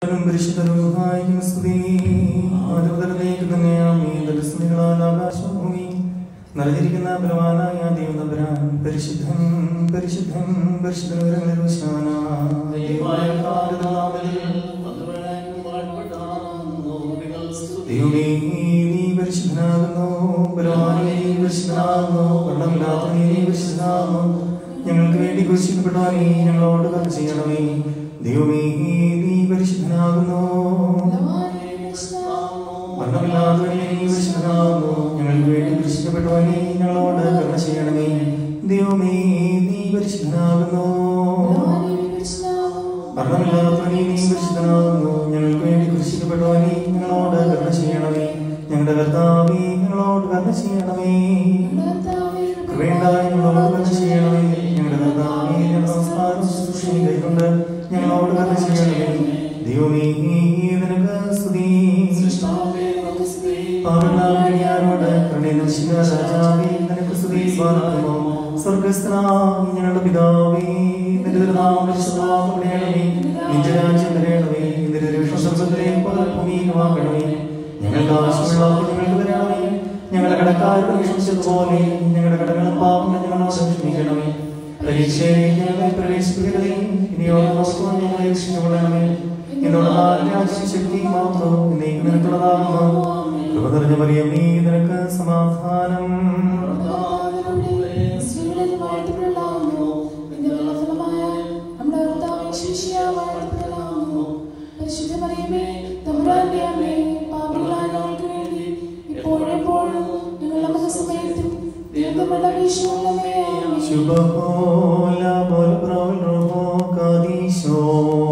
പുത്രനും പരിശുദ്ധരൂഹായും സ്തുതി ആദ്യമുതലേക്ക് തന്നെയാണ് ഈ ദർശനങ്ങളാൽ ആകാശം ഭൂമി നിറഞ്ഞിരിക്കുന്ന ബലവാനായ ദൈവതമ്പരാൻ പരിശുദ്ധൻ പരിശുദ്ധൻ പരിശുദ്ധ ദൈവമേ നീ പരിശുദ്ധനാകുന്നു ബലവാനേ നീ പരിശുദ്ധനാകുന്നു വർണ്ണമില്ലാത്ത നീ പരിശുദ്ധനാകുന്നു ഞങ്ങൾക്ക് വേണ്ടി കുരിശിക്കപ്പെട്ടവനെ ഞങ്ങളോട് കഥ ചെയ്യണമേ ദൈവമേ നീ പരിശുദ്ധനാകുന്നു വർണ്ണമില്ലാത്തവനെ നീ പരിശുദ്ധനാകുന്നു ഞങ്ങൾക്ക് വേണ്ടി കുരിശിക്കപ്പെട്ടവനെ ഞങ്ങളോട് കരുണ ചെയ്യണമേ ദൈവമേ നീ പരിശുദ്ധനാകുന്നു വർണ്ണമില്ലാത്തവനെ നീ പരിശുദ്ധനാകുന്നു ഞങ്ങൾക്ക് വേണ്ടി കുരിശിക്കപ്പെട്ടവനെ ഞങ്ങളോട് കരുണ ചെയ്യണമേ ഞങ്ങളുടെ കർത്താവേ ഞങ്ങളോട് കരുണ ചെയ്യണമേ വേണ്ട ഞങ്ങളോട് കരുണ ചെയ്യണമേ ഞങ്ങളുടെ കർത്താവേ ഞങ്ങളുടെ സംസ്കാരം ശുശ്രൂഷയും കൈക്കൊണ്ട് ഞങ്ങളോട് കരുണ ചെയ്യണമേ ദൈവമേ നിനക്ക് സ്തുതി പാവനാരോട് കരുണ രാജാവേ നിനക്ക് സ്തുതി പാർക്കുമോ സ്വർഗസ്ഥനായ ഞങ്ങളുടെ പിതാവേ നിന്റെ നാമം പരിശുദ്ധമാകണമേ നിന്റെ രാജ്യം വരണമേ നിന്റെ രക്ഷ സ്വർഗത്തിലെ പോലെ ഭൂമിയിലുമാകണമേ ഞങ്ങൾക്ക് ആവശ്യമുള്ള ഞങ്ങൾക്ക് തരണമേ ഞങ്ങളുടെ കടക്കാരോട് ക്ഷമിച്ചതുപോലെ ഞങ്ങളുടെ കടകളും പാപങ്ങൾ ഞങ്ങളോട് ക്ഷമിക്കണമേ പരീക്ഷയെ ഞങ്ങളെ പ്രവേശിപ്പിക്കരുതേ ഇനിയോട് നോക്കുവാൻ ഞങ്ങളെ രക്ഷിക്കപ്പെടണമേ എന്നോട് രാജ്യം ശക്തി മാത്രം എന്നേക്ക് നിനക്കുള്ളതാകുന്നു കൃപ നിറഞ്ഞ മറിയമേ നിനക്ക് സമാധാനം ശുഭഹോല ബോൽ ബ്രോൽ റോഹോ കാദീശോ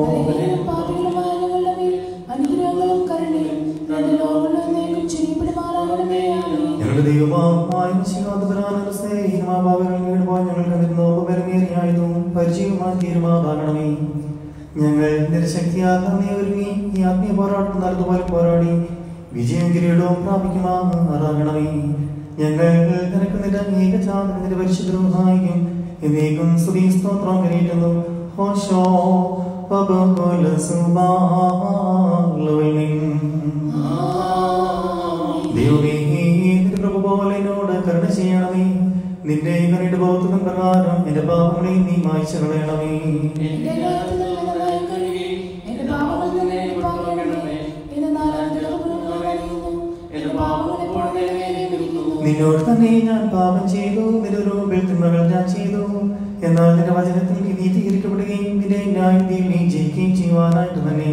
അനുഗ്രഹങ്ങളും കരുണയും രണ്ട് ലോകങ്ങളും എന്നേക്കും ചെയ്യപ്പെടുമാറാകണമേ ആമേൻ. ഞങ്ങളുടെ ദൈവമായ ഞങ്ങൾക്ക് നോമ്പരമേറിയായതും പരിചയവുമായി തീരുമാനാകണമേ ഞങ്ങൾ നിരശക്തിയാകാതെ ഒരുങ്ങി ഈ ആത്മീയ പോരാട്ടം നടന്നുപോലെ പോരാടി വിജയം കിരീടവും പ്രാപിക്കുമാറാകണമേ ഞങ്ങൾ നിനക്ക് നിന്റെ ഏകചാതനത്തിന്റെ പരിശുദ്ധമായിരിക്കും എന്നേക്കും സ്തുതി സ്തോത്രം കരയിട്ടുന്നു ഹോശോ പബകുല സുബാലോയിൻ ദൈവമേ നിന്റെ പ്രഭു പോലെ എന്നോട് കരുണ ചെയ്യണമേ നിന്റെ കരയുടെ ബോധനം പ്രകാരം എന്റെ പാപങ്ങളെ നീ മായ്ച്ചു കളയണമേ എന്റെ ലോകത്തിൽ നിന്ന് നന്നായി കഴുകി, എന്റെ പാപങ്ങളിൽ നിന്ന് എന്നെ പാകണമേ. എന്റെ നാലാം ദിവസം അറിയുന്നു. എന്റെ പാപങ്ങൾ എപ്പോഴും എന്നെ നേരിടുന്നു. നിന്നോട് തന്നെ ഞാൻ പാപം ചെയ്തു നിന്റെ രൂപത്തിൽ തിന്മകൾ ഞാൻ ചെയ്തു എന്നാൽ നിന്റെ വചനത്തിൽ നീ നീതീകരിക്കപ്പെടുകയും നിന്റെ ന്യായത്തിൽ നീ ജയിക്കുകയും ചെയ്യുവാനായിട്ട് തന്നെ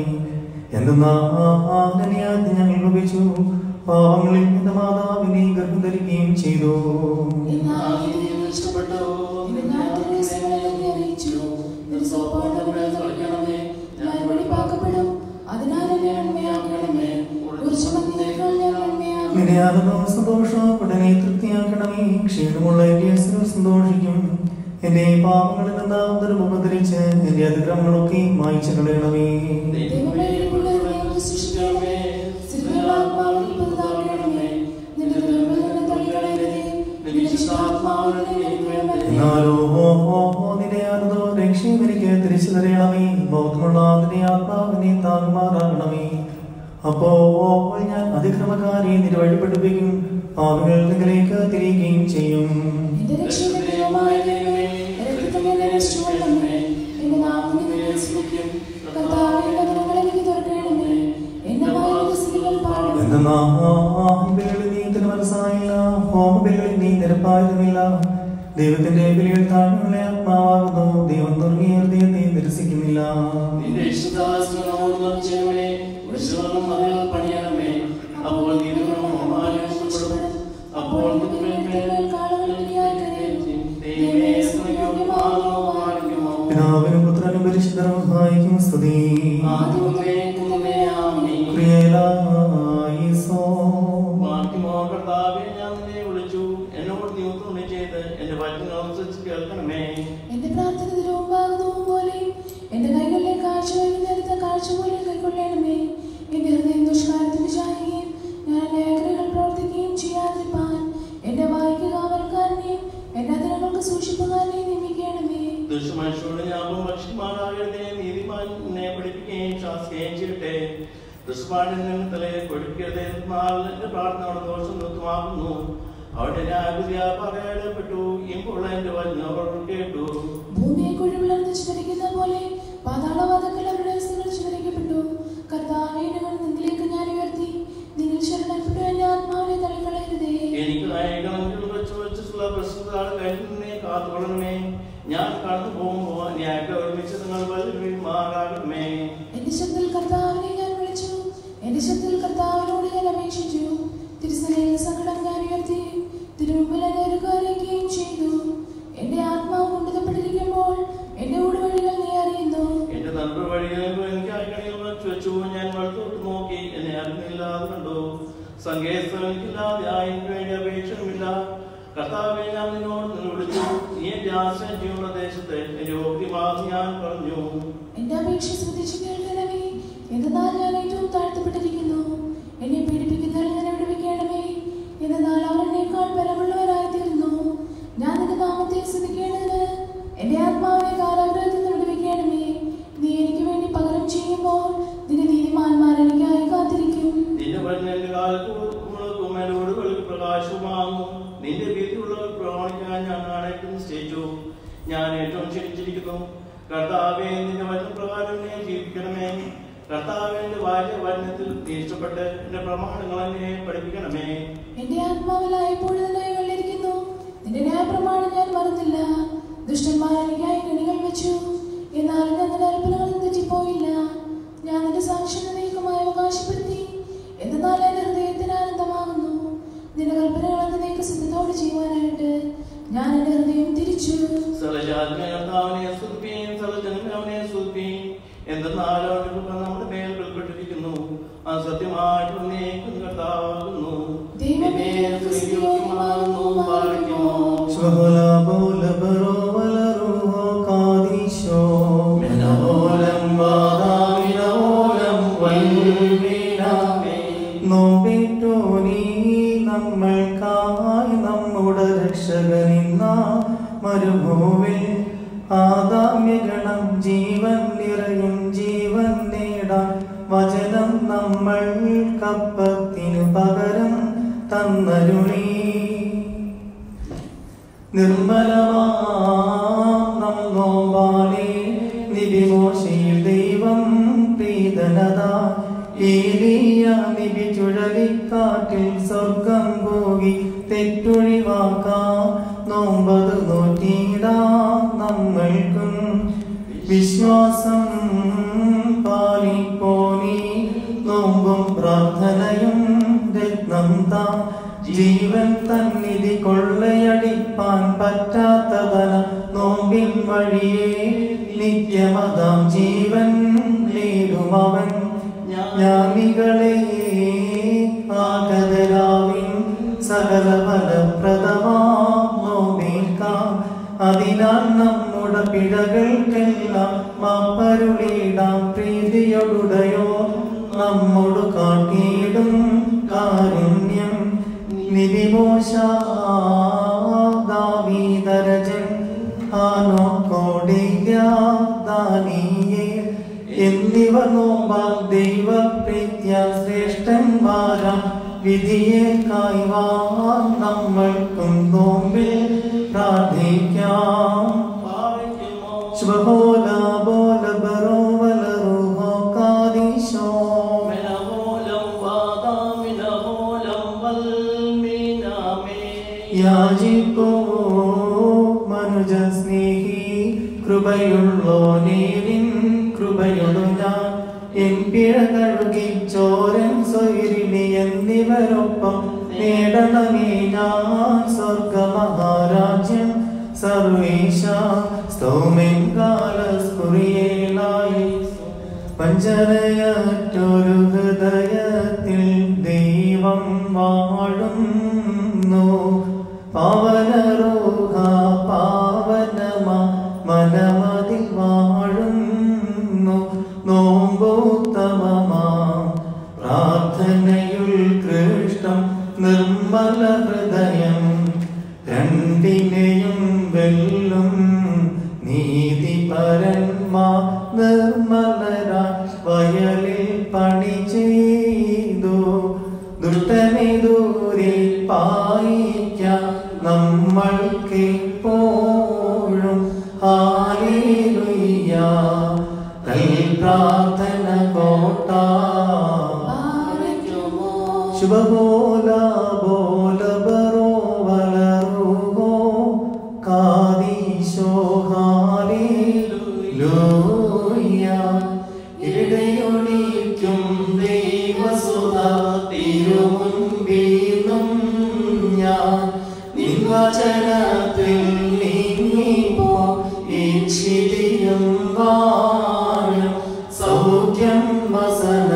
എന്തെന്നാ ഞങ്ങൾ ഉപയോഗിച്ചു പാവങ്ങളിൽ എന്റെ മാതാവിനെ ഗർഭം ധരിക്കുകയും ചെയ്തു എന്നാൽ നീ എന്നെ ഇഷ്ടപ്പെട്ടു. എന്റെ ന്യായത്തിന്റെ രഹസ്യങ്ങളെ നീ അറിയിച്ചു. നിന്റെ സോപ്പാട് എന്നെ തൊളിക്കണമേ. ഞാൻ വെളിപ്പാക്കപ്പെടും. അതിനാൽ എന്നെ നന്മയാക്കണമേ. ഒരു ചുമന്നേക്കാൾ ഞാൻ നന്മയാകും. നിന്റെ ആനന്ദം സന്തോഷം ഉടനെ തൃപ്തിയാക്കണമേ ക്ഷീണമുള്ള എന്റെ അസുരം സന്തോഷിക്കും എന്റെ പാപങ്ങളിൽ നിന്ന് ദുർമുഖധരിച്ച് എന്റെ അതിക്രമങ്ങളൊക്കെ മായ്ച്ചു കളയണമേ ദൈവമേ, നിന്റെ ഹൃദയം സൃഷ്ടിക്കണമേ. സ്ഥിരങ്ങളാത്മാവിൽ പുതുതാക്കണമേ. നിന്റെ ദുർബലത എന്നെ തള്ളിക്കളയരുതേ. നിന്റെ ഇഷ്ടാത്മാവിനെ നീ എനിക്ക് വേണ്ടേ. എന്നാലോ ഓ ഓ ഓ നിന്റെ ആനന്ദോ രക്ഷയും എനിക്ക് തിരിച്ചു തരയണമേ ബൗദ്ധമുള്ള നിന്റെ ആത്മാവിനെ താങ്ങുമാറാകണമേ അപ്പോ ഞാൻ അതിക്രമക്കാരെ നിന്റെ വഴിപ്പെടുപ്പിക്കും പാവികൾ നിങ്ങളിലേക്ക് തിരികുകയും ചെയ്യും എന്റെ രക്ഷയുടെ ദൈവമായ ദൈവമേ, രക്തത്തിൽ എന്നെ രക്ഷിച്ചുകൊള്ളണമേ. എന്റെ നാമത്തിൽ നിന്നെ സ്തുതിക്കും. കർത്താവേ, എന്റെ കരങ്ങൾ എനിക്ക് തുറക്കണമേ. എന്റെ വായുടെ സ്തുതികൾ പാടും. എന്തെന്നാളിൽ നീ തിരു മനസ്സായില്ല ഹോമബലികളിൽ നീ നിരപ്പായതുമില്ല ദൈവത്തിന്റെ ബലികൾ താഴ്ന്നുള്ള ആത്മാവാകുന്നു ദൈവം തുടങ്ങിയ ഹൃദയത്തെ നിരസിക്കുന്നില്ല നിന്റെ ഇഷ്ടദാസനോട് നിർജ്ജനമേ, വിശ്വവും മതിൽ പണിയണമേ. അപ്പോൾ നീതികളും ആലോചിക്കപ്പെടും. അപ്പോൾ നിത്യമേന്മേൽ കാളുകളിയായി കരയും. ദൈവമേ, സ്തുതിക്കുമാറോ, മാനിക്കുമോ. പിതാവിനും പുത്രനും പരിശുദ്ധനും സഹായിക്കും സ്തുതി ആദിമുതലേ കുന്നുമേ ആമീൻ. പ്രിയലായിസോ മാറ്റുമോ കർത്താവേ, ഞാൻ നിന്നെ വിളിച്ചു എന്നോട് നീ ഉത്തരം ചെയ്ത് എന്റെ വചനം അനുസരിച്ച് കേൾക്കണമേ എന്റെ പ്രാർത്ഥന തിരുവുമ്പാകുന്നതും പോലെയും എന്റെ കൈകളിലെ കാഴ്ച വൈകുന്നേരത്തെ കാഴ്ച പോലെ കൈക്കൊള്ളണമേ എന്റെ ഹൃദയം ദുഷ്കാരത്തിന് ചായുകയും ഞാൻ ലേഖനങ്ങൾ പ്രവർത്തിക്കുകയും ചെയ്യാതിരിപ്പാൻ എന്റെ വായിക്ക് കാവൽക്കാരനെയും എന്റെ അതിരങ്ങൾക്ക് സൂക്ഷിപ്പുകാരനെയും നിയമിക്കണമേ ദുഷ്ടമനുഷ്യരുടെ ഞാപം ഭക്ഷ്യമാരാകരുതേ നീതിമാനെ പഠിപ്പിക്കുകയും പഠിപ്പിക്കുകയും ശാസിക്കുകയും ചെയ്യട്ടെ ദുഷ്പാടിൽ നിമിത്തലെ കൊടുക്കരുത് എന്റെ പ്രാർത്ഥനയോട് ദോഷം നിർത്തുമാകുന്നു അവിടെ ന്യായവിധിയ പറയപ്പെട്ടു ഇപ്പോൾ എന്റെ വചനവർ കേട്ടു ഭൂമിയെ കുഴി വിളർന്ന് ചിതറിക്കുന്ന പോലെ പാതാളവാദത്തിൽ അവരുടെ അസ്ഥികൾ ചിതറിക്കപ്പെട്ടു കർത്താവേ ഞങ്ങൾ നിന്നിലേക്ക് ഞാൻ ഉയർത്തി നിങ്ങൾ ശരണപ്പെട്ടു എന്റെ ആത്മാവിനെ തള്ളിക്കളയരുതേ എനിക്ക് നായകണെങ്കിൽ വെച്ച് വെച്ചിട്ടുള്ള പ്രശ്നത്താണ് കഴിഞ്ഞേ കാത്തുകൊള്ളണമേ ഞാൻ കടന്നു പോകുമ്പോൾ ന്യായത്തെ ഒരുമിച്ച് നിങ്ങൾ മാറാകണമേ എന്റെ ശബ്ദത്തിൽ കർത്താവിനെ ഞാൻ വിളിച്ചു എന്റെ ശബ്ദത്തിൽ കർത്താവിനോട് ഞാൻ അപേക്ഷിച്ചു തിരുസനയിൽ സങ്കടം ഞാൻ ഉയർത്തി തിരുമുമ്പിൽ എന്നെ ഒരുക്കാനിക്കുകയും ചെയ്തു എന്റെ ആത്മാവ് കൊണ്ടുതപ്പെട്ടിരിക്കുമ്പോൾ എന്റെ ഊടുവഴികൾ നീ അറിയുന്നു എന്റെ നന്മ വഴികളിൽ എനിക്ക് അക്കണിയിൽ വെച്ച് വെച്ചു ഞാൻ വളർത്തോട്ട് നോക്കി എന്നെ അറിഞ്ഞില്ലാതെ കണ്ടു സങ്കേതമില്ലാതെ ആയിരം വേണ്ടി അപേക്ഷയുമില്ല കർത്താവെ ഞാൻ നിന്നോട് നിന്ന് വിളിച്ചു നീ എന്റെ ആശ്രയം ചെയ്യുന്ന ദേശത്തെ എന്റെ ഓക്തിമാസം ഞാൻ പറഞ്ഞു എന്റെ അപേക്ഷ ശ്രദ്ധിച്ചു കേൾക്കണമേ എന്നാൽ ഞാൻ ഏറ്റവും താഴ്ത്തപ്പെട്ടിരിക്കുന്നു എന്നെ പീഡിപ്പിക്കുന്നവരെ ഞാൻ വിടുവിക്കണമേ എന്നാൽ അവർ എന്നേക്കാൾ ബലമുള്ളവരായി തീർന്നു ഞാൻ നിന്റെ നാമത്തെ ശ്രദ്ധിക്കേണ്ടത് എന്റെ ആത്മാവിനെ കാരാഗ്രഹത്തിൽ നിന്ന് വിടുവിക്കണമേ നീ എനിക്ക് വേണ്ടി പകരം ചെയ്യുമ്പോൾ നിന്റെ നീതിമാന്മാർ എനിക്കായി കാത്തിരിക്കും നിന്റെ വചനന്റെ കാലത്തും എന്നോട് വെളി പ്രകാശമാകുന്നു നിന്റെ ഭീതിയുള്ളവർ പ്രമാണിക്കാൻ ഞാൻ നാണയത്തിൽ നിശ്ചയിച്ചു ഞാൻ ഏറ്റവും ക്ഷണിച്ചിരിക്കുന്നു കർത്താവെ നിന്റെ വചനപ്രകാരം എന്നെ ജീവിക്കണമേ കർത്താവെ എന്റെ ഭാര്യ വചനത്തിൽ ഇഷ്ടപ്പെട്ട് എന്റെ പ്രമാണങ്ങൾ എന്നെ പഠിപ്പിക്കണമേ എന്റെ ആത്മാവിലായ എപ്പോഴും നിന്നെ കണ്ടിരിക്കുന്നു നിന്റെ ന്യായപ്രമാണം ഞാൻ മറന്നില്ല ദുഷ്ടന്മാർ എനിക്കായി കണികൾ വെച്ചു എന്നാൽ ഞാൻ നിന്റെ അൽപ്പനകളിൽ തെറ്റിപ്പോയില്ല ഞാൻ നിന്റെ സാക്ഷ്യം നീക്കമായി അവകാശപ്പെടുത്തി എന്നാൽ എന്റെ ഹൃദയത്തിന് ആനന്ദമാകുന്നു നിന്റെ കൽപ്പനകൾ നീക്ക സിദ്ധത്തോട് ചെയ്യുവാനായിട്ട് ഞാൻ എന്റെ ഹൃദയം തിരിച്ചു സലജാതിനെ കർത്താവിനെ സ്തുതിപ്പീൻ സലജനം അവനെ സ്തുതിപ്പീൻ എന്തെന്നാലോ അവന്റെ കൃപ നമ്മുടെ മേൽ വെളിപ്പെട്ടിരിക്കുന്നു അത് സത്യമായിട്ട് നീക്കും കർത്താവുന്നു ദൈവമേ, സ്തുതിയോഗ്യമാകുന്നു പാലിക്കുമോ ശ്വഹല ബോല ബറോ വലറുഹോ കാദിശോ മെനോലം വാദാവിനോലം വൽവിനാമേ നോബിറ്റോ നീ നമ്മൾക്കായി നമ്മുടെ രക്ഷകനിന്ന മരുഭൂവിൽ ആദാമ്യഗണം ജീവൻ നിറയും ജീവൻ നേടാൻ വചനം നമ്മൾ കപ്പത്തിനു പകരം തന്നരുളി നിർമ്മലമാേ നിബിമോശയിൽ ദൈവം പ്രീതനത ഏലിയ നിബി ചുഴലിക്കാറ്റിൽ സ്വർഗം പോകി തെറ്റൊഴിവാക്കാ നോമ്പത് നോറ്റീടാ നമ്മൾക്കും വിശ്വാസം പാലിപ്പോനി നോമ്പും പ്രാർത്ഥനയും രത്നം താ ജീവൻ തന്നിധി കൊള്ളയടിപ്പാൻ പറ്റാത്തതന നോമ്പിൻ വഴിയേ നിത്യമതാം ജീവൻ നേടുമവൻ ജ്ഞാനികളെ ആഗതരാവിൻ സകല ഫലപ്രദമാം നോമ്പേൽക്കാം അതിനാൽ നമ്മുടെ പിഴകൾക്കെല്ലാം മാപ്പരുളിടാം പ്രീതിയൊടുടയോ നമ്മോട് കാട്ടിയിടും കാരുണ്യം നിരിമോശാദാവീതരജൻ ആനോ കോടിയാദാനിയെ എന്നിവ നോമ്പാൽ ദൈവപ്രീത്യ ശ്രേഷ്ഠന്മാരാം വിധിയെ കായ്വാൻ നമ്മൾക്കും നോമ്പിൽ പ്രാർത്ഥിക്കാം പാലിക്കുമോ ശുഭഹോല ബോല ബറോ വലറുഹോ കാദിശോ മെനഹോലം വാദാമിനഹോലം വൽമീനാമേ യാചിക്കോ മനുജ സ്നേഹി കൃപയുള്ളോ നീരിൻ കൃപയൊടു ഞാൻ എൻ പിഴ കഴുകി ചോരൻ സ്വൈരിണി എന്നിവരൊപ്പം നേടണമേ ഞാൻ സ്വർഗമഹാരാജ്യം സർവേശ സ്തോമെൻ കാലസ്കുറിയേലായി പഞ്ചരയറ്റൊരു ഹൃദയത്തിൽ ദൈവം വാഴുന്നു പാവനരോഹ പാവനമ മനമതിൽ വാഴുന്നു നോമ്പോത്തമമാ പ്രാർത്ഥനയുൾ കൃഷ്ടം നിർമ്മല ഹൃദയം രണ്ടിനെയും വെല്ലും നീതിപരന്മാ നിർമ്മലരാ ശുഭബോല ബോല ബറോ വലറുകോ കാദീശോ ഹാലേലൂയ ഇടയൊളിക്കും ദൈവസുത തിരുമുമ്പിന്നും ഞാൻ നിൻവചനത്തിൽ നീങ്ങിപ്പോ ഇച്ചിരിയും വാഴും സൗഖ്യം വസന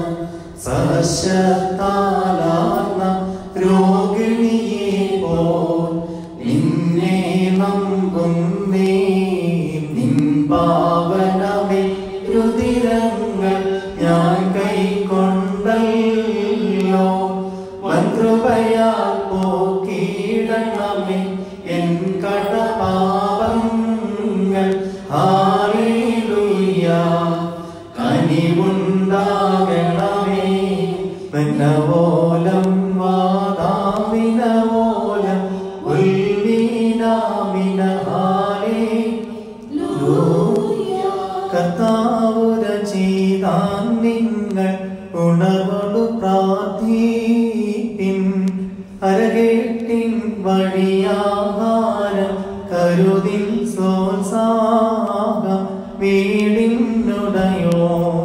സശത്താലാർന്ന രോഗിണിയെ പോൽ നിന്നെ നമ്പുന്നേ നിൻ പാവനമേ രുതിരങ്ങൾ ഞാൻ കൈക്കൊണ്ടല്ലോ വൻകൃപയാൽ പോക്കിയിടണമേ എൻ കടപാപങ്ങൾ ഹാലേലൂയ കനിവുണ്ടാകണമേ വെന്നവോലം വാദാമിനവോലം ഉൽവീനാമിന കർത്താവുര ചെയ്താൻ നിങ്ങൾ ഉണർവോടു പ്രാർത്ഥിപ്പിൻ അരകേട്ടിൻ വഴിയാഹാരം കരുതിൽ സോത്സാഹം വീടിനുടയോ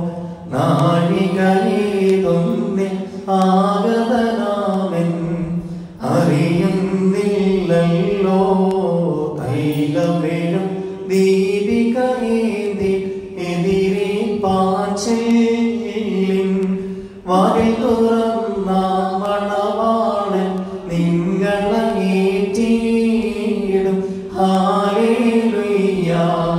നാഴികയേതൊന്നിൽ ആഗതനാമൻ അറിയുന്നില്ലല്ലോ തൈലവേഴും ദീപികയേന്തി എതിരെ പാച്ചില്ലിൻ വാരി തുറന്ന മണവാളൻ നിങ്ങളേറ്റിയിടും ഹാലേലുയ്യ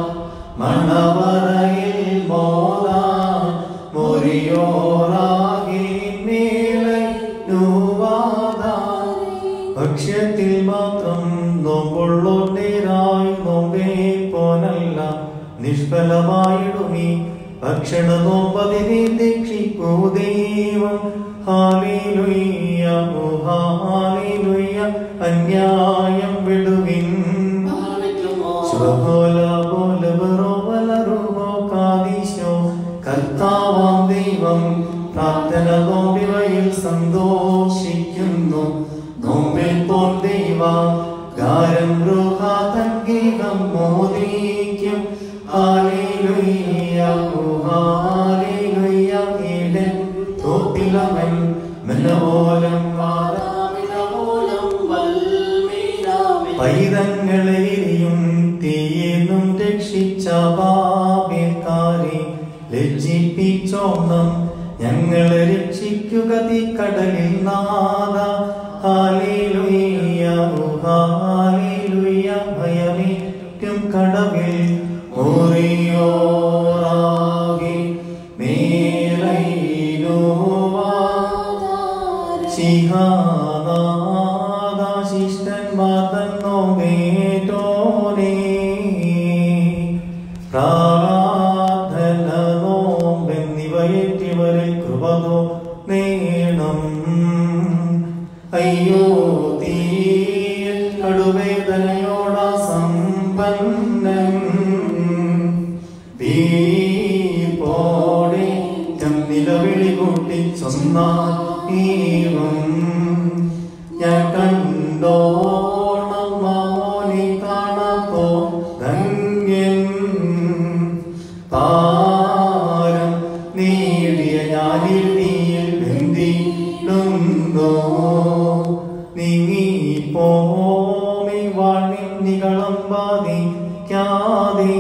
മണവറയിൽ മോദാൻ മൊരിയോറാകെ മേലെ നൂവാദാൻ ഭക്ഷ്യത്തിൽ മാത്രം നോമ്പുള്ളോണ്ടേരായി നോമ്പേ പോനല്ല നിഷ്ഫലമായിടുമീ ഭക്ഷണ നോമ്പതിനെ ദീക്ഷിക്കൂ ദൈവം ഹാലേലുയ്യ ഓ ഹാലേലുയ്യ അന്യായം വിടുവിൻ ശുഭോല പോല ബറോ വലറുവോ കാദീശോ കർത്താവാം ദൈവം പ്രാർത്ഥന നോമ്പിവയിൽ സന്തോഷിക്കുന്നു നോമ്പിൽ പോൽ ദൈവ ഗാരം ൃഹാതൻ ഗീതം മോദിക്കും ഹാലേലുയ്യ ഓ ഹാലേലുയ്യ ഈടൻ തോപ്പിലവൻ മെല്ലപോലം വാദാമിനപോലം പൈതങ്ങളെയും തീയെന്നും രക്ഷിച്ച പാപിക്കാരെ ലജ്ജിപ്പിച്ചോണം ഞങ്ങളെ രക്ഷിക്കുക തീക്കടലിൽ നാദ ഹാലേലുയ്യ ഓ ഹാലേലുയ്യ ഭയമേറ്റും കടവിൽ ഓറിയോറാകെ മേലൈനോവാ ശിഹാനാദാശിഷ്ടന്മാർ തന്നോ കേട്ടോനേ പ്രാർത്ഥന നോമ്പെന്നിവയേറ്റിവരിൽ കൃപതോ നേണം അയ്യോ തീ കടുവേദനയോട സമ്പന്നൻ വീപ്പോടെ നിലവിളി കൂട്ടി സ്വന്തം ഞാൻ കണ്ടോണം മാമോനെ കാണാത്തോ ധന്യൻ താരം നേടിയ ഞാനിൽ നീയിൽ ബന്ധിടുന്നോ നീങ്ങി പോമി വാണിൽ നികളം ബാധിക്കാതെ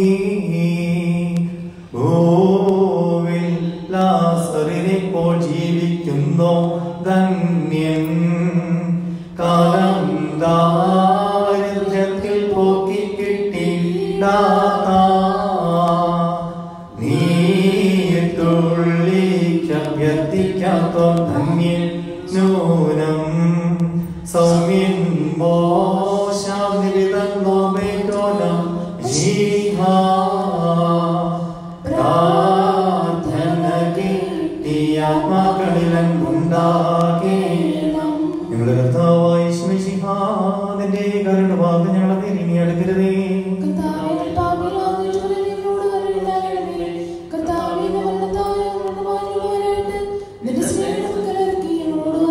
ഭൂവിൽ ലാസറിനെ പോൽ ജീവിക്കുന്നോ ധന്യൻ കാലം ദാരിദ്ര്യത്തിൽ പോക്കി കിട്ടിടാത്ത നീട്ടുള്ളിക്കഭ്യർത്ഥിക്കാത്തോ ധന്യൻ നൂനം സൗമ്യൻ മോശം നിവിതന്നോ മേറ്റോനം ജീഹാ പ്രാർത്ഥന കിട്ടിയാത്മാക്കളിലും ഉണ്ടാകേണം ഞങ്ങളുടെ കർത്താവായ ശ്മിഷിഹാദിന്റെ കരുണവാദം ഞങ്ങളെ തിരിഞ്ഞി എടുക്കരുതേ കർത്താവേ, ഞങ്ങൾ പാപികളാകുന്നതുപോലെ ഞങ്ങളോട് കരുണയുണ്ടാകണമേ. കർത്താവേ, ഞങ്ങളുടെ താഴെ ഞങ്ങളുടെ മാന്യമാരായിട്ട് നിന്റെ സ്നേഹം കലർത്തി ഞങ്ങളോട്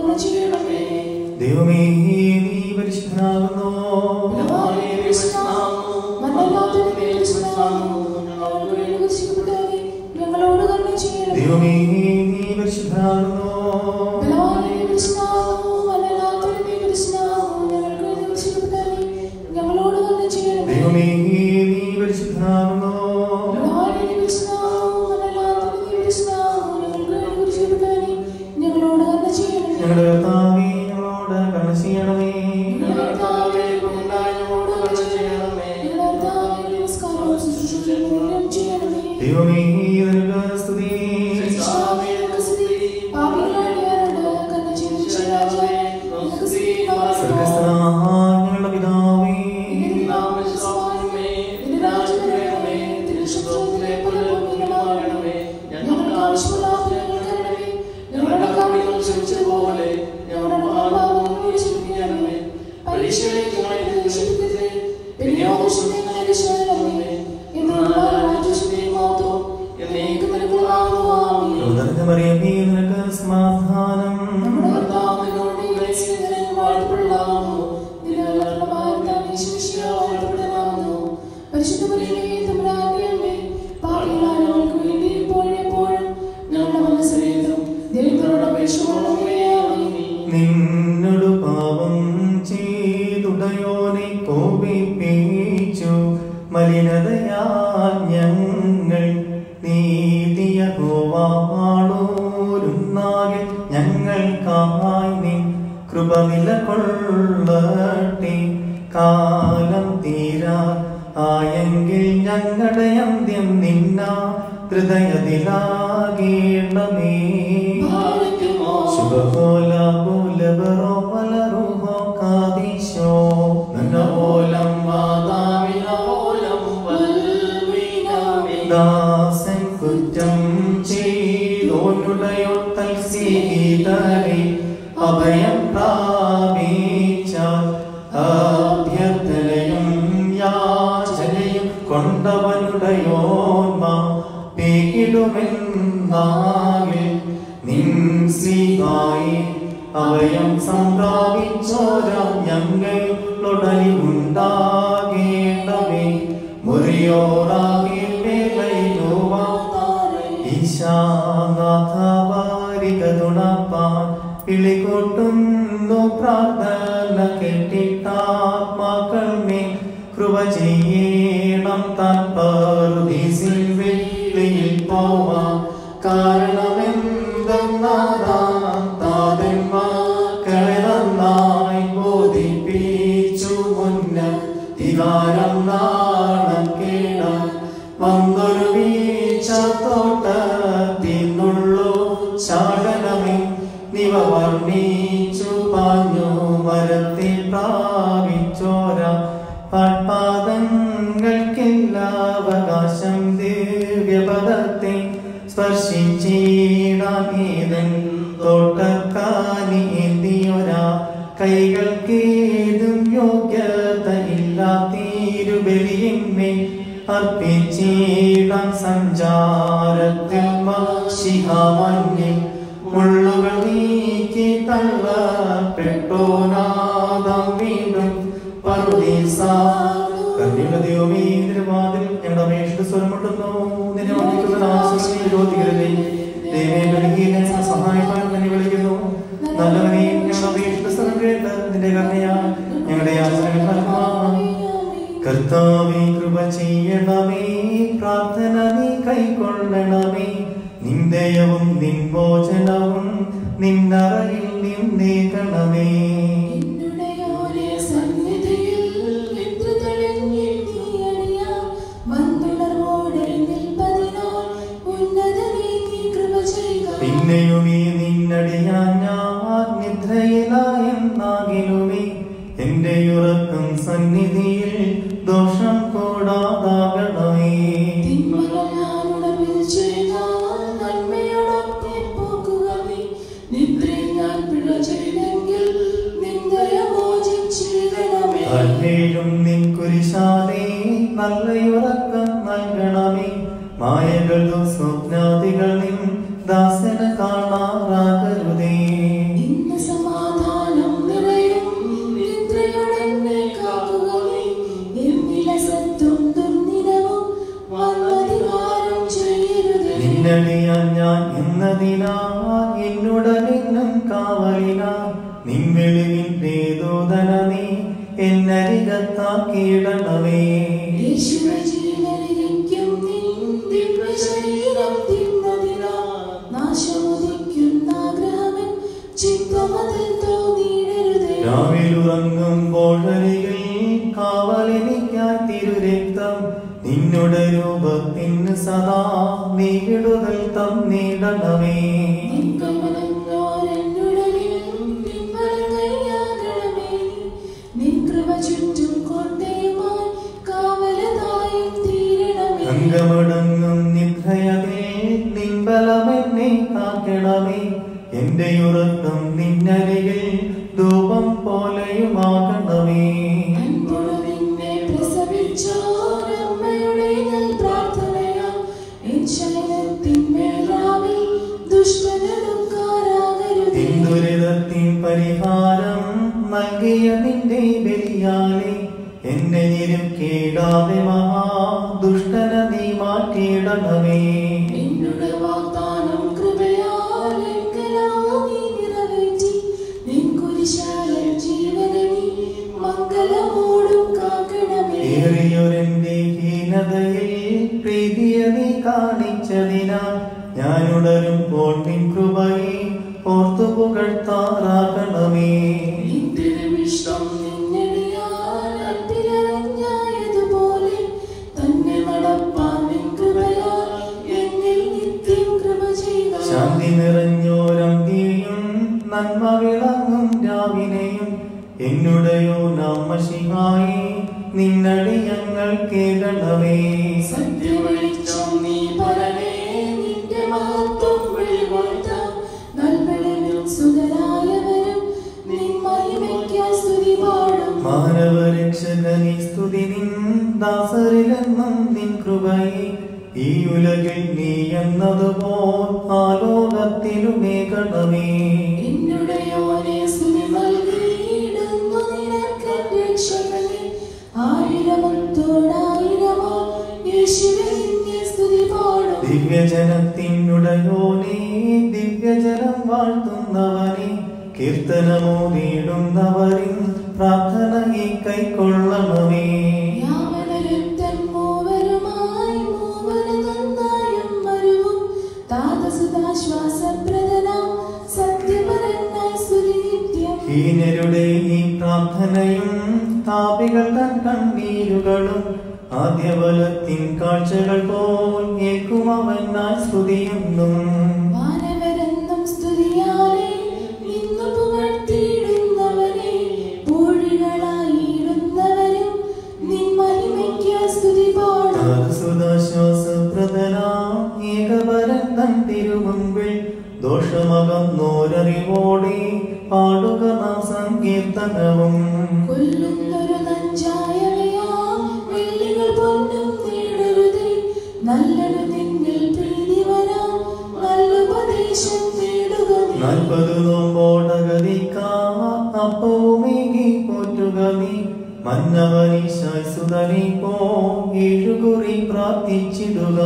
ദൈവമേ നീ പരിശുദ്ധനാകുന്നു ബലവാനേ പരിശുദ്ധനാകുന്നു. മന്നല്ലാത്തവനേ പരിശുദ്ധനാകുന്നു. ഞങ്ങളോട് വേണ്ടി കുരിശിക്കപ്പെട്ടവനേ, ഞങ്ങളോട് കരുണ ചെയ്യണമേ. ദൈവമേ നീ പരിശുദ്ധനാകുന്നു ബലവാനേ പരിശുദ്ധനാകുന്നു. മന്നല്ലാത്തവനേ പരിശുദ്ധനാകുന്നു. ഞങ്ങൾക്ക് വേണ്ടി കുരിശിക്കപ്പെട്ടവനേ, ഞങ്ങളോട് കരുണ ചെയ്യണമേ. ദൈവമേ നീ പരിശുദ്ധനാകുന്നു ബലവാനേ പരിശുദ്ധനാകുന്നു. മന്നല്ലാത്തവനേ പരിശുദ്ധനാകുന്നു. ഞങ്ങൾക്ക് വേണ്ടി കുരിശിക്കപ്പെട്ടവനേ, ഞങ്ങളോട് കരുണ ചെയ്യണമേ. ഞങ്ങളുടെ കർത്താവേ ഞങ്ങളോട് കരുണ ചെയ്യണമേ ഞങ്ങളുടെ കർത്താവേ, കരുണയായി ഞങ്ങളോട് കരുണ ചെയ്യണമേ. ഞങ്ങളുടെ കർത്താവേ, നമസ്കാരവും ശുശ്രൂഷയും പുണ്യം ചെയ്യണമേ. ദൈവമേ നിനക്ക് സ്തുതി കർത്താവേ, നിനക്ക് സ്തുതി. പാപികളായ ഞങ്ങളോട് കരുണ ചെയ്ത് രക്ഷിക്കണമേ. നിനക്ക് സ്തുതി. സ്വർഗസ്ഥനായ ഞങ്ങളുടെ പിതാവേ നിന്റെ നാമം സ്തുതിക്കണമേ. നിന്റെ രാജ്യം വരണമേ. നിന്റെ ഇഷ്ടത്തിലെ പോലെ ഭൂമിയിലുമാകണമേ. ഞങ്ങൾക്ക് ആവശ്യമുള്ള ആഹാരം തരണമേ. ഞങ്ങളുടെ കടങ്ങൾ ക്ഷമിച്ചതുപോലെ ഞങ്ങളുടെ പാപങ്ങളോട് ക്ഷമിക്കണമേ. പരീക്ഷയിലേക്ക് ഞങ്ങളെ പ്രവേശിപ്പിക്കരുതേ. പിന്നെയോ ദുഷ്ടനെ ഞങ്ങളെ രക്ഷിക്കണമേ. എന്നാൽ രാജ്യത്തിന്റെയും മഹത്വവും എന്നേക്കും നിനക്കുള്ളതാകുന്നു. ആമേൻ. മറിയമേ നിനക്ക് സമാധാനം നമ്മുടെ കർത്താവ് നിന്നോട് കൂടെ സ്നേഹിതനും വാഴ്ത്തപ്പെട്ടവനാകുന്നു. നിന്റെ കരുണമായ കർത്താവ് യേശുമിശിഹാ വാഴ്ത്തപ്പെട്ടവനാകുന്നു. പരിശുദ്ധ മറിയമേ, തമ്പുരാന്റെ അമ്മേ, പാപികളായ ഞങ്ങൾക്ക് വേണ്ടി ഇപ്പോഴും എപ്പോഴും ഞങ്ങളുടെ മനസ്സിലേക്കും ദൈവത്തോട് അപേക്ഷിച്ചുകൊള്ളണമേ. ആമേൻ. നിന്നോട് പാപം ചെയ്തുടയോനെ കോപിപ്പിച്ചു മലിനതയാൽ ഞങ്ങൾ നീതിയ ഗോവാളൂരുന്നാകെ ഞങ്ങൾക്കായി നീ കൃപ നിലകൊള്ളട്ടെ കാലം തീരാ ആയെങ്കിൽ ഞങ്ങളുടെ അന്ത്യം നിന്ന ഹൃദയത്തിലാകേണമേ ഭാവിക്കുമോ? ശുഭകോല ബോലബറോ വലറുഹോ കാദിശോ നന്നോലം മാതാവിനോലം വൽമീനാമേ. ദാസൻ കുറ്റം ചെയ്തോനുടയോ തൽസീതരെ അഭയം പ്രാപിച്ചാൽ അഭ്യർത്ഥനയും യാചനയും കൊണ്ടവനുടയോന്മ പേകിടുമെന്നാകിൽ നിൻ ശ്രീകായി അഭയം സംപ്രാപിച്ചോരാം ഞങ്ങളുടലി ഉണ്ടാകേണ്ടവേ മുറിയോറാകെ വേലയിലോവാ ഈശാനാഥവാരികതുണപ്പാൻ വിളികൊട്ടുന്നു പ്രാർത്ഥന കേട്ടിട്ടാത്മാക്കൾ മേ കൃപ ചെയ്യണം താൻ പറുദീസിൽ വെള്ളിയിൽ പോവാം കാരണമെന്തെന്നാതാം താതന്മാക്കളെ നന്നായി ബോധിപ്പിച്ചു മുന്ന തികാരം നാണം കേടാൻ വന്നൊരു വീഴ്ച തോട്ടത്തിനുള്ളു ശാടനമേ നിവ വർണ്ണിച്ചു പാഞ്ഞു മരത്തിൽ പ്രാപിച്ചോര പാൽപാദങ്ങൾക്കെല്ലാവകാശം ദിവ്യപദത്തെ സ്പർശിച്ചിടാനേതൻ തോട്ടക്കാനി എന്തിയൊരാ കൈകൾക്കേതും യോഗ്യതയില്ലാത്തീരുബലിയിന്മേ അർപ്പിച്ചിടാൻ സഞ്ചാരത്തിൽ ശിഖാമഞ്ഞിൽ മുള്ളുകൾ നീക്കി തള്ളപ്പെട്ടോനാദം വീണ്ടും പറുദീസ കന്യക ദൈവമേ തിരുവാതിൽ ഞങ്ങളുടെ അപേക്ഷ സ്വരമുട്ടുന്നു നിന്നെ വന്ദിക്കുന്ന ആശീർവദിച്ച് വിരോധിക്കരുതേ ദൈവമേ ബലഹീനനെ സഹായിക്കാൻ തന്നെ വിളിക്കുന്നു നല്ലവനെ ഞങ്ങളുടെ അപേക്ഷ സ്വരം കേട്ട് നിന്റെ കരുണയാ ഞങ്ങളുടെ യാചനകൾ നൽകുവാൻ കർത്താവേ കൃപ ചെയ്യണമേ പ്രാർത്ഥന നീ കൈക്കൊള്ളണമേ നിന്ദയവും നിൻ ഭോജനവും നിന്നറയിൽ നിന്നേകണമേ എന്നുടയോനെ സന്നിധിയിൽ നിദ്ര തെളിഞ്ഞ് നീ അണിയാം. വന്നുണർവോടെ നിൽപ്പതിനാൽ ഉന്നതനേ നീ കൃപ ചെയ്യുക. പിന്നെയുമേ നിന്നടിയാൻ ഞാൻ നിദ്രയിലായെന്നാകിലുമേ എന്റെ ഉറക്കം സന്നിധിയിൽ ദോഷം കൂടാതാകണമേ തിന്മകൾ ഞാൻ ഉണർവിൽ ചെയ്താൽ നന്മയോടൊപ്പം പോക്കുക നീ. നിദ്രയിൽ ഞാൻ പിഴ ചെയ്തെങ്കിൽ നിന്ദയ മോചിച്ചിടണമേ. അല്ലേലും നിൻ കുരിശാലേ നല്ലയുറക്കം നൽകണമേ മായകളും സ്വപ്നാദികൾ നിൻ ദാസന കാണാറാകരുതേ ഇന്ന് സമാധാനം നിറയെ രക്ഷിച്ചതിനാ എന്നുടനെന്നും കാവലിനാ നിൻവെളിവിന്റെ ദൂതന നീ എന്നരികത്താക്കിയിടണമേ യേശുവേ ജീവനിരിക്കും നിൻ ദിവ്യശരീരം തിന്നതിനാൽ നാശമുദിക്കുന്ന ആഗ്രഹമൻ ചിത്തമതിൽ തോന്നിയിടരുതേ. രാവിലുറങ്ങുമ്പോഴരികിൽ കാവലിനിക്കായി തിരുരക്തം നിന്നുടെ രൂപത്തിന് സദാ നീ വിടുതൽ തന്നിടണമേ നിൻ കമലങ്ങോരെന്നുടലിൽ പിൻവലം കൈയാകണമേ. നിൻ കൃപ ചുറ്റും കോട്ടയുമായി കാവലതായും തീരണമേ അംഗമടങ്ങും നിദ്രയതേ നിൻബലമെന്നെ കാക്കണമേ എന്റെ ഉറക്കം നിന്നരികിൽ ധൂപം പോലെയുമാകണമേ അൻപുടു നിന്നെ പ്രസവിച്ചോരമ്മയുടെ നൽ പ്രാർത്ഥനയാൽ എൻ ശയനത്തിന്മേൽ രാവിൽ ദുഷ്ടനടുക്കാരാകരുതേ. തിന്തുരിതത്തിൻ പരിഹാരം നൽകിയ നിന്റെ ബലിയാലെ എന്നെ ഞെരുക്കിടാതെ മഹാ ദുഷ്ടന നീ മാറ്റിയിടണമേ നിന്നുടെ വാഗ്ദാനം കൃപയാൽ എങ്കലാൽ നീ നിറവേറ്റി. നിൻ കുരിശാലെ ജീവനെ നീ മംഗളമോടും കാക്കണമേ ഏറിയൊരെന്റെ ഹീനതയിൽ പ്രീതിയ നീ കാണിച്ചതിനാൽ ഞാനുടരുമ്പോൾ നിൻ കൃപയെ ഓർത്തു പുകഴ്ത്താറാകണമേ നിത്യവിഷ്ടം നിന്നടിയാൽ അൻപിലറിഞ്ഞായതുപോലെ തന്നെ നടപ്പാൻ നിൻ കൃപയാൽ എന്നിൽ നിത്യം കൃപ ചെയ്യുക. ശാന്തി നിറഞ്ഞോരന്തിയും നന്മ വിളങ്ങും രാവിനെയും എന്നുടയോ നാമശിഹായി നിന്നടിയങ്ങൾ കേൾക്കണമേ സത്യവെളിച്ചം നീ പരനേ, നിന്റെ മഹത്വം വെളിവാഴ്ത്താം. നൽവെളിവിൽ സുതരായവരും നിൻ മഹിമയ്ക്കായി സ്തുതി പാടും. മാനവരക്ഷകനി സ്തുതി നിൻ ദാസരിലെന്നും നിൻ കൃപയെ ഈ ഉലകിൽ നീ എന്നതുപോൽ ആലോകത്തിലുമേകണമേ എന്നുടയോനെ സ്തുതി നൽകിയിടുന്നു നിനക്കെന്റെ രക്ഷകനെ. ആയിരമത്തോടായിരമോ യേശുവേ നിന്നെ സ്തുതി പാടും. ദിവ്യജനത്തിനുടയോനെ ദിവ്യജനം വാഴ്ത്തുന്നവനെ കീർത്തനമോതിയിടുന്നവരിൻ പ്രാർത്ഥനയെ കൈക്കൊള്ളണമേ യാവനരുത്തൻ മൂവരുമായി മൂവര് നന്നായും മരുവും താതസുതാശ്വാസപ്രദനാം സത്യപരനായി സ്തുതി നിത്യം. ഹീനരുടെ ഈ പ്രാർത്ഥനയും താപികൾ തൻ കണ്ണീരുകളും ആദ്യബലത്തിൻ കാഴ്ചകൾ പോൽ ഏൽക്കുമവനായി സ്തുതിയെന്നും വാനവരെന്നും സ്തുതിയാലെ നിന്നു പുകഴ്ത്തിയിടുന്നവനെ പൂഴികളായിടുന്നവരും നിൻ മഹിമയ്ക്കായി സ്തുതി പാടും സുതാശ്വാസപ്രദനാ ഏകപരൻ തൻ തിരുമുമ്പിൽ ദോഷമകന്നോരറിവോടെ പാടുക നാം സങ്കീർത്തനവും കൊല്ലുന്നൊരു നഞ്ചായവയാം വെള്ളികൾ പൊന്നും നേടരുതേ നല്ലൊരു നിന്നിൽ പ്രീതി വരാം നല്ലുപദേശം നേടുക നീ. നാൽപ്പത് നോമ്പോടകതിക്കാ അപ്പവുമേകി പോറ്റുക നീ മന്നവനീശായ് സുതനി പോ ഏഴുകുറി പ്രാർത്ഥിച്ചിടുക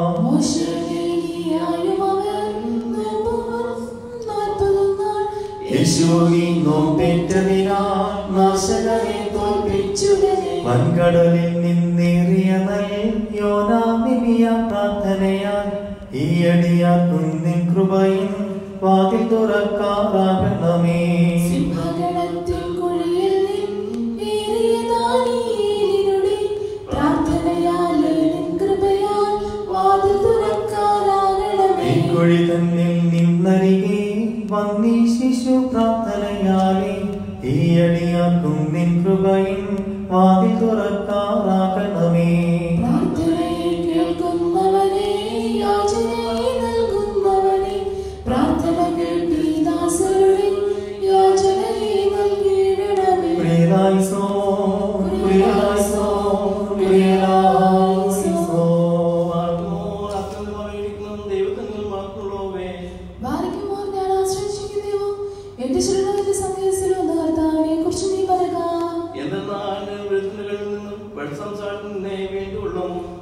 മോശമേകിയായും അവൻ നോമ്പും നാൽപ്പതും നാൾ യേശുവി നോമ്പേറ്റതിനാൽ നാശകരെ തോൽപ്പിച്ചുടനെ വൻകടലിൽ നിന്നേറിയ നൽ യോനാമിനിയ പ്രാർത്ഥനയാൽ ഈ അടിയാക്കും നിൻ കൃപയും വാതിൽ തുറക്കാറാകണമേ സിംഹഗണത്തിൻ കുഴിയിൽ ഏറിയ ദാനിയേലിനുടെ പ്രാർത്ഥനയാലെ നിൻ കൃപയാൽ വാതിൽ തുറക്കാറാകണമേ. കുഴി തന്നിൽ നിന്നരികെ വന്നി ശിശു പ്രാർത്ഥനയാലെ ഈ അടിയാക്കും നിൻ കൃപയും വാതിൽ തുറക്കാറാകണമേ പ്രാർത്ഥനയെ കേൾക്കുന്നവനെ, യാചനയെ നൽകുന്നവനെ, പ്രാർത്ഥന കേട്ടി ദാസരുടെ യാചനയെ നൽകിയിടണമേ. പ്രിയരായിസോ പ്രിയരായിസോ പ്രിയരായിസോ ഭാര്യയ്ക്കുമോർ ഞാൻ ആശ്രയിച്ചിരിക്കുന്ന ദൈവം, എന്റെ ശരണവും എന്റെ സന്ദേശത്തിലും എന്ന കർത്താവിനെക്കുറിച്ച് നീ പറയുക എന്തെന്നാൽ വെളുത്തുകളിൽ നിന്നും സംസാരത്തിനെ വേണ്ടിയുള്ളൂ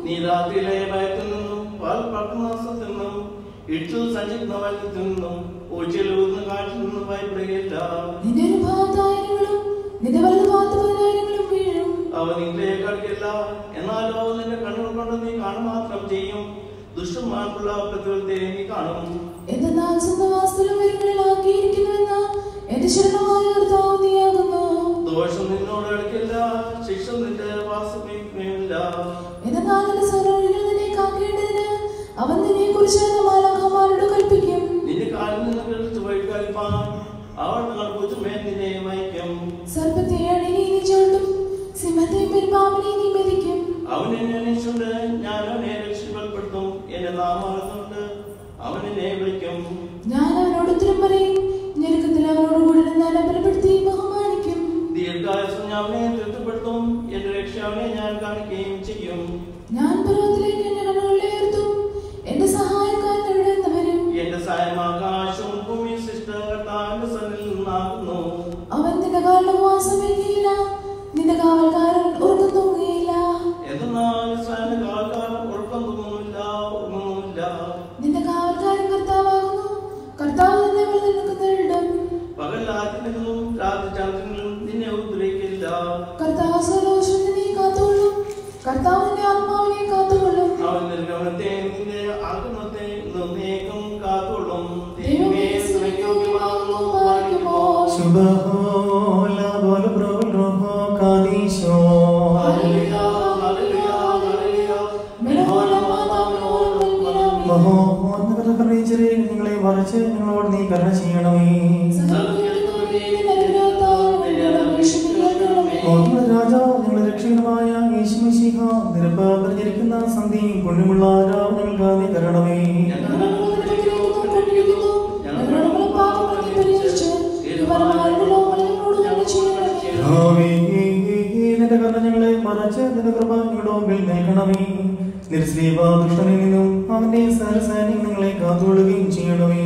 നീ രാത്രിയിലെ ഭയത്തിൽ നിന്നും പാൽ പട്ടണത്തിൽ നിന്നും ഇട്ടു സഞ്ചരിക്കുന്ന വയത്തിൽ നിന്നും ഉച്ചയിലൂർന്ന കാറ്റിൽ നിന്നും ഭയപ്പെടുകയില്ല നിന്റെ ഒരു ഭാഗത്ത് ആയിരങ്ങളും നിന്റെ വലതു ഭാഗത്ത് പതിനായിരങ്ങളും വീഴും അവൻ നിങ്ങളെ കളിക്കില്ല എന്നാലോ നിന്റെ കണ്ണുകൾ കൊണ്ട് നീ കാണുക മാത്രം ചെയ്യും ദുഷ്ടന്മാർക്കുള്ള പ്രതിഫലത്തെ നീ കാണും എന്തെന്നാൽ സ്വന്തം വാസ്തുലും വരികളിലാക്കിയിരിക്കുന്നുവെന്ന എന്റെ ശരണമായ കർത്താവ് നീയാകുന്നു ദോഷം നിന്നോട് കളിക്കില്ല ശിക്ഷ നിന്റെ വാസമില്ല എന്നാൽ നിന്റെ സഹോദരികൾ നിന്നെ കാക്കേണ്ടതിന് അവൻ നിന്നെ കുറിച്ച് മാലാഖമാരോട് കൽപ്പിക്കും നിന്റെ കാലിൽ നിന്ന് എടുത്ത് വഴി കളിപ്പാൻ അവൾ കൽപ്പിച്ചുമേ നിന്നെ വഹിക്കും സർപ്പത്തെ അണിനി നീ ചവിട്ടും സിംഹത്തെ പെരുമ്പാമ്പിനെ നീ മെതിക്കും അവൻ എന്നെ അന്വേഷിച്ചുണ്ട് ഞാൻ അവനെ രക്ഷപ്പെടുത്തും എന്റെ നാമറുന്നുണ്ട് അവൻ എന്നെ വിളിക്കും ഞാൻ അവനോട് ഉത്തരം പറയും ഞെരുക്കത്തിൽ അവനോട് കൂടെ ഞാൻ ബലപ്പെടുത്തി ബഹുമാനിക്കും ദീർഘായുസം ഞാൻ അവനെ തൃപ്തിപ്പെടുത്തും എന്റെ രക്ഷ അവനെ ഞാൻ കാണിക്കുകയും ചെയ്യും ഞാൻ പർവ്വതത്തിലേക്ക് എന്റെ കണ്ണുകളെ ഉയർത്തും എന്റെ സഹായക്കാരൻ എവിടെ നിന്ന് വരും എന്റെ സായമാകാശവും ഭൂമി സൃഷ്ടകർത്താവിന്റെ സന്നിൽ നിന്നാകുന്നു അവൻ നിന്റെ കാലിന് ഉപവാസം വയ്ക്കുകയില്ല നിന്റെ കാവൽക്കാരൻ ഉറക്കം തൂങ്ങുകയില്ല എന്നാൽ സായന കാലക്കാലം ഉറക്കം തോന്നുന്നില്ല ഉറങ്ങുന്നുമില്ല നിന്റെ കാവൽക്കാരൻ കർത്താവാകുന്നു കർത്താവ് നിന്നെ വെറുതെ നിൽക്കുന്നിടം പകൽ ആറ്റിനും രാത്രി ചന്ദ്രനും നിന്നെ ഉപദ്രവിക്കില്ല കർത്താവ് സദോഷം നിന്നെ കാത്തുകൊള്ളും കർത്താവ് നിന്റെ ആത്മാവിനെ കാത്തുകൊള്ളും അവൻ നിർഗമനത്തെ നിന്റെ ആഗമനത്തെ നിർണയിക്കും കാത്തോളും ദൈവമേ സ്തുതിക്കുമാകുന്നു പാലിക്കുമോ ശുഭഹോല ബോലബ്രോൽ റോഹോ കാദീശോ ഹല്ലേലൂയ ഹല്ലേലൂയ ഹല്ലേലൂയ മെനോലം മാതാവിനോട് വൽമീനാമി മഹോന്നത കർണീച്ചരെ നിങ്ങളെ മറിച്ച് ഞങ്ങളോട് നീ കരുണ ചെയ്യണമേ മോഹന രാജാവ് ഞങ്ങളുടെ രക്ഷകനുമായ യേശുമിശിഹ നിരപ്പ് പറഞ്ഞിരിക്കുന്ന സന്ധി പുണ്യമുള്ള രാവ് ഞങ്ങൾക്ക് നീ തരണമേ യഹോവേ, നിന്റെ കരുണ ഞങ്ങളെ മറച്ച് നിന്റെ കൃപ ഞങ്ങളുടെ മുമ്പിൽ നീക്കണമേ നിരസ്ലീപ ദുഷ്ടനിൽ നിന്നും അവന്റെ സഹസാനി ഞങ്ങളെ കാത്തുകൊള്ളുകയും ചെയ്യണമേ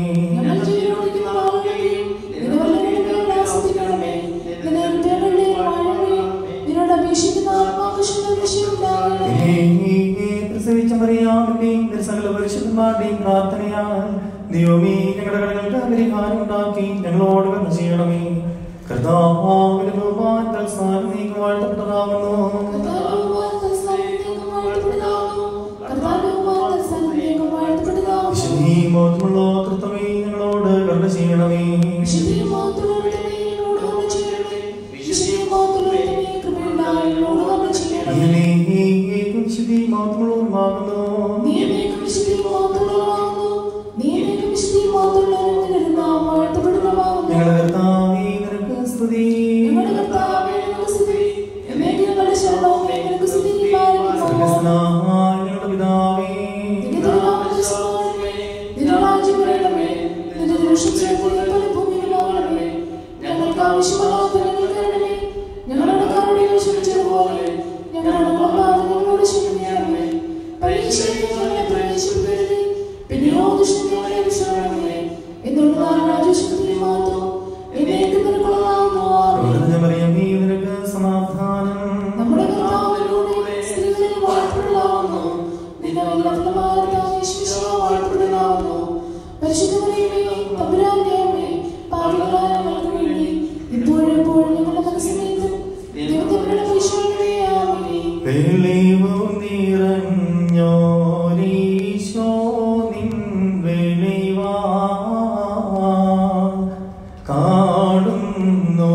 പ്രസവിച്ച മറിയാമിന്റെയും സകല പരിശുദ്ധന്മാരുടെയും പ്രാർത്ഥനയാണ് ദൈവമേ ഞങ്ങളുടെ കടകൾക്ക് പരിഹാരം ഉണ്ടാക്കി ഞങ്ങളോട് കർമ്മ ചെയ്യണമേ കർത്താവിന് ബഹുമാൻ തൽസ്ഥാനം നീക്ക് വാഴ്ത്തപ്പെട്ടതാകുന്നു വിശുദ്ധീമോത്മുള്ള കൃത്തമേ ഞങ്ങളോട് കർമ്മ ചെയ്യണമേ വിശുദ്ധീമോത്മുള്ളവരുമാകുന്നു ഞങ്ങളുടെ കർത്താവേ നിനക്ക് സ്തുതി സ്വർഗ്ഗസ്ഥനായ ഞങ്ങളുടെ പിതാവേ ഞങ്ങളുടെ കരുണയെ ക്ഷമിച്ചതുപോലെ ഞങ്ങളുടെ പാപങ്ങളോട് ക്ഷമിക്കണമേ പരീക്ഷയിൽ ഞങ്ങളെ പ്രവേശിപ്പിക്കരുതേ പിന്നെയോ ദുഷ്ടങ്ങളെ വിശ്രമണമേ എന്നുള്ള രാജശക്തി മാത്രം എന്നേക്ക് നിനക്കുള്ളതാകുന്നു ആമേൻ. പ്രവചനമറിയമേ നിനക്ക് സമാധാനം നമ്മുടെ കർത്താവിലൂടെ സ്ത്രീകളിൽ വാഴ്ത്തപ്പെടലാവുന്നു നിന്റെ വല്ലഭമായ വാഴ്ത്തപ്പെടലാവുന്നു പരിശുദ്ധമറിയമേ തമ്പുരാന്റെ അമ്മേ പാപികളായ ഞങ്ങൾക്ക് വേണ്ടി ഇപ്പോഴും എപ്പോഴും ഞങ്ങളുടെ മനസ്സിലേക്കും ദൈവത്തിന്റെ വിശ്വാസമേ ആമേൻ വെളിവു നിറഞ്ഞോരീശോ നിൻ വെളിവാ കാണുന്നു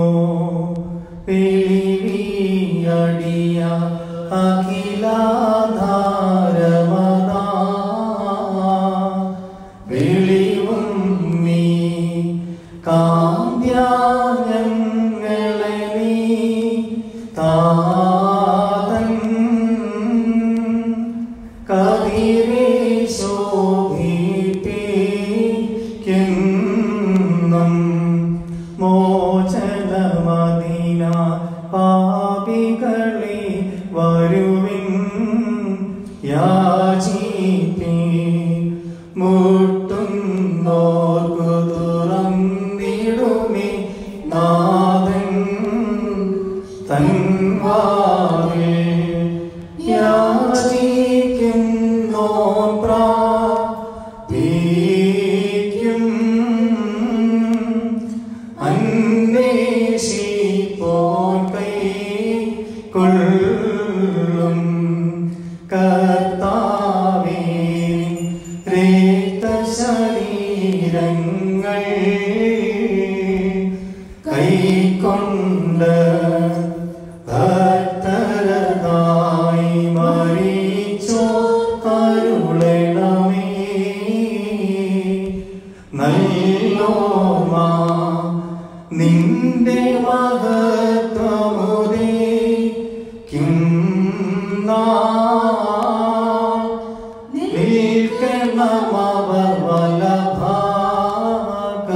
വെളിവിയടിയ അഖിലാധാരമതാ വെളിവും നീ കാന്ത്യാഞ്ഞങ്ങളെ നീ താതൻ കതിരേശോഭിപ്പിക്കും മോചനമദീന പാപികളെ വരുവിൻ യാചിപ്പി മുട്ടുന്നോർക്കു തുറന്നിടുമേ നാഥൻ തൻവാവേ യാചിക്ക കർത്താവേ രക്തശരീരങ്ങൾ കൈക്കൊണ്ട് ഭക്തരതായി മരിച്ചോ കരുളണമേ നല്ലോമാ നിന്റെ മഹത്വമുദേ നിൽക്കണമവർ വലഭാഗ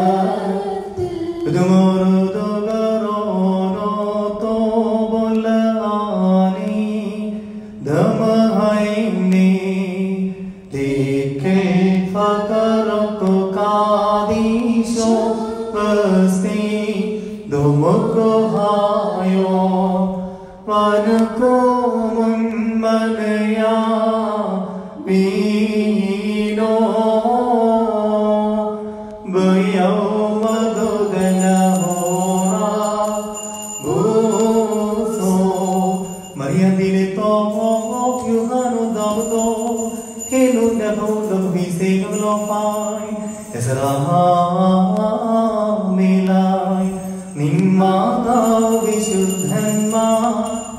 വീണോ വിശുദ്ധന്മാർ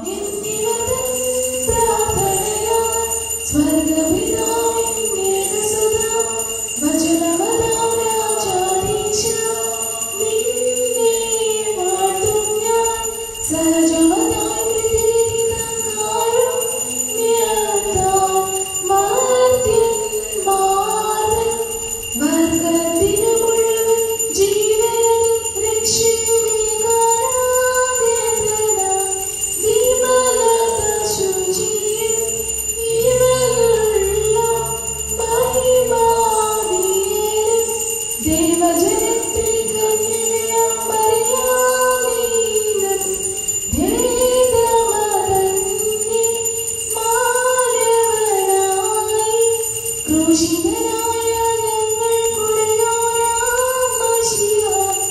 വർഗത്തിനു മുഴുവൻ ജീവനും രക്ഷയുമേ ക്രൂശിതനായ ഞങ്ങൾ കുടയോരാമശിയ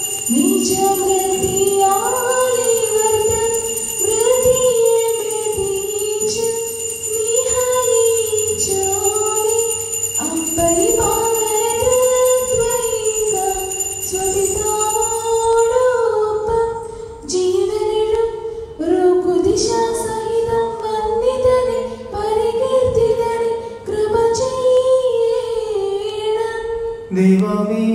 നീചവൃത്തിയാലി വർദ്ധൻ വൃത്തിയെ മെതിച്ച് നിഹരിച്ചോനെ അപ്പരിപാലനത്വൈക സ്വപിതാവോടൊപ്പം ജീവനിലും റുക്കുദിശാസഹിതം വന്ദിതനെ പരികീർത്തിതനെ കൃപ ചെയ്യണം ദൈവമേ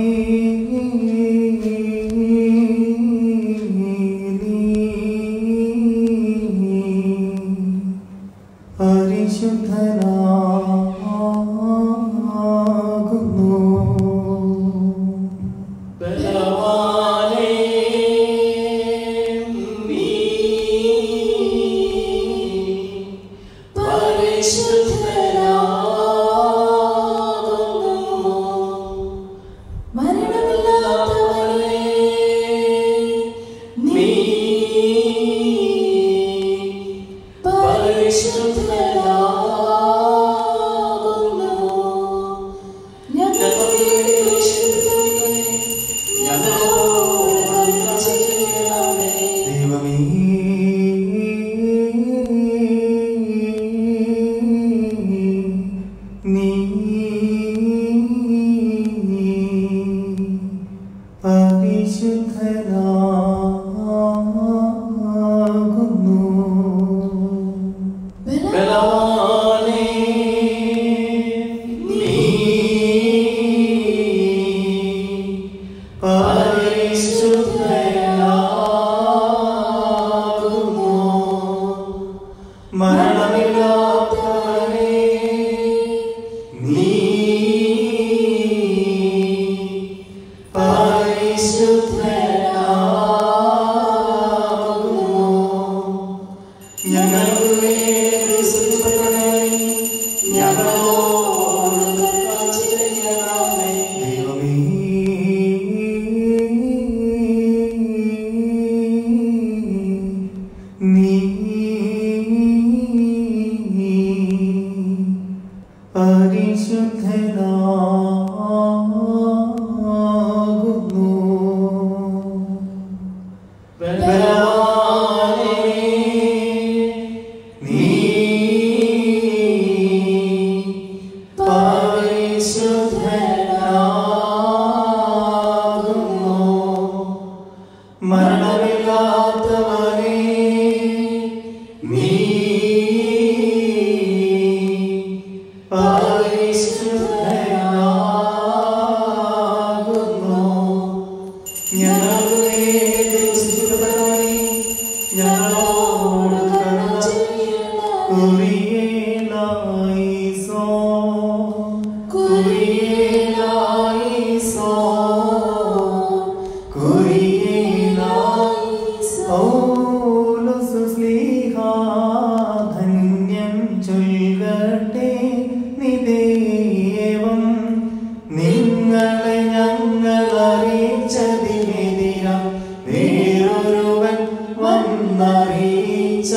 പരിശുദ്ധനാകുന്നു ബലവാനേ നീ മരണമില്ലാത്തവനെ നീ പരിശുദ്ധനാകുന്നു ഞങ്ങളുടെ വിശുദ്ധനെ ഞങ്ങളോട് കരുണ ചെയ്യണമേ ദൈവമേ നീ പരിശുദ്ധനാകുന്നു ബലവാനേ നീ പരിശുദ്ധനാകുന്നു മരണമില്ലാത്തവനേ നീ പരിശുദ്ധനാകുന്നു ഞങ്ങൾക്ക് വേണ്ടി സ്തുതിക്കണമേ. ഞങ്ങളോട് കരുണ ചെയ്യണമേ. ദൈവമേ നീ പരിശുദ്ധനാകുന്നു ബലവാനേ നീ പരിശുദ്ധനാകുന്നു ഞങ്ങളുടെ ദൈവമേ, ഞങ്ങളോട് കരുണ കുറിയേലായിസോ കുറിയേലായിസോ കുറിയേലായിസോ പൗലോസ് ശ്ലീഹാ ധന്യം ചൊൽകട്ടെ നിദേവം നിങ്ങളെ ഞങ്ങൾ അറിയിച്ചതിനെതിര വേറൊരുവൻ വന്നറിയിച്ച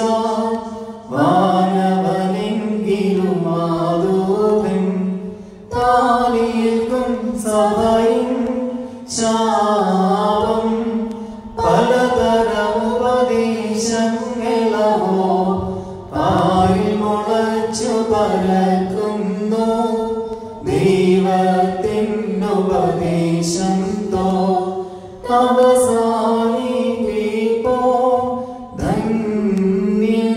വാനവനെങ്കിലും മാതൂതൻ താലിയേൽക്കും സഭയും ശാപം പലതരമുപദേശങ്ങളോ പായിൽ മുളച്ചു പരക്കുന്നു ദൈവത്തിനുപദേശം തോ അവസാനിപ്പിപ്പോ ധന്യം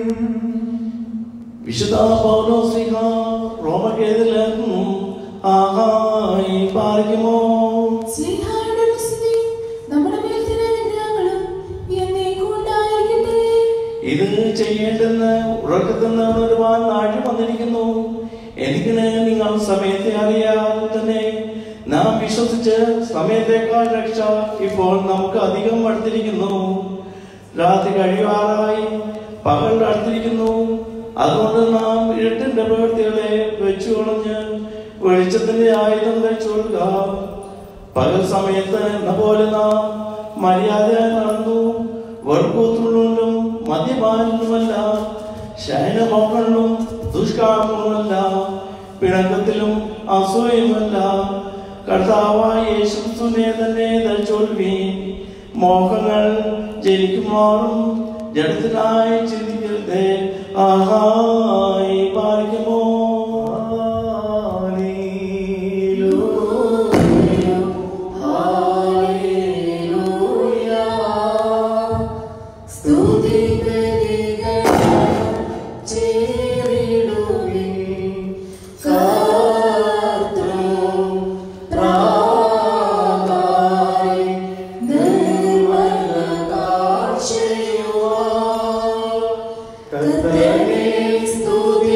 വിശുദ്ധ പൗലോസ്ലിഹ റോമക്കെതിരാക്കുന്നു ആഹായി പാലിക്കുമോ സ്നേഹായുടെ സ്തുതി നമ്മുടെ മേൽ തന്നെ അനുഗ്രഹങ്ങളും എന്നേക്കും ഉണ്ടായിരിക്കട്ടെ. ഇത് ചെയ്യേണ്ടെന്ന് ഉറക്കത്തുനിന്ന് ഉണരുവാൻ നാട്ടിൽ വന്നിരിക്കുന്നു എനിക്കിന് നിങ്ങൾ സമയത്തെ അറിയാതെ തന്നെ നാം വിശ്വസിച്ച് സമയത്തേക്കാൾ രക്ഷ ഇപ്പോൾ നമുക്ക് അധികം അടുത്തിരിക്കുന്നു രാത്രി കഴിയാറായി പകൽ അടുത്തിരിക്കുന്നു അതുകൊണ്ട് നാം ഇരുട്ടിന്റെ പ്രവൃത്തികളെ വെച്ചു കളഞ്ഞ് വെളിച്ചത്തിന്റെ ആയുധം ധരിച്ചു കൊടുക്കുക പകൽ സമയത്ത് എന്ന പോലെ നാം മര്യാദയായി നടന്നു വെറുക്കൂത്തുള്ളിലും മദ്യപാനിലുമല്ല ശയനമോഹങ്ങളിലും ദുഷ്കാമങ്ങളുമല്ല പിണക്കത്തിലും അസൂയുമല്ല കർത്താവായ യേശുനെ തന്നെ ധരിച്ചോൽവി മോഹങ്ങൾ ജനിക്കുമാറും ജഡത്തിനായി ചിന്തിക്കരുതേ ആഹായി പാലിക്കുമോ സ്തുതി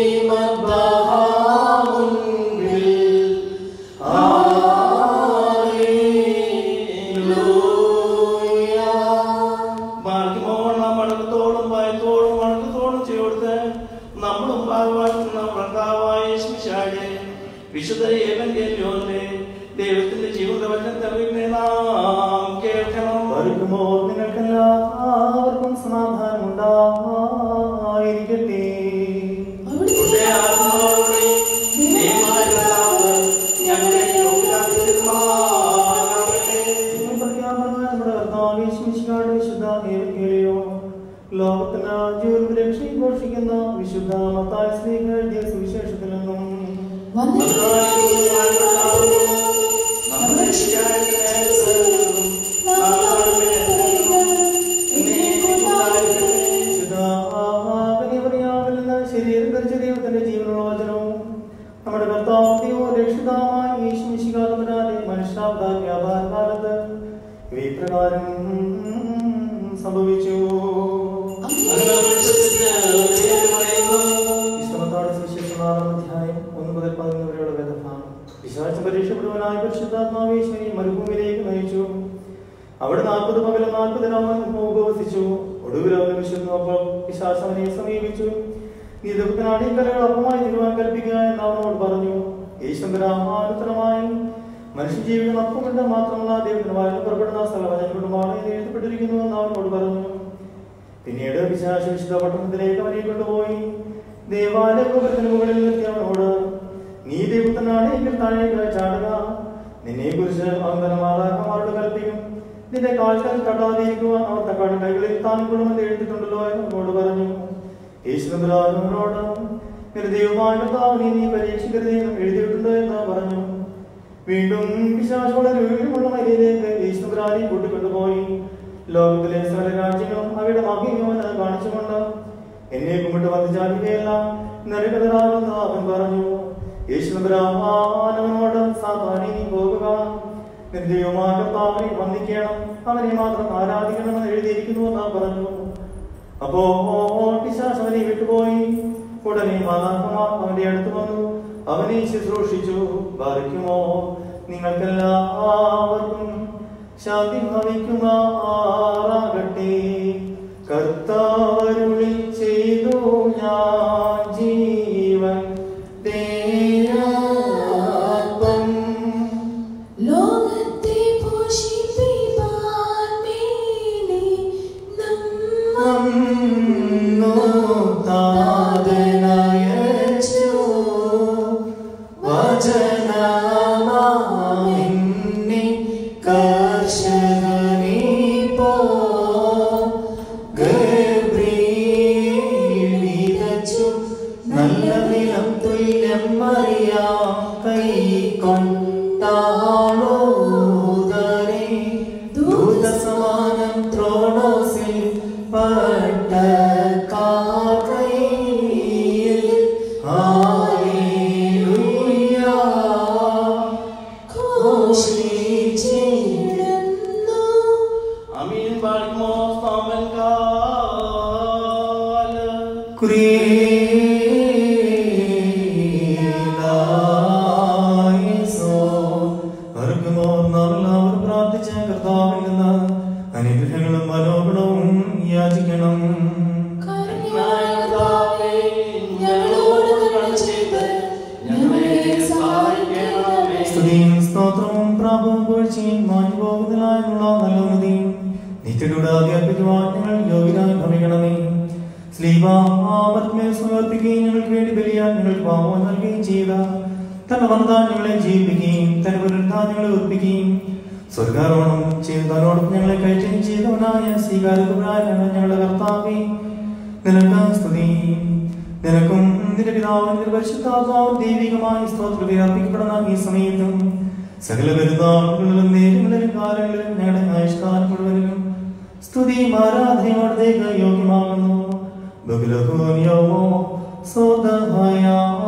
മാർഗമോൾ നാം വണക്കത്തോടും ഭയത്തോടും വണക്കത്തോടും ചെയ്യോടുത്ത് നമ്മളും ഭാഗവാക്കുന്ന ഭർത്താവായ യേശുമിശിഹായുടെ വിശുദ്ധ ഏവൻഗേലിയോന്റെ ദൈവത്തിന്റെ ജീവിത വചനം തെളിവിനെ നാം കേൾക്കണം വരുമോ നിങ്ങൾക്കെല്ലാവർക്കും സമാധാനം ഉണ്ടായിരിക്കട്ടെ അവിടുത്തെ ഉടനെ ആത്മാവോടെ ദൈവമായ കർത്താവ് ഞങ്ങളെ യോഗ്യരാക്കിത്തീരുമാറാകട്ടെ. നമ്മുടെ കർത്താവ് യേശുമിശിഹായുടെ വിശുദ്ധ ഏവൻഗേലിയോ ലോകത്തിന് ജീവൻ രക്ഷയും ഘോഷിക്കുന്ന വിശുദ്ധ മത്തായ സ്ത്രീകൾ എഴുതിയ സുവിശേഷത്തിൽ നിന്നും ശരീരം ധരിച്ച ദൈവത്തിന്റെ ജീവനുള്ള വചനവും നമ്മുടെ കർത്താവ് രക്ഷിതാവായ യേശുമിശിഹാതമനാലെ മനുഷ്യാവതാര വ്യാപാര കാലത്ത് ഇപ്രകാരം സംഭവിച്ചു ഇഷ്ടമത്തോടെ സുവിശേഷം ആറാം അധ്യായം ഒന്ന് മുതൽ പതിനൊന്ന് വരെയുള്ള വേദഭാഗം വിശാച്ച പരീക്ഷപ്പെടുവാനായി പരിശുദ്ധാത്മാവേശ്വരി മരുഭൂമിയിലേക്ക് നയിച്ചു അവിടെ നാൽപ്പത് പകലും നാൽപ്പത് രാമൻ ഉപവസിച്ചു ഒടുവിൽ അവന് വിശുദ്ധപ്പോൾ പിശാചവനെ സമീപിച്ചു നീ ദുഃഖനാടി കലകൾ അപ്പമായി തീരുവാൻ കൽപ്പിക്കുക എന്ന് അവനോട് പറഞ്ഞു ഈശ്വരാഹാനുത്തരമായി മനുഷ്യജീവികൾ അപ്പമുണ്ട് മാത്രമല്ല ദൈവത്തിന് വായിൽ പുറപ്പെടുന്ന സ്ഥലവചനങ്ങളുമാണ് ഇത് എഴുതപ്പെട്ടിരിക്കുന്നു എന്ന് അവനോട് പറഞ്ഞു പിന്നീട് പിശാച വിശുദ്ധ പട്ടണത്തിലേക്ക് അവനെ കൊണ്ടുപോയി ദേവാലയ ഗോപുരത്തിന് മുകളിൽ നിർത്തി അവനോട് നീ ദൈവത്തിനാണ് എങ്കിൽ താഴേക്ക് ചാടുക നിന്നെ കുറിച്ച് അവൻ തന്നെ മാതാക്കന്മാരോട് കൽപ്പിക്കും നിന്റെ കാൽക്കൽ തട്ടാതിരിക്കുവാൻ അവർ തക്കാട് കൈകളിൽ താൻ കൊള്ളുമെന്ന് എഴുതിയിട്ടുണ്ടല്ലോ എന്ന് അവനോട് പറഞ്ഞു യേശുദാനോട് നിന്റെ ദൈവമായ കർത്താവിനെ നീ പരീക്ഷിക്കരുത് എന്നും എഴുതിയിട്ടുണ്ട് എന്ന് പറഞ്ഞു വീണ്ടും പിശാചോടെ വീഴുമുള്ള മരിയിലേക്ക് യേശുദാനെ കൂട്ടിക്കൊണ്ടുപോയി ലോകത്തിലെ സകല രാജ്യങ്ങളും അവയുടെ മഹിമവന് കാണിച്ചുകൊണ്ട് എന്നെ കുമ്പിട്ട് വന്ദിച്ചാലുകയല്ല നരകതരാകുന്ന അവൻ പറഞ്ഞു യേശുബ്രാഹ്മാനവനോട് സാധാരണ നീ പോകുക നിന്റെയുമായ കർത്താവിനെ വന്ദിക്കണം അവനെ മാത്രം ആരാധിക്കണമെന്ന് എഴുതിയിരിക്കുന്നു എന്ന് പറഞ്ഞു അപ്പോ പിശാച് അവനെ വിട്ടുപോയി ഉടനെ മാതാത്മാർ അവന്റെ അടുത്ത് വന്നു അവനെ ശുശ്രൂഷിച്ചു ബാധിക്കുമോ നിങ്ങൾക്കെല്ലാവർക്കും ശാന്തി ഭവിക്കുമാറാകട്ടെ കർത്താവരുളി ചെയ്തു ഞാൻ ജീവൻ ദേയാത്മം ലോകത്തെ പോഷിപ്പിപ്പാൻ വേണ്ടി നമ്മ നല്ല നിലം തുല്യം അറിയാം കൈ കൊണ്ടാളോദരേ ദൂതസമാനം ത്രോണോസിൽ പട്ട കാക്കയിൽ ഹല്ലേലൂയ ഘോഷിച്ചിടുന്നു അമീൻ പാടിമോ സ്തോമൻ കാല പ്രാർത്ഥിച്ച കർത്താവിൽ നിന്ന് അനുഗ്രഹങ്ങളും മനോഗുണവും യാചിക്കണം കരുണയായ കർത്താവേ, ഞങ്ങളോട് കരുണ ചെയ്ത് ഞങ്ങളെ സഹായിക്കണമേ. സ്തുതിയും സ്തോത്രവും പ്രാപവും പുകഴ്ചയും മാഞ്ഞു പോകുന്നതിനായുള്ള നല്ല ഉന്നതിയും നിത്യകൂടാതെ അർപ്പിക്കുവാൻ ഞങ്ങൾ യോഗ്യരായി ഭവിക്കണമേ സ്ലീവാമത്മേ സമർപ്പിക്കുകയും ഞങ്ങൾക്ക് വേണ്ടി ബലിയാൻ ഞങ്ങൾക്ക് പാപം നൽകുകയും ചെയ്ത തന്റെ വന്നാൽ ഞങ്ങളെ ജീവിപ്പിക്കുകയും തന്റെ പുനരുദ്ധാൻ ഞങ്ങളെ ഉറപ്പിക്കുകയും സ്വർഗാരോഹണം ചെയ്ത് തന്നോടൊപ്പം ഞങ്ങളെ കയറ്റുകയും ചെയ്തവനായ സ്വീകാര്യമായ ഞങ്ങളുടെ കർത്താവേ നിനക്ക് സ്തുതി നിനക്കും നിന്റെ പിതാവും നിന്റെ പരിശുദ്ധാത്മാവും ദൈവികമായി സ്തോത്രം അർപ്പിക്കപ്പെടുന്ന ഈ സമയത്തും സകല പെരുന്നാളുകളിലും നേരങ്ങളിലും കാലങ്ങളിലും ഞങ്ങളുടെ ആയുഷ്കാലം മുഴുവനിലും സ്തുതി ആരാധനയോടത്തേക്ക് യോഗ്യമാകുന്നു ബഹുലഹോന്യമോ സ്വതമായ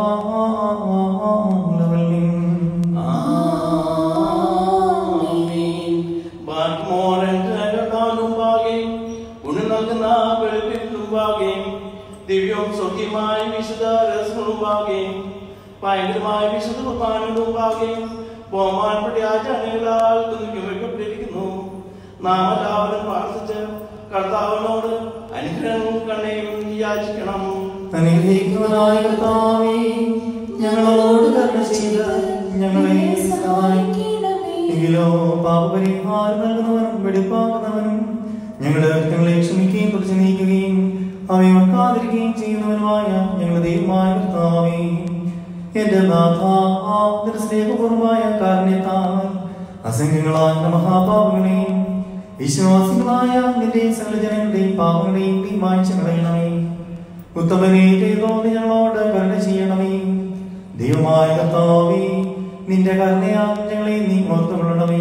ആമീൻ. ബാക്കിമോറൻ കരകാലുമ്പാകെയും ഉണ്ണി നൽകുന്ന വെളുപ്പിനുമ്പാകെയും ദിവ്യവും സ്വകീയമായ വിശുദ്ധ രസങ്ങളുമ്പാകെയും ഭയങ്കരമായ വിശുദ്ധ കുർബാനകളുമ്പാകെയും ബഹുമാനപ്പെട്ട ആചാര്യങ്ങളാൽ വയ്ക്കപ്പെട്ടിരിക്കുന്നു നാം എല്ലാവരും പ്രാർത്ഥിച്ച് കർത്താവിനോട് അനുഗ്രഹം കണ്ണയും യാചിക്കണം അനുഗ്രഹിക്കുന്നവനായ കർത്താവേ ഞങ്ങളോട് കരുണ ചെയ്ത് ഞങ്ങളെ സഹായിക്കും സഹായിക്കണമേ. എങ്കിലോ പാപപരിഹാരം നൽകുന്നവനും വെടിപ്പാക്കുന്നവനും ഞങ്ങളുടെ വ്യക്തികളെ ക്ഷമിക്കുകയും തുടച്ചു നീക്കുകയും അവയെ വെക്കാതിരിക്കുകയും ചെയ്യുന്നവനുമായ ഞങ്ങളുടെ ദൈവമായ കർത്താവേ എന്റെ നാഥ നിന്റെ സ്നേഹപൂർവമായ കാരണത്താൽ അസംഖ്യങ്ങളായ നമ്മുടെ മഹാപാപങ്ങളെയും വിശ്വാസികളായ നിന്റെ സകല ജനങ്ങളുടെയും പാപങ്ങളെയും നീ മായ്ച്ചു കളയണമേ ഉത്തമനെ ദൈവമേ ഞങ്ങളോട് കരുണ ചെയ്യണമേ ദൈവമായ കർത്താവേ നിന്റെ കരുണയാൽ ഞങ്ങളെ നീ ഓർത്തുകൊള്ളണമേ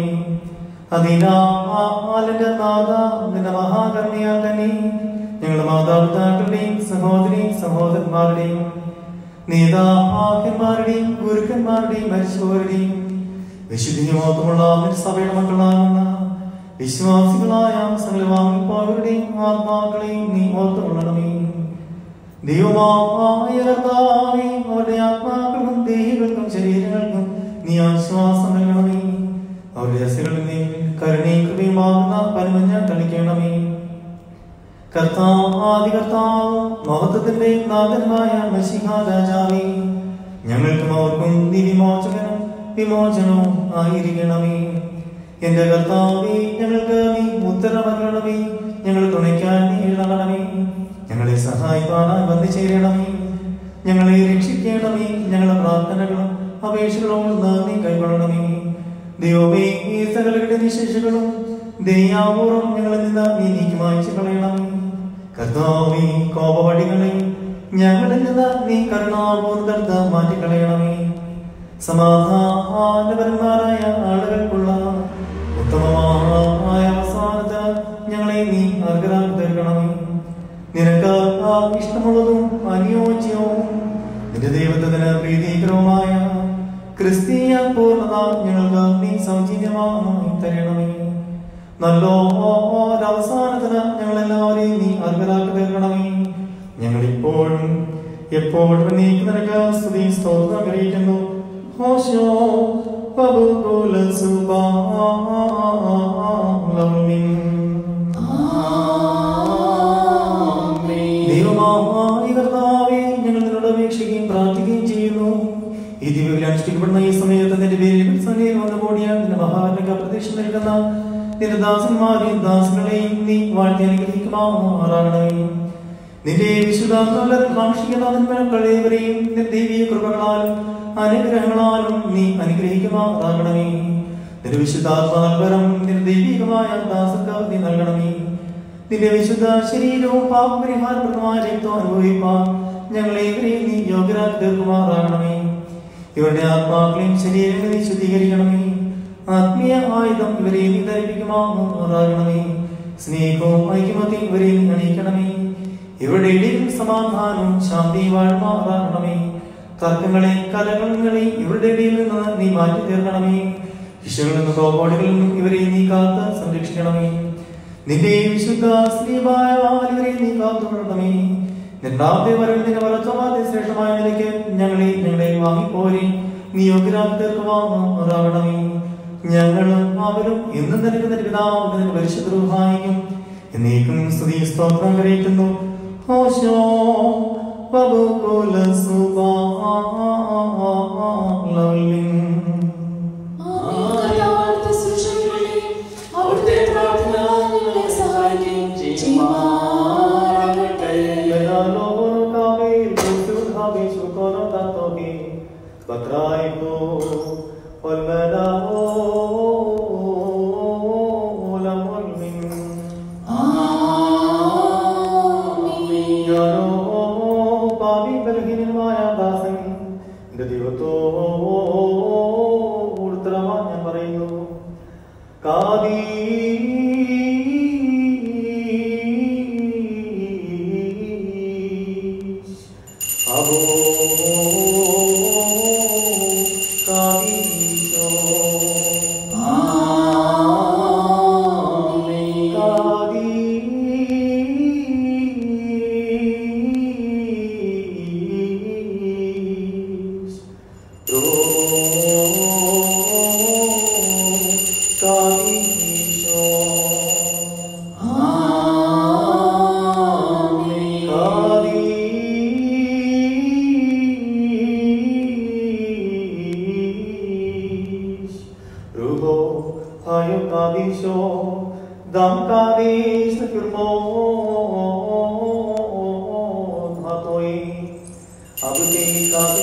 അതിനാലിന്റെ നാഥ നിന്റെ മഹാകരുണയാൽ തന്നെ ഞങ്ങളുടെ മാതാപിതാക്കളുടെയും സഹോദരി സഹോദരന്മാരുടെയും നേതാക്കന്മാരുടെയും ഗുരുക്കന്മാരുടെയും മരിച്ചവരുടെയും വിശുദ്ധിമോത്തമുള്ള നിന്റെ സഭയുടെ മക്കളാകുന്ന വിശ്വാസികളായ സകലവാങ്ങിപ്പോയവരുടെയും ആത്മാക്കളെയും നീ ഓർത്തുകൊള്ളണമേ ദൈവമായ കർത്താവേ, അവരുടെ ആത്മാക്കൾക്കും ദേഹികൾക്കും ശരീരങ്ങൾക്കും നീ ആശ്വാസം നൽകണമേ അവരുടെ രസകളിൽ നീ കരുണയും കൃപയുമാകുന്ന പരമഞ്ഞ തളിക്കണമേ കർത്താവാദി കർത്താവ് മഹത്വത്തിന്റെ നാഥനായ മഷിഹ രാജാവേ ഞങ്ങൾക്കും അവർക്കും നീ വിമോചകനും വിമോചനവും ആയിരിക്കണമേ എന്റെ കർത്താവേ ഞങ്ങൾക്ക് നീ ഉത്തരമരണമേ ഞങ്ങൾ തുണയ്ക്കാൻ നീ ഇടണമേ ഞങ്ങളെ സഹായിക്കാനായി വന്നു ചേരണമേ ഞങ്ങളെ രക്ഷിക്കണമേ ഞങ്ങളുടെ പ്രാർത്ഥനകളും അപേക്ഷകളും നീ കൈക്കൊള്ളണമേ ദൈവമേ ഈ സകലരുടെ നിശേഷകളും ദയാപൂർവം ഞങ്ങളിൽ നിന്ന് നീ നീക്കി മായ്ച്ചു കളയണമേ കർത്താവേ കോപവടികളെ ഞങ്ങളിൽ നിന്ന് നീ കരുണാപൂർവ്വം മാറ്റിക്കളയണമേ സമാധാനപരന്മാരായ ആളുകൾക്കുള്ള ഉത്തമമായ അവസാനത്ത് ഞങ്ങളെ നീ അർഹരാക്കി തീർക്കണമേ നിനക്ക് ആ ഇഷ്ടമുള്ളതും അനുയോജ്യവും നിന്റെ ദൈവത്തിന് പ്രീതികരവുമായ ക്രിസ്തീയ പൂർണ്ണത ഞങ്ങൾക്ക് നീ സൗജന്യമായി തരണമേ നല്ലോ അവസാനത്തിന് ഞങ്ങളെല്ലാവരെയും നീ അർഹരാക്കി തീർക്കണമേ ഞങ്ങളിപ്പോഴും എപ്പോഴും നീക്ക് നിനക്ക് സ്തുതി സ്തോത്രം അറിയിക്കുന്നു ഹോശോ പബുകുല ദൈവമായ കർത്താവേ ഞങ്ങൾ നിന്നോട് അപേക്ഷിക്കുകയും പ്രാർത്ഥിക്കുകയും ചെയ്യുന്നു ഈ ദിവ്യവിൽ അനുഷ്ഠിക്കപ്പെടുന്ന ഈ സമയത്ത് നിന്റെ പേരിൽ സന്നിധിയിൽ വന്നു കൂടിയ നിന്റെ മഹാനക പ്രതീക്ഷ നൽകുന്ന നിന്റെ ദാസന്മാരെയും ദാസങ്ങളെയും നീ വാഴ്ത്തി അനുഗ്രഹിക്കുമാറാകണമേ നിന്റെ വിശുദ്ധാന്തരം കാക്ഷിക്കുന്ന നന്മകളേവരെയും നിന്റെ ദൈവീയ കൃപകളാലും അനുഗ്രഹങ്ങളാലും നീ അനുഗ്രഹിക്കുമാറാകണമേ നിന്റെ വിശുദ്ധാത്മാൽപരം നിന്റെ ദൈവികമായ ദാസർക്ക് നീ നൽകണമേ നിന്റെ വിശുദ്ധ ശരീരവും പാപപരിഹാരപ്രദമായ രക്തം അനുഭവിപ്പാൻ ഞങ്ങളെ ഇവരെയും നീ യോഗ്യരാക്കി തീർക്കുമാറാകണമേ ഇവരുടെ ആത്മാക്കളെയും ശരീരങ്ങളെ നീ ശുദ്ധീകരിക്കണമേ ആത്മീയ ആയുധം ഇവരെ നീ ധരിപ്പിക്കുമാറാകണമേ സ്നേഹവും ഐക്യമത്യം ഇവരെ നീ അണിയിക്കണമേ ഇവരുടെ ഇടയിൽ സമാധാനവും ശാന്തി വാഴ്മാറാകണമേ തർക്കങ്ങളെ കലകളെ ഇവരുടെ ഇടയിൽ നിന്ന് നീ മാറ്റി തീർക്കണമേ ശിശുകളിൽ നിന്നും കോപോടുകളിൽ നിന്നും ഇവരെ നീ കാത്ത് സംരക്ഷിക്കണമേ നിന്റെ വിശുദ്ധ സ്ത്രീമായ ഇവരെ നീ കാത്തുകൊള്ളണമേ രണ്ടാമത്തെ വരവിൽ നിന്റെ വളർച്ചമാതെ ശ്രേഷ്ഠമായ നിലയ്ക്ക് ഞങ്ങളെ ഞങ്ങളെ വാങ്ങിപ്പോരി നീ യോഗ്യരാക്കി തീർക്കുവാറാകണമേ ഞങ്ങളും അവരും എന്നും നിനക്ക് നിന്റെ പിതാവ് നിന്റെ പരിശുദ്ധ സഹായിക്കും എന്നേക്കും സ്തുതി സ്തോത്രം കരയിക്കുന്നു ഹോശോ വബുകുല സുബാലിൻ അവിടുത്തെ ശുശ്രൂഷകളിലെ അവിടുത്തെ പ്രാർത്ഥന ഞങ്ങളെ സഹായിക്കുകയും ചെയ്യുമാറാകട്ടെ. ഞാൻ പറയുന്നു കാദീശ് അബോ കാദീശോ കാദീശ് Abdi kami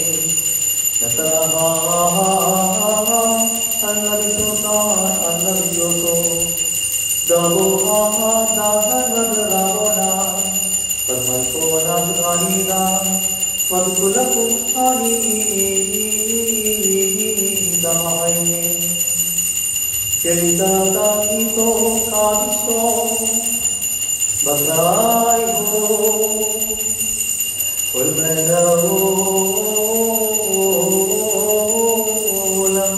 Bagay ho, والمدعوlam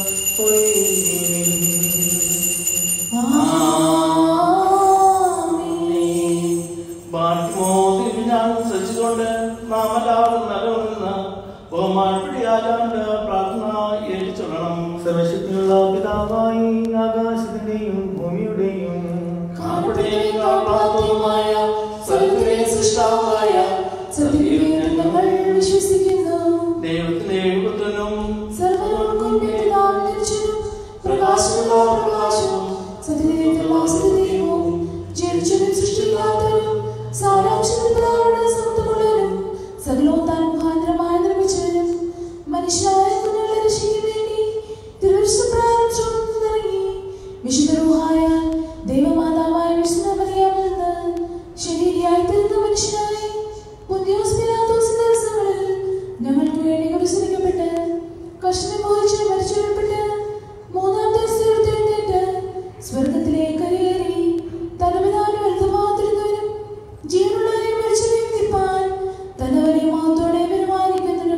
ബാക്കിമോതിൽ ഞാൻ ശ്രദ്ധിച്ചുകൊണ്ട് നാം എല്ലാവരും നല്ലവണ്ണം ബഹുമാനപ്പെടിയാലാണ്ട് പ്രാർത്ഥന ഏൽപ്പിച്ചൊല്ലണം സർവശക്തിയുള്ള പിതാവായി ആകാശത്തിന്റെയും ഭൂമിയുടെയും കാണപ്പെടുകയും കാണാത്തതുമായ സർവ്വത്തിലെ സൃഷ്ടാവായ സത്യദൈവത്തിൽ ഞങ്ങൾ വിശ്വസിക്കുന്നു. ദൈവത്തിന്റെ ഏകപുത്രനും സർവ്വലോകങ്ങൾക്കും പിതാവും ജനിച്ചതും പ്രകാശമുള്ള പ്രകാശവും സത്യദൈവത്തിലുള്ള സത്യദൈവവും ജനിച്ചതും സൃഷ്ടിക്കാത്തവരും സാരാംശത്തിൽ പിതാവിനോട് സമത്വമുള്ളവരും സകലവും താൻ മുഖാന്തരമായി നിർമ്മിച്ചവരും മനുഷ്യരായ കുഞ്ഞുങ്ങളെ രക്ഷിക്കാൻ വേണ്ടി തിരുവനന്തപുരം ചുമന്നിറങ്ങി വിശുദ്ധ റൂഹായ ദൈവമാതാവായ വിശുദ്ധ മറിയാമിൽ നിന്ന് ശരീരയായി തീർന്ന മനുഷ്യനായി പുന്തിയോസ് പിലാത്തോസിന്റെ ദിവസങ്ങളിൽ ഞങ്ങൾക്ക് വേണ്ടി കുരിശിക്കപ്പെട്ട് കഷ്ണം മോഹിച്ച് മരിച്ചുവിടപ്പെട്ട് മൂന്നാം ദിവസം ഉയർത്തെഴുന്നേറ്റ് സ്വർഗത്തിലേക്ക് കരയേറി തലമിതാനും വലുതുമാതിരുന്നവരും ജീവനുള്ളവരെയും മരിച്ചവരെയും നിൽപ്പാൻ തന്നവരെ മാത്തോടെ പെരുമാനിക്കുന്നതിനും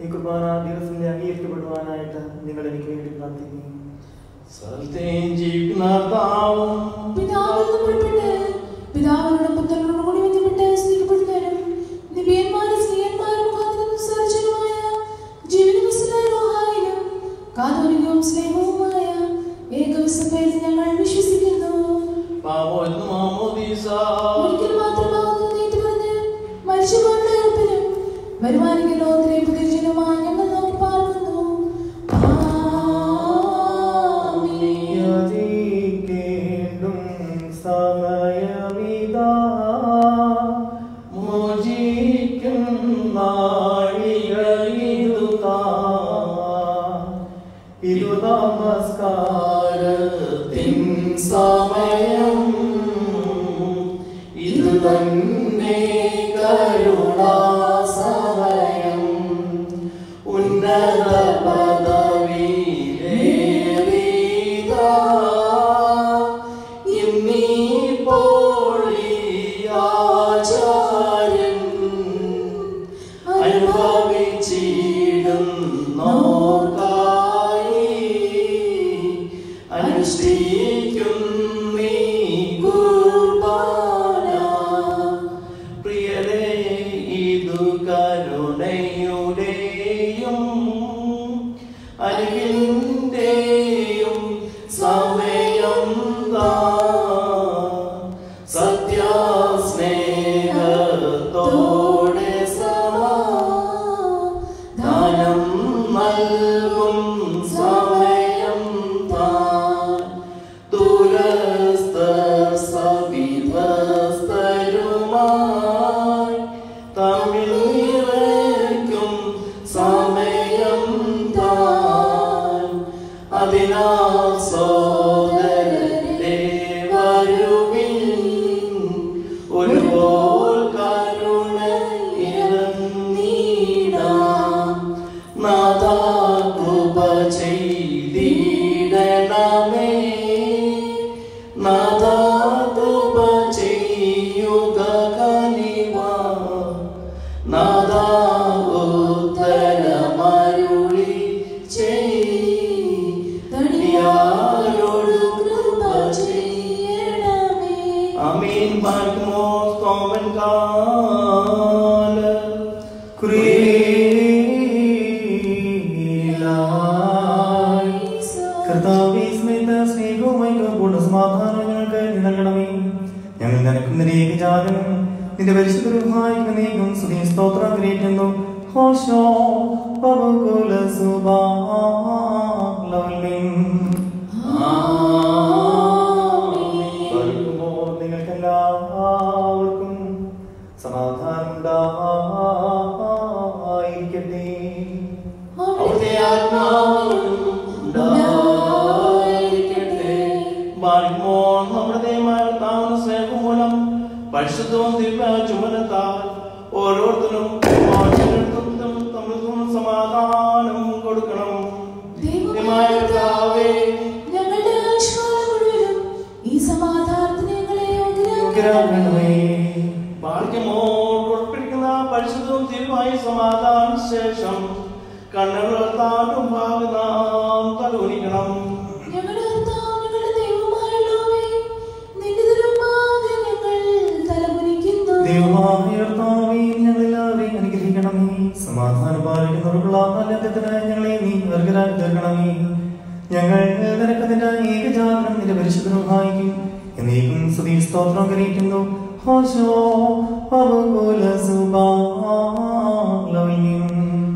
ഈ കുർബാന ദിവസത്തിൽ അംഗീകരിക്കപ്പെടുവാനായിട്ട് നിങ്ങൾ എനിക്ക് വേണ്ടി പ്രാർത്ഥിക്കുന്നു സത്യം ജീവിക്കുന്ന കർത്താവും പിതാവിൽ നിന്ന് പുറപ്പെട്ട് പിതാവിനോട് പുത്രനോട് കൂടി ബന്ധപ്പെട്ട് സ്നേഹിക്കപ്പെടുന്നവരും നിബിയന്മാരും സ്ത്രീയന്മാരും മുഖാന്തരം സംസാരിച്ചതുമായ ജീവനവസ്തുലായ റോഹായിലും കാതോലികവും സ്നേഹവുമായ ഏകവിസഭയിൽ ഞങ്ങൾ വിശ്വസിക്കുന്നു പാവോന്ന് മാമോദീസ ഒരിക്കൽ മാത്രമാകുന്നു നീട്ടി പറഞ്ഞ് മരിച്ചുപോലുള്ള ഉറപ്പിലും വരുമാനിക്കുന്ന ലോകത്തിലെ പുതിയ ജനമായി ഞങ്ങൾ നോക്കി പാർക്കുന്നു ആമീൻ. യാചിക്കേണ്ടും സമയമിതാ മോചിക്കും നാഴികയിതുതാ ഇതു നമസ്കാരത്തിൻ സമയം ഇത് തന്നെ കരുണാസമയം ഉന്നത പദവിയിലേറിയതാ ഇന്നീപ്പോളിയാചാര്യൻ അനുഭവിച്ചിടുന്നോർക്കായി അനുഷ്ഠിക്കും നീ കുർബാന പ്രിയരേ ഇതു കരുണയുടെയും അറിവിന്റെയും സമയം താ സത്യാസ്നേഹത്തോടെ സമാധാനം നൽകും സമയം താൻ ദൂരസ്ഥ സവിധസ്ഥരുമായി തമ്മിൽ നിറയ്ക്കും സമയം താൻ അതിനാ സോദരരെ വരുവിൻ ഒരുപോൽ കരുണ ഇറങ്ങിടാം നാഥാ കൃപ ചെയ്തിടണമേ നാഥാ കൃപ ചെയ്യുക കനിവാ നാഥാ ഉത്തരമരുളി ചെയ്യാരോട് കൃപ ചെയ്യണമേ അമീൻ പാർക്കുമോ സ്തോമൻ കാല ക്രീലായി കർത്താവേ സ്മിത സ്നേഹവുമായി പൂർണ്ണ സമാധാനം ഞങ്ങൾക്ക് നീ നൽകണമേ ഞങ്ങൾ നിനക്കും നിന്റെ ഏകജാതനും നിന്റെ പരിശുദ്ധരുമായി നീക്കും സ്തുതി സ്തോത്രം ഗ്രഹിക്കുന്നു ഹോഷോ പവകുല വരുമ്പോൾ നിങ്ങൾക്കെല്ലാവർക്കും സമാധാനം ഉണ്ടായിരിക്കട്ടെ അവിടുത്തെ ആത്മാവിനും ഉണ്ടായിരിക്കട്ടെ. ബാൽമോൻ നമ്മുടെ ദൈവമായ താമസ സ്നേഹം മൂലം പരിശുദ്ധവും ദിവ്യ ചുമലത്താൽ ഓരോരുത്തരും ഓരോരുത്തരും തമ്മിൽ തമ്മിൽ സമാധാനം കൊടുക്കണം ദൈവമായ കർത്താവേ, ഞങ്ങളുടെ ആയുഷ്കാലം മുഴുവനും ഈ സമാധാനത്തിന് ഞങ്ങളെ യോഗ്യരാക്കണമേ. യോഗ്യരാക്കണമേ. ഭാഗ്യമോ ഉൾപ്പെട്ടിരിക്കുന്ന പരിശുദ്ധവും ദിവ്യമായ സമാധാന ശേഷം കണ്ണുകൾ താണ്ടും ഭാഗം നാം തലൂനിക്കണം ഞങ്ങളുടെ കർത്താവ്, ഞങ്ങളുടെ ദൈവമായുള്ളവേ, നിന്റെ തിരുമുമ്പാകെ ഞങ്ങൾ തലകുനിക്കുന്നു. ദൈവമായ കർത്താവേ, ഞങ്ങളെല്ലാവരെയും അനുഗ്രഹിക്കണമേ സമാധാനം പാലിക്കുന്നവർക്കുള്ള നല്ലതിന് ഞങ്ങളെ നീ വർഗരാക്കി തീർക്കണമേ ഞങ്ങൾ നിനക്ക് നിന്റെ ഏകജാതനം നിന്റെ പരിശുദ്ധനും സഹായിക്കും എന്നേക്കും സ്തുതി സ്തോത്രം കരയിക്കുന്നു ഹോശോ പവകുല സുബാലവ്യം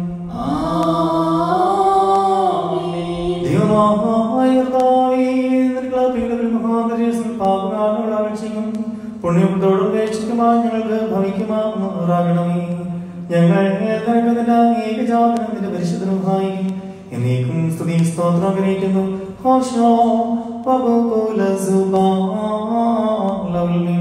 ദൈവമായ കർത്താവേ, നിനക്കുള്ള പ്രിയപ്പെട്ട മഹാപരിശുദ്ധ പാപകാലങ്ങൾ അപേക്ഷിക്കും പുണ്യത്തോടും ഉപേക്ഷിക്കുവാൻ ഞങ്ങൾക്ക് ഭവിക്കുമാറാകണമേ ഞങ്ങൾ നിനക്ക് നിന്റെ ഏകജാതനം നിന്റെ പരിശുദ്ധനും സഹായിക്കും എന്നേക്കും സ്തുതി സ്തോത്രം ഗ്രഹിക്കുന്നു ഹോഷോ പവകുല സുബാലവ്യം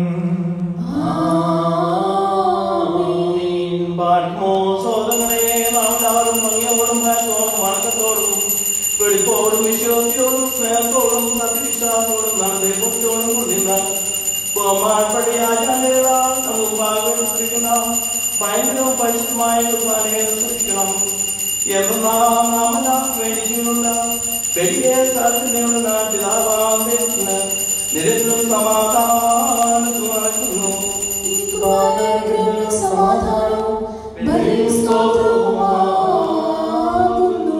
ആമീൻ. ബാൽമോ സോദരങ്ങളെ നാം എല്ലാവരും ഭംഗിയോടും ഭയത്തോടും വണക്കത്തോടും വെളിപ്പോടും വിശ്വാസിയോടും സ്നേഹത്തോടും സത്യവിശ്വാസത്തോടും നടന്നേ ഭക്തിയോടും കൊണ്ടിരുന്ന ബഹുമാനപ്പെട്ട ആചാര്യകളാൽ നമുക്ക് ഭാഗവഹിച്ചിരിക്കുന്ന ഭയങ്കരവും പരിശുദ്ധമായ കുർബാനയെ ശ്രദ്ധിക്കണം എന്നാൽ നാം എല്ലാം വേണ്ടിക്കുന്നുണ്ട് വലിയ കാത്തിനുള്ള പിതാവാം ദൈവത്തിന് നിരന്തരം സമാധാനത്തിൽ നടക്കുന്നു കുർബാനയും സമാധാനവും ബലിയും സ്തോത്രവുമാകുന്നു.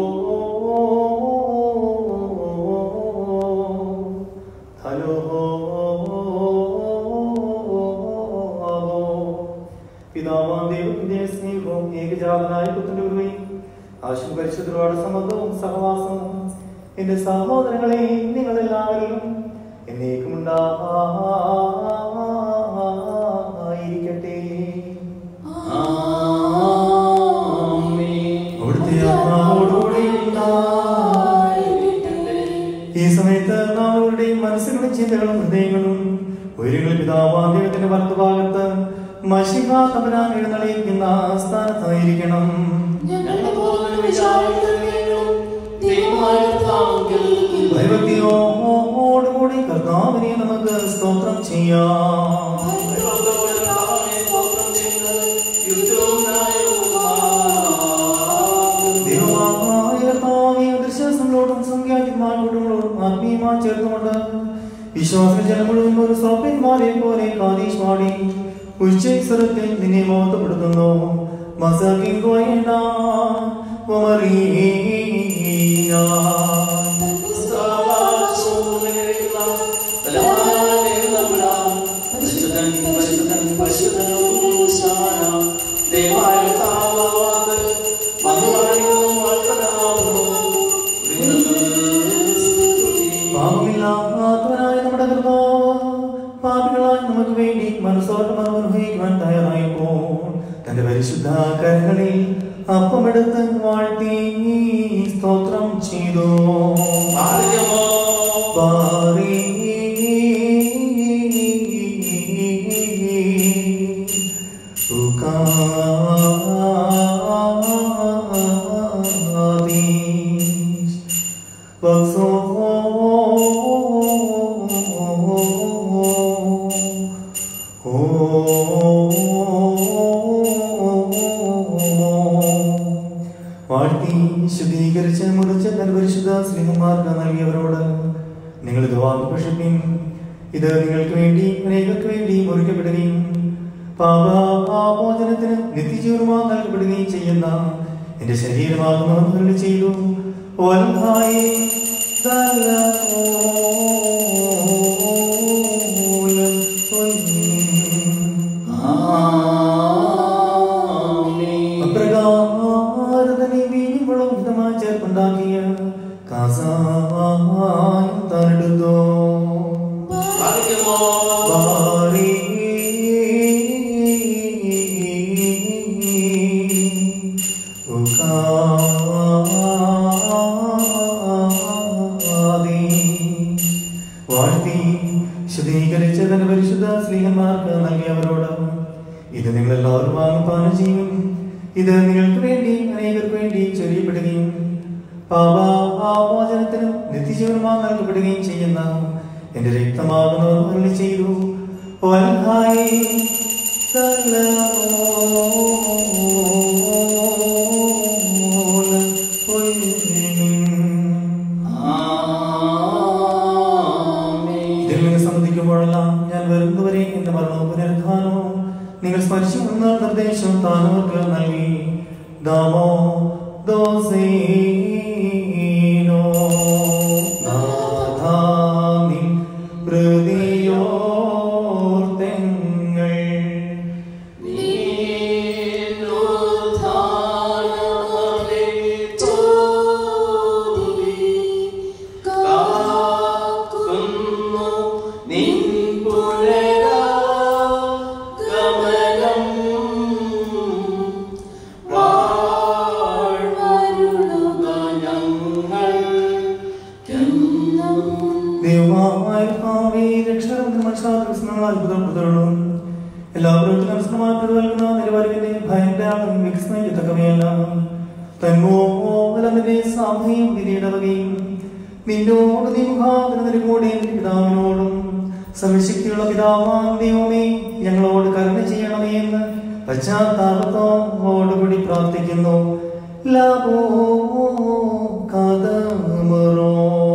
പിതാവാം ദൈവത്തിന്റെ സ്നേഹവും ഏകജാതനായ പുത്രന്റെ ഉരുവയും ആശും പരിശുദ്ധരോട് സമ്മതവും സഹവാസവും എന്റെ സഹോദരങ്ങളെ നിങ്ങളെല്ലാവരിലും എന്നേക്കും ഉണ്ടായിരിക്കട്ടെ അവിടുത്തെ ആത്മാവോടുകൂടി ഉണ്ടായിരിക്കട്ടെ. ഈ സമയത്ത് നാം അവരുടെയും മനസ്സുകളും ചിന്തകളും ഹൃദയങ്ങളും ഉയരങ്ങൾ പിതാവാം ദൈവത്തിന്റെ വലതുഭാഗത്ത് മഷികാതപനാൻ എഴുന്നള്ളിയിരിക്കുന്ന സ്ഥാനത്തായിരിക്കണം ഞങ്ങളുടെ ബോധങ്ങളും വിചാരങ്ങളും ദൈവമായ കർത്താവിൽ ഭയഭക്തിയോടുകൂടി കർത്താവിനെ നമുക്ക് സ്തോത്രം ചെയ്യാം ദൈവമായ കർത്താവേ, അദൃശ്യസങ്ങളോടും സംഖ്യാതിന്മാരോടും ആത്മീയമായി ചേർത്തുകൊണ്ട് വിശ്വാസ ജനം മുഴുവൻ ഒരു സ്വപ്നന്മാരെ പോലെ കാതീഷ് പാടി ഉച്ചൈസ്വരത്തിൽ നിന്നെ മോത്തപ്പെടുത്തുന്നു മസകിൻ കോയന പാപമില്ലാത്തവനായ നമ്മുടെ കർത്താവ് പാപികളായി നമുക്ക് വേണ്ടി മനസ്സോടെ മനോഹരിക്കുവാൻ തയ്യാറായപ്പോൾ തന്റെ പരിശുദ്ധ കരങ്ങളിൽ അപ്പമെടുത്ത് വാഴ്ത്തി സ്തോത്രം ചെയ്തു പാറി വാഴ്ത്തി ശുദ്ധീകരിച്ച് മുറിച്ച് തന്റെ പരിശുദ്ധ ശ്രീകുമാർക്ക് നൽകിയവരോട് നിങ്ങൾ ഇത് വാങ്ങിപ്പിഷിപ്പിൻ ഇത് നിങ്ങൾക്ക് വേണ്ടി അനേകർക്ക് വേണ്ടി മുറിക്കപ്പെടുകയും പാപാമോചനത്തിന് നിത്യജീവനമാ നൽകപ്പെടുകയും ചെയ്യുന്ന എന്റെ ശരീരമാകുമെന്ന് ചെയ്തു വലതായി അപ്രകാരതനെ വീഞ്ഞുകളും ഹിതമായി ചേർപ്പുണ്ടാക്കിയ കാസായും തടുത്തോ വാരി ഉകാതി വാഴ്ത്തി ശുദ്ധീകരിച്ച തന്റെ പരിശുദ്ധ സ്ത്രീഹന്മാർക്ക് നൽകിയവരോട് ഇത് നിങ്ങൾ എല്ലാവരും വാങ്ങി പാനം ചെയ്യും ഇത് നിങ്ങൾക്ക് വേണ്ടി അനേകർക്ക് വേണ്ടി ചൊരിയപ്പെടുകയും പാപാമോചനത്തിനും നിത്യജീവനമായി നൽകപ്പെടുകയും ചെയ്യുന്ന എന്റെ രക്തമാകുന്നവർ അരുളി ചെയ്തു വൽഹായി ഇതിൽ നിങ്ങൾ സംബന്ധിക്കുമ്പോഴെല്ലാം ഞാൻ വരുന്നവരെ എന്റെ മരണവും പുനരുദ്ധാനവും നിങ്ങൾ സ്മരിച്ചു എന്ന നിർദ്ദേശം താനവർക്ക് നൽകി ദാമോ ദോസീനോ നാഥാനിൻ ഹൃദയോർത്തങ്ങൾ ദൈവമായ ഭാവി രക്ഷകർമ്മ മനുഷ്യാത്മ അത്ഭുതം പുതകളും എല്ലാവരും അനുസൃതമായി പ്രതിഫലിക്കുന്ന നിലവാരത്തിന്റെ ഭയങ്കര വികസനത്തക്കവയെല്ലാം തന്മൂലതിന്റെ സാധയും വിധിയിടവകയും നിന്നോട് നീ മുഖാന്തരത്തിന് കൂടെ നിന്റെ പിതാവിനോടും സർവശക്തിയുള്ള പിതാവാം ദൈവമേ ഞങ്ങളോട് കരുണ ചെയ്യണമേ എന്ന് പശ്ചാത്താപത്തോടുകൂടി പ്രാർത്ഥിക്കുന്നു ലബോ കദമറോ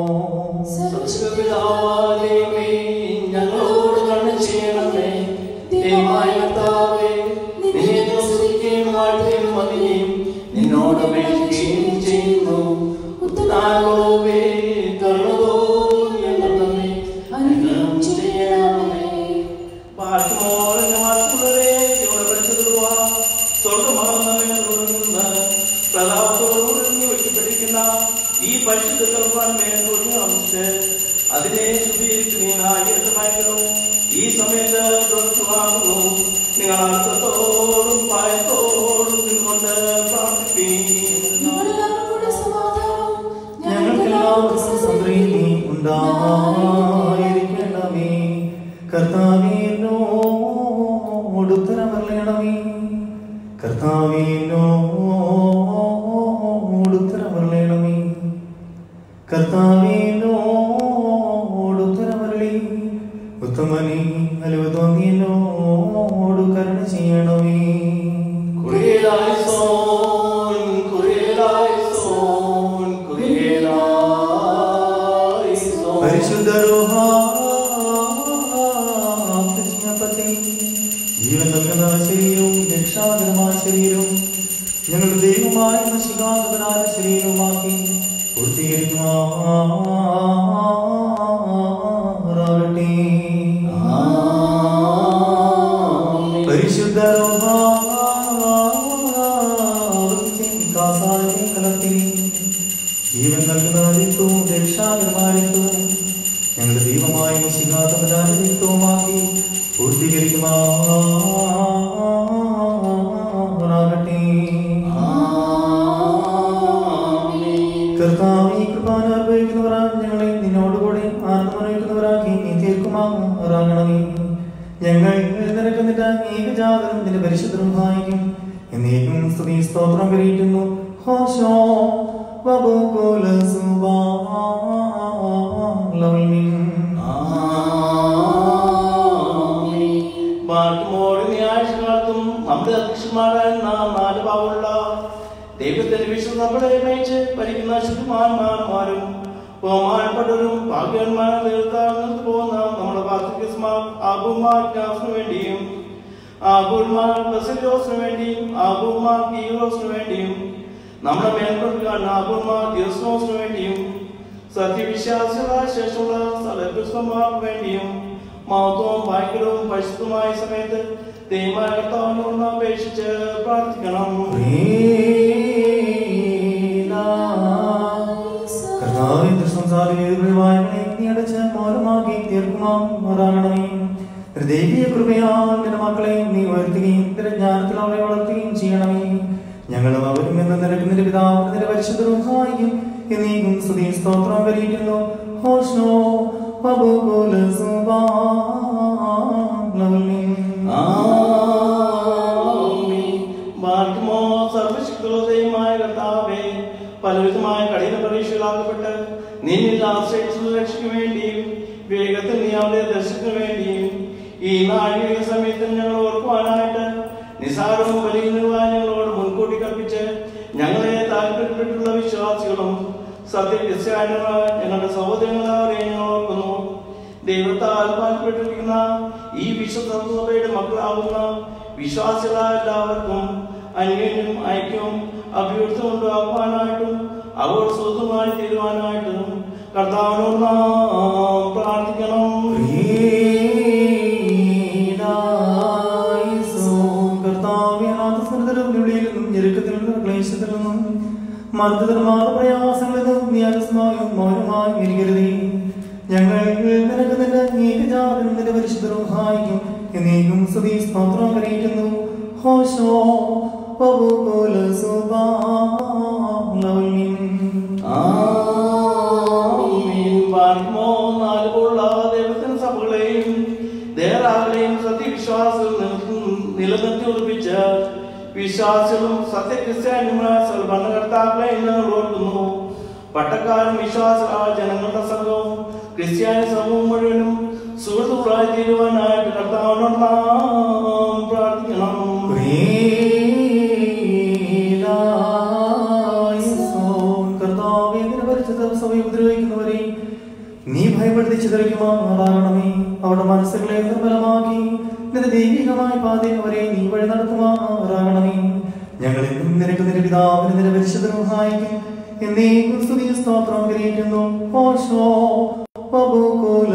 സർവ്വപിതാവാദൈവമേ, ഞങ്ങളോട് കരുണ ചെയ്യണമേ. ദൈവമായ കർത്താവേ, നിന്നെ സ്തുതിക്കുകയും വാഴ്ത്തുകയും വന്ദിക്കുകയും നിന്നോട് അപേക്ഷിക്കുകയും ചെയ്യുന്നു. ഉത്തരവാദിത്വമേ, കരുണ തോന്നി ഞങ്ങളുടെ മേൽ അനുഗ്രഹം ചെയ്യണമേ. പാട്ടുമോടെ മാറ്റുള്ളവരെ ഇവിടെ പഠിച്ചതുവാ സ്വർഗമാകുന്നവനെ തുടർന്ന് പ്രതാപത്തോടുകൂടി വെട്ടിപ്പിടിക്കുന്ന ഈ പരിശുദ്ധ കൽപ്പാൻ മേൽക്കൂടി നമിച്ച് അതിനെ ശുദ്ധീകരിക്കുന്നതിനായിരുന്നു ഈ സമയത്ത് തുടർച്ചുവാകുന്നു നിങ്ങൾ അർത്ഥത്തോടും പായത്തോടും നിന്നുകൊണ്ട് പ്രാർത്ഥിപ്പീൻ ഞങ്ങളെല്ലാവരും കൂടെ സമാധാനവും ഞങ്ങൾക്കെല്ലാവർക്കും സംപ്രീതി ഉണ്ടായിരിക്കണമേ കർത്താവിനോട് ഉത്തരമറിയണമേ കർത്താവിനോട് ഉത്തരമറിയണമേ കർത്താവിനോട് ഉത്തരമരളി ഉത്തമനെ അലിവ് തോന്നിയനോട് കരുണ ചെയ്യണമേ കുറിയലായിസോൻ കുറിയലായിസോൻ കുറിയലായിസോൻ പരിശുദ്ധ ൃഷ്ണപ്പത്തെ ജീവൻ നൽകുന്ന ശരീരവും രക്ഷാകരമായ ശരീരവും ഞങ്ങളുടെ ദൈവമായ ശിഖാന്തനായ ശരീരവുമാക്കി പൂർത്തീകരിക്കുമാറാകട്ടെ പരിശുദ്ധ കലർത്തി ജീവൻ നൽകുന്ന നിത്യവും രക്ഷാകരമായ നിത്യവും ഞങ്ങളുടെ ദൈവമായ ശിഖാതപരാജ നിത്യവുമാക്കി പൂർത്തീകരിക്കുമാറാകട്ടെ കർത്താവ് ഈ കൃപാന അനുഭവിക്കുന്നവരാ ഞങ്ങളെ നിന്നോടുകൂടി ആനന്ദമറിയിക്കുന്നവരാക്കി നീ തീർക്കുമാറാകണമേ ഞങ്ങൾ നിരക്കുന്നിട്ട് ഏകജാതനും നിന്റെ പരിശുദ്ധരും സഹായിക്കും എന്നേക്കും സ്തുതി സ്തോത്രം കരയിക്കുന്നു ഹോശോ വബുകുല സുബാലമിൻ ബാക്കിമോട് ന്യായകാലത്തും നമ്മുടെ അധ്യക്ഷന്മാരായ നാം നാല് ഭാവമുള്ള ദൈവത്തിന്റെ വിശ്വം നമ്മളെ നയിച്ച് ഭരിക്കുന്ന ശുദ്ധമാന്മാന്മാരും ബഹുമാനപ്പെട്ടവരും ഭാഗ്യവാന്മാരും തീർത്ഥാടനത്തിൽ പോകുന്ന നമ്മുടെ പാർട്ടിക്കസ്മാർ ആബുമാർക്കാസിന് വേണ്ടിയും ആബുമാർ ബസിലോസിന് വേണ്ടിയും ആബുമാർ കീറോസിന് വേണ്ടിയും നമ്മുടെ മേൽക്കൊടുക്കാൻ ആബുമാർ ദിയോസ്നോസിന് വേണ്ടിയും സത്യവിശ്വാസികളായ ശേഷമുള്ള സ്ഥലപുഷ്പമാർക്ക് വേണ്ടിയും മഹത്വവും ഭയങ്കരവും പരിശുദ്ധമായ സമയത്ത് ദൈവമായ കർത്താവിനോട് അപേക്ഷിച്ച് പ്രാർത്ഥിക്കണം കർത്താവിന്റെ സംസാരമായ നീ അടച്ച് മൗനമാക്കി തീർക്കുമാറാകണമേ ഒരു ദൈവീയ കൃപയാൽ നിന്റെ മക്കളെ നീ ഉയർത്തുകയും നിന്റെ ജ്ഞാനത്തിൽ അവരെ വളർത്തുകയും ചെയ്യണമേ ഞങ്ങളും അവരും എന്ന നിനക്ക് നിന്റെ പിതാവ് നിന്റെ പരിശുദ്ധവും സഹായിക്കും എന്നീക്കും സ്തുതി സ്തോത്രം വരിക്കുന്നു ഹോഷ്ണോ വബുകുല സുബാലവൽമീൻ. മാർഗമോ സർവശക്തിയുള്ളതയുമായ കർത്താവേ പലവിധമായ കഠിന പരീക്ഷകളാകപ്പെട്ട് നിന്നിൽ ആശ്രയിച്ചു രക്ഷയ്ക്ക് വേണ്ടിയും വേഗത്തിൽ നീ അവരെ ദർശനത്തിന് വേണ്ടിയും ഈ നാഴിക സമയത്ത് ഞങ്ങൾ ഓർക്കുവാനായിട്ട് നിസാരവും വലിയ ഞങ്ങളോട് മുൻകൂട്ടി കൽപ്പിച്ച് ഞങ്ങളെ താല്പര്യപ്പെട്ടുള്ള വിശ്വാസികളും സത്യക്രിസ്ത്യാനികളായ ഞങ്ങളുടെ സഹോദരങ്ങളെ ഞങ്ങൾ ഓർക്കുന്നു ദൈവത്താൽ പാൽപ്പെട്ടിരിക്കുന്ന ഈ വിശ്വസഭയുടെ മക്കളാവുന്ന വിശ്വാസികളായ എല്ലാവർക്കും അന്യോന്യം ഐക്യവും അഭിവൃദ്ധി ഉണ്ടാക്കുവാനായിട്ടും അവർ സ്വന്തമായി തീരുവാനായിട്ടും കർത്താവിനോട് നാം പ്രാർത്ഥിക്കണം മർദ്ദതരമായ പ്രയാസങ്ങളിൽ നിന്നും നീ അലസമായും മൗനമായും ഇരിക്കരുതേ ഞങ്ങൾ നിനക്ക് നിന്റെ ഏകജാതനും നിന്റെ പരിശുദ്ധരും സഹായിക്കും എന്നേക്കും സ്തുതി സ്തോത്രം കരയിക്കുന്നു ഹോശോ വബുകുല സുബാലവൽമീൻ. ആമീൻ. പാർക്കുമോ നാലുപോലുള്ള ദൈവത്തിന് സഭകളെയും ദേറാകളെയും സത്യവിശ്വാസത്തിൽ നിൽ- നിലനിർത്തി ഉറപ്പിച്ച വിശ്വാസികളും സത്യക്രിസ്ത്യാനികളായ ഭരണകർത്താക്കളെ ഞങ്ങൾ ഓർക്കുന്നു പട്ടക്കാരും വിശ്വാസ ജനങ്ങളുടെ സംഘവും ക്രിസ്ത്യാനി സമൂഹം മുഴുവനും സുഹൃത്തുക്കളായി തീരുവാനായിട്ട് കർത്താവിനോട് നാം പ്രാർത്ഥിക്കണം പ്രിയനായ ചിതറിക്കുമാറാകണമേ അവരുടെ മനസ്സുകളെ നിർമ്മലമാക്കി നിന്റെ ദൈവികമായ പാതയിൽ അവരെ നീ വഴി നടത്തുമാറാകണമേ ഞങ്ങൾ എന്നും നിനക്ക് നിന്റെ പിതാവിന് നിന്റെ പരിശുദ്ധ സഹായിക്കും എന്നേക്കും സ്തുതി സ്തോത്രം ഗ്രഹിക്കുന്നു ഓശോ പബുകുല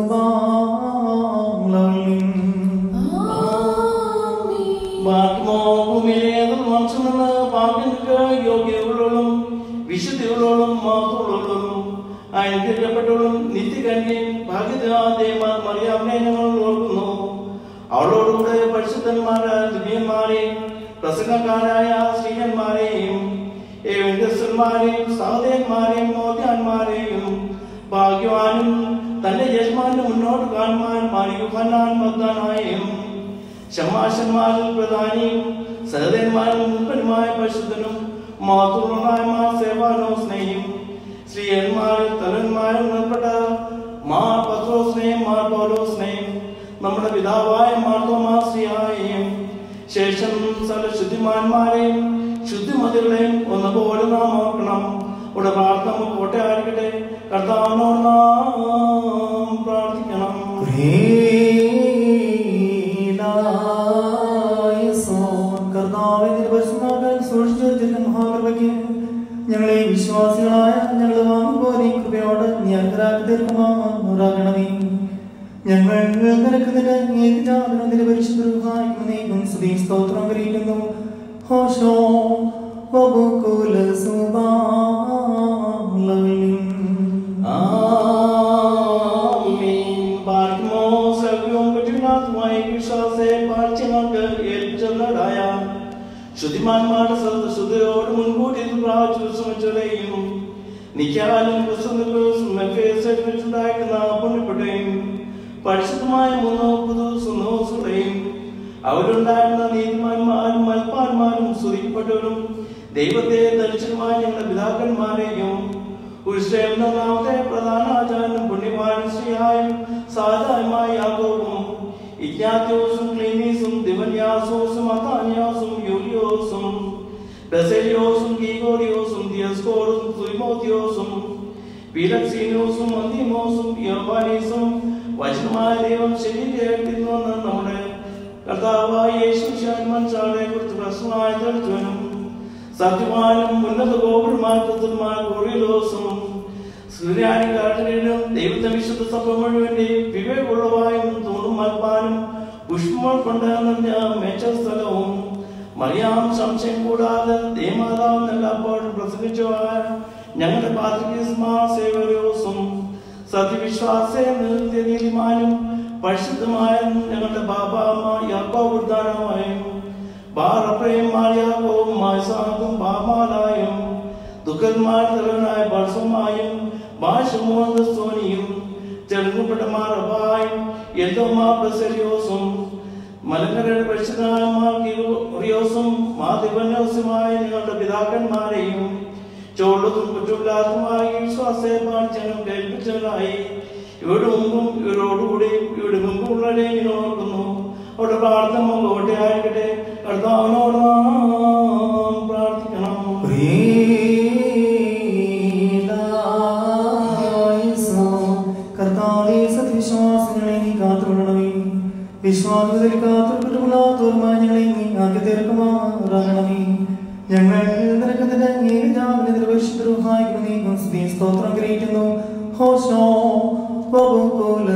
ഭൂമിയിലേതും വംശമെന്ന് പാപിക്ക് യോഗ്യതകളോടും വിശുദ്ധികളോടും മാത്രമുള്ളതും അനുഗ്രഹിക്കപ്പെട്ടവളും നിത്യകന്യയും ഭാഗ്യദേവന്മാർ മറിയാമനെ ഞങ്ങൾ ഓർക്കുന്നു അവളോടുകൂടെ പരിശുദ്ധന്മാരായ ദിവ്യന്മാരെയും പ്രസംഗക്കാരായ സ്ത്രീയന്മാരെയും ഏവന്യസ്വന്മാരെയും സഹോദയന്മാരെയും മോദ്യാന്മാരെയും ഭാഗ്യവാനും തന്റെ യജമാനും മുന്നോട്ട് കാണുവാൻ മാരിയുഹന്നാൻ മഗ്ദാനായും ശമാശന്മാരിൽ പ്രധാനിയും സഹോദരന്മാരിൽ മുൻപനുമായ പരിശുദ്ധനും മാതൃണായ മാ സേവാനോ സ്നേഹിയും ശ്രീയന്മാരിൽ തലന്മാരിൽ ഉൾപ്പെട്ട മാ പത്രോ സ്നേഹം മാ പോലോ സ്നേഹം നമ്മുടെ പിതാവായ മാർത്തോമാ ശ്രീയായും ശേഷം സകല ശുദ്ധിമാന്മാരെയും ശുദ്ധിമതികളെയും ഒന്നുപോലെ നാം ഓർക്കണം ഇവിടെ പ്രാർത്ഥന കോട്ടയായിരിക്കട്ടെ കർത്താവിനോട് നാം പ്രാർത്ഥിക്കണം ഞങ്ങളെ വിശ്വാസികളായ ഞങ്ങൾ വാങ്ങുപോലെ കൃപയോട് നീ അർഹരാക്കി തീർക്കുമാറാകണമേ ഞങ്ങൾ നിനക്ക് നിന്റെ ഏകജാതനം നിന്റെ പരിശുദ്ധ സ്തുതി സ്തോത്രം കരീക്കുന്നു ഹോഷോ വബുകുല ആമീൻ. പാർക്കുമോ സകലവും പറ്റുന്നതുമായി വിശ്വാസത്തെ പാർച്ചങ്ങൾക്ക് ഏൽപ്പിച്ചതായ ശുദ്ധിമാന്മാരുടെ സ്ഥലത്ത് ശുദ്ധിയോട് മുൻകൂട്ടി ഇത് പ്രാപിച്ചു ശ്രമിച്ചവരെയും നിക്കാലും വെച്ചുണ്ടായിരുന്ന പുണ്യപ്പെട്ടയും പരിശുദ്ധമായ മൂന്നോ പുതു സുന്നോസുകളെയും അവരുണ്ടായിരുന്ന നീതിമാന്മാരും മൽപ്പാന്മാരും സ്തുതിക്കപ്പെട്ടവരും ദൈവത്തെ ദർശനമായ ഞങ്ങളുടെ പിതാക്കന്മാരെയും ഉത്സവം നാമത്തെ പ്രധാന ആചാര്യനും പുണ്യമാനും ശ്രീയായും സാധാരണമായ യാഗവും ഇജ്ഞാത്യോസും ക്ലീനീസും ദിവന്യാസോസും അതാന്യാസും യൂലിയോസും ബസേലിയോസും ഗീഗോറിയോസും ദിയസ്കോറും സുയിമോത്തിയോസും പീലക്സീനോസും അന്തിമോസും യോബാനീസും വചനമായ ദൈവം ശരീരമായിരിക്കുന്നുവെന്ന് നമ്മുടെ കർത്താവായ യേശു ശാന്മാൻസാളെ കുറിച്ച് പ്രശ്നമായ തെളിച്ചവനും സത്യവാനും ഉന്നത ഗോപുരമാർക്കത്തുമാർ ഗോറിലോസും സൂര്യാനികാട്ടിലും ദൈവത്തെ വിശുദ്ധ സഭ മുഴുവന്റെയും വിവേകമുള്ളവായും തൂണും മൽപ്പാനും പുഷ്പങ്ങൾ കൊണ്ട് നിറഞ്ഞ മേച്ച സ്ഥലവും മറിയാം സംശയം കൂടാതെ ദേമാതാവ് എല്ലാപ്പോഴും പ്രസംഗിച്ചവായ ഞങ്ങളുടെ പാത്രികസ്മാ സേവരോസും സത്യവിശ്വാസേ നിർത്തിയ നീതിമാനും പരിശുദ്ധമായ ഞങ്ങളുടെ ബാബാമ്മ യാക്കോ ഉദ്ധാനമായും ബാറപ്രയും മാറിയാക്കോവും മാസാക്കും ബാമാലായും ദുഃഖന്മാർ തലവനായ ബർസമായും ബാഷമോന്തോനിയും ചെറുങ്ങപ്പെട്ട മാറബായും എന്തോമാ പ്രസരിയോസും മലങ്കരയുടെ പരിശുദ്ധമാറിയോസും മാതിപന്യോസുമായ നിങ്ങളുടെ പിതാക്കന്മാരെയും ചോളതും കുറ്റമില്ലാത്തതുമായ വിശ്വാസത്തെ പാടിച്ചനും കേൾപ്പിച്ചവരായി ഇവിടെ മുമ്പും ഇവരോടുകൂടിയും ഇവിടെ മുമ്പും ഉള്ളവരെ ഇങ്ങനെ ഓർക്കുന്നു അവിടെ പ്രാർത്ഥന കോട്ടയായിരിക്കട്ടെ കർത്താവിനോട് നാം പ്രാർത്ഥിക്കണം കർത്താവെ സത്യവിശ്വാസങ്ങളെ നീ കാത്തുകൊള്ളണമേ വിശ്വാസത്തിൽ കാത്തുകൊണ്ടുമുള്ളാത്തോർമായ ഞങ്ങളെ നീ ആക്കി തീർക്കുമാറാകണമേ ഞങ്ങൾ നിനക്ക് നിന്റെ ഏകജാമിനെ പരിശുദ്ധമായി സ്തുതി സ്തോത്രം ഗ്രഹിക്കുന്നു ഹോഷോ ബബുകുല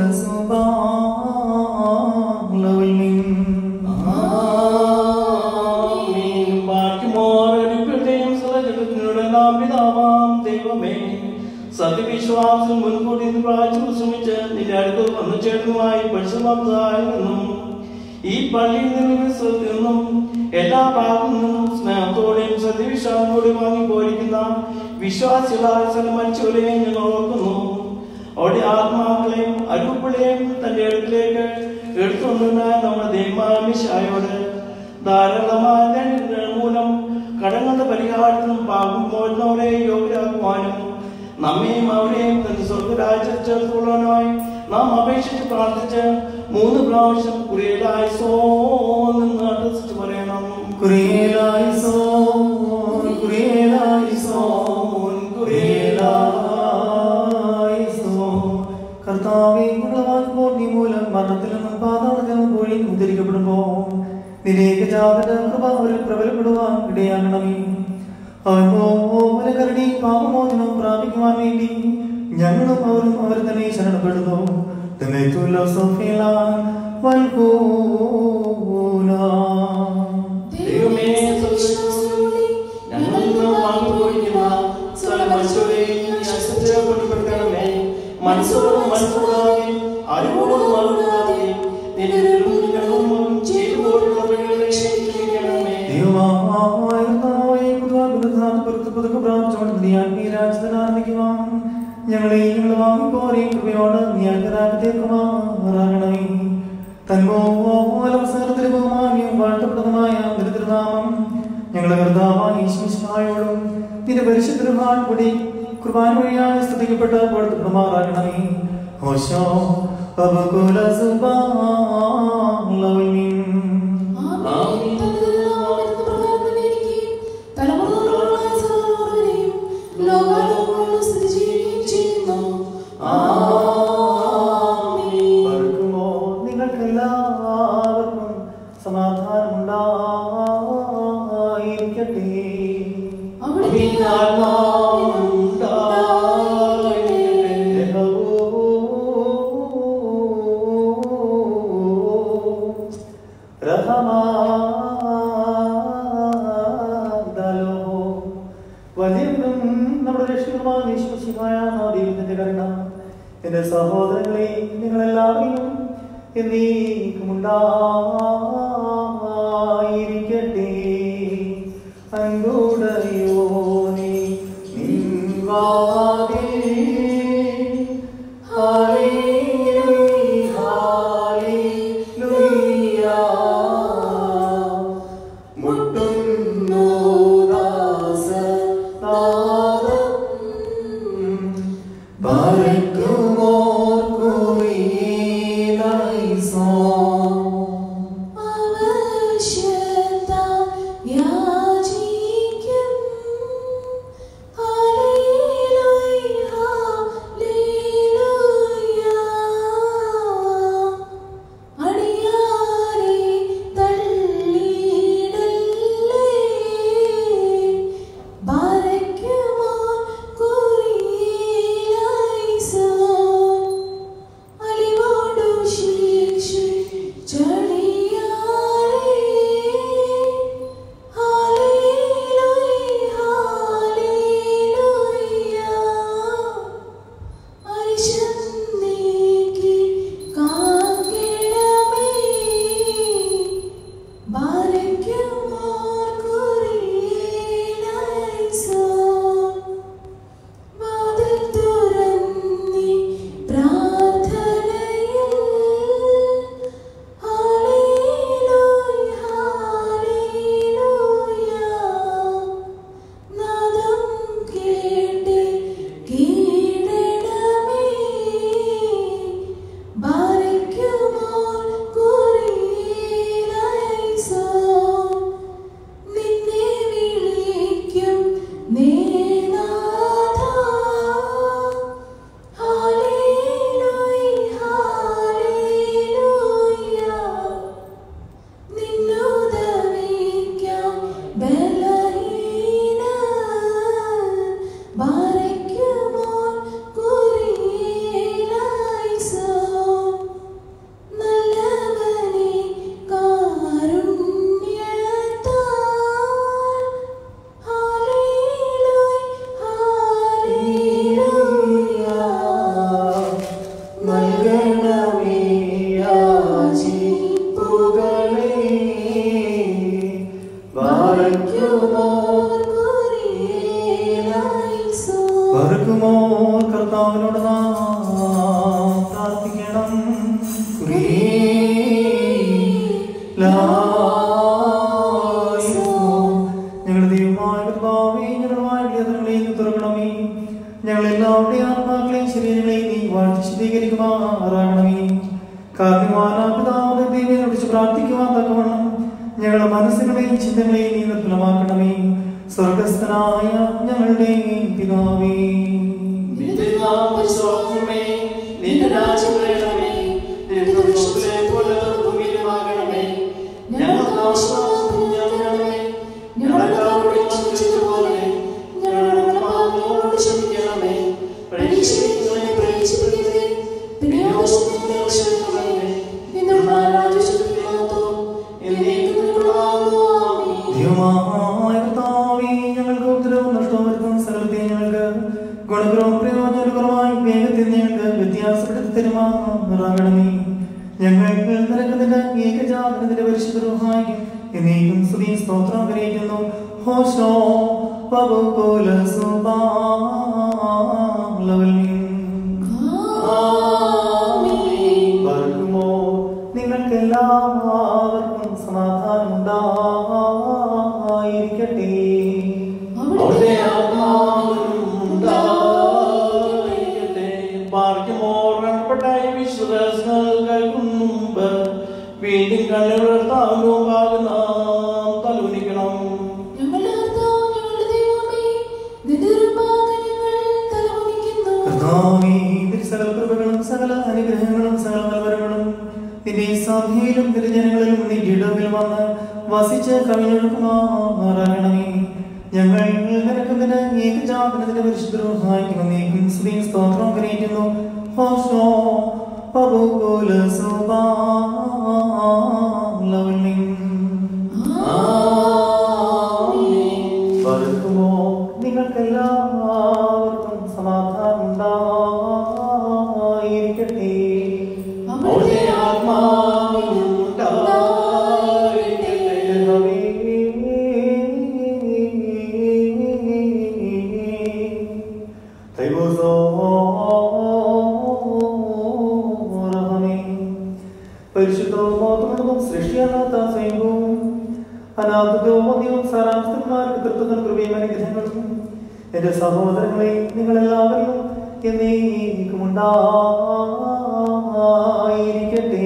ആമീൻ. ബാക്കിയുമോരൊരുക്കരുടെയും സകലജഗത്തിനുടെ നാം പിതാവാം ദൈവമേ സത്യവിശ്വാസം മുൻകൂട്ടി ഇത് പ്രാർത്ഥിച്ചു ശ്രമിച്ച് നിന്റെ അടുത്ത് വന്നു ചേർന്നുമായി പരിശുദ്ധായി നിന്നും ഈ പള്ളിയിൽ നിന്നും സ്ഥലത്ത് നിന്നും എല്ലാ ഭാഗത്തു നിന്നും സ്നേഹത്തോടെയും സത്യവിശ്വാസത്തോടെയും വാങ്ങി പോയിരിക്കുന്ന വിശ്വാസികളായ സ്ഥലം മരിച്ചവരെയും ഞങ്ങൾ ഓർക്കുന്നു അവിടെ ആത്മാക്കളെയും അരുപ്പിളെയും തന്റെ അടുക്കിലേക്ക് എടുത്തുകൊണ്ടുണ്ടായ നമ്മുടെ ദൈവമാമിശായോട് ധാരാളമായ ദണ്ഡനങ്ങൾ മൂലം കടങ്ങളുടെ പരിഹാരത്തിനും പാപം മോചനവരെ യോഗ്യരാക്കുവാനും നമ്മയും അവരെയും തന്റെ സ്വർഗരാജ്യത്തിൽ ചേർത്തുകൊള്ളാനായി നാം അപേക്ഷിച്ച് പ്രാർത്ഥിച്ച് മൂന്ന് പ്രാവശ്യം കുറിയലായി സോ എന്ന് അഡ്രസ്സിച്ച് പറയണം കുറിയേലായിസോൻ, കുറിയേലായിസോൻ, കുറിയേലായിസോൻ. കർത്താവേ മരണത്തിൽ നിന്നും പാതാളത്തിൽ നിന്നും പോയി ഉദ്ധരിക്കപ്പെടുമ്പോ നിനേക ജാതക കൃപ അവരിൽ പ്രബലപ്പെടുവാൻ ഇടയാകണമേ അവൻ പോലെ കരുണി പാപമോചനം പ്രാപിക്കുവാൻ വേണ്ടി ഞങ്ങളും അവരും അവർ തന്നെ ശരണപ്പെടുന്നു തമേത്തുള്ള സോഫിയലാൻ ദൈവമേ, സർവ്വശക്തനേ, ഞങ്ങളിൽ നിന്ന് വാങ്ങിപ്പോയിരിക്കുന്ന സകല മനുഷ്യരെയും നീ അശ്രദ്ധപ്പെടുത്തണമേ. മനസ്സോടും മനസ്സോടാകെ അറിവോടും അറിവുകൂടാതെ നിന്റെ നിലവും ഞങ്ങളും ചെയ്തു പോയിട്ടുള്ളവരെ ക്ഷമിക്കണമേ. ഞങ്ങളെ ഞങ്ങൾ വാങ്ങിപ്പോരെയും കൃപയോട് നീ അങ്കരാഗത്തേക്കുമാറാകണമേ തന്മോലവസരത്തിന് ബഹുമാന്യം വാഴ്ത്തപ്പെടുന്നതായ ദരിദ്രനാമം ഞങ്ങളെ കർത്താവായ ഈശ്വരായോടും നിന്റെ പരിശുദ്ധ കൂടി കുർബാന വഴിയായി സ്തുതിക്കപ്പെട്ട് വാഴ്ത്തപ്പെടുമാറാകണമേ ഹോശോ അബകുല സുബാലവൽമീൻ ആമേൻ. തന്റെ നാമത്തിൽ പ്രകാരം തന്നെ ഇരിക്കുകയും തലമുറകളോടുള്ള സർവ്വലോകരെയും ലോകാലോകങ്ങളിലും സ്ഥിതി ചെയ്യുകയും ചെയ്യുന്നു. ആമേൻ. വർക്കുമോ നിങ്ങൾക്കെല്ലാവർക്കും സമാധാനമുണ്ടായിരിക്കട്ടെ അവിടുത്തെ ആത്മാവിനും ഉണ്ടാകട്ടെ. വലിയവനും നമ്മുടെ രക്ഷിതമായ വിശ്വസിമായ ദൈവത്തിന്റെ കരുണ എന്റെ സഹോദരങ്ങളെ നിങ്ങളെല്ലാവരും എന്നീക്കുമുണ്ടായിരിക്കട്ടെ അൻപുടയോനെ നിൻവാതിൽ ഹാലേലൂയ, ഹാലേലൂയ. മുട്ടുന്നു ദാസനാദം. ബരക്കുമോർക്കുമീലൈസോം. ആവശ്യത യാചിക്കും. ഹല്ലേലൂയ, ഹല്ലേലൂയ. അടിയാരെ തള്ളിയിടല്ലേ. ബാരയ്ക്കുമോ കുറിയിലൈസോൻ. അലിവോടു ശിക്ഷിച്ചടിയാരെ. ഹല്ലേലൂയ, ഹല്ലേലൂയ. അരിശം നീക്കി കാക്കണമേ. ബാരയ്ക്കുമോർ കുറിയിലൈസോൻ. വാതിൽ തുറന്നീ പ്രാർത്ഥനയിൽ. ഹല്ലേലൂയ, ഹല്ലേലൂയ. നാദം കേട്ട് കീഴടമേ. ബാരയ്ക്കുമോർ കുറിയിലൈസോൻ. നിന്നെ വിളിക്കും നേനാഥാ. ഹല്ലേലൂയ, ഹല്ലേലൂയ. നിന്നുദവിക്കാം ബലഹീനർ. ബാരയ്ക്കുമോർ കുറിയിലൈസോൻ. നല്ലവനെ കാരുണ്യത്താൽ. ഹല്ലേലൂയ, ഹല്ലേലൂയ. നൽകണമേ യാചിപ്പുകളെ. ബാരയ്ക്കുമോ ബാരയ്ക്കുമോ കർത്താവിനോട് നാം പ്രാർത്ഥിക്കണം ഞങ്ങളുടെ ദൈവമായ കർത്താവേ ഞങ്ങളുമായ വേദനകളെയും തുറക്കണമേ ഞങ്ങളെല്ലാവരുടെയും ആത്മാക്കളെയും ശരീരങ്ങളെയും നീ വാഴ്ത്തി ശുദ്ധീകരിക്കുമാറാകണമേ കാരണവാനാ പിതാവിന്റെ ദൈവം വിളിച്ച് പ്രാർത്ഥിക്കുവാൻ തക്കവണ്ണം ഞങ്ങളുടെ മനസ്സുകളെയും ചിന്തകളെയും നീ നിർമ്മലമാക്കണമേ സ്വർഗസ്ഥനായ ഞങ്ങളുടെ പിതാവേ നിന്റെ നാമം പരിശോധനമേ, നിന്റെ രാജ്യം വരണമേ, നിന്റെ ദൃഷ്ടി അനുഗ്രഹിക്കുമാറാകണമേ ഞങ്ങൾക്ക് നിരക്കുന്നതിന്റെ ഏകജാതനത്തിന്റെ പരിശുദ്ധമായി എന്നേക്കും സ്തുതി സ്തോത്രം ആഗ്രഹിക്കുന്നു ഹോഷോ പബുക്കോല വർക്കുമോ നിങ്ങൾക്ക് എല്ലാവർക്കും സമാധാനം ഉണ്ടായിരിക്കട്ടെ അവിടുത്തെ ആത്മാവിനും ഉണ്ടായിരിക്കട്ടെ. പാർക്കുമോർ വേണ്ടപ്പെട്ടായ വിശ്വാസങ്ങൾക്ക് മുമ്പ് വീണ്ടും കണ്ണുകളർത്താവുന്ന നാം തലകുനിക്കണം ഞങ്ങളുടെ കർത്താവ്, ഞങ്ങളുടെ ദൈവമേ, നിന്റെ ദുർഭാഗ്യം ഞങ്ങൾ തലകുനിക്കുന്നു. കർത്താവേ, നിന്റെ സകല കൃപകളും സകല അനുഗ്രഹങ്ങളും സകല നൽവരങ്ങളും നിന്റെ സഭയിലും നിന്റെ ജനങ്ങളിലും നിന്റെ ഇടവിൽ വന്ന് വസിച്ച് കവിഞ്ഞൊഴുക്കുമാറാകണമേ ഞങ്ങൾ നിനക്കുന്നതിന് ഏകജാതനത്തിന്റെ പരിശുദ്ധവും നീക്കും സ്ത്രീ സ്തോത്രം ഗ്രഹിക്കുന്നു ഹോഷോ പബുകുല വർക്കുമോ നിങ്ങൾക്കെല്ലാവർക്കും സമാധാനം ഉണ്ടായിരിക്കട്ടെ അവിടുത്തെ ആത്മാവിനും ഉണ്ടായിരിക്കട്ടെ. പരിശുദ്ധവും സൃഷ്ടിയാത്ത സ്വയംഭവും അനാഥവും അന്യവും സാരാംശന്മാരുടെ കൃത്യത്തിന് കൃപയും അനുഗ്രഹങ്ങളും എന്റെ സഹോദരങ്ങളെ നിങ്ങളെല്ലാവരും എന്നേക്കും ഉണ്ടായിരിക്കട്ടെ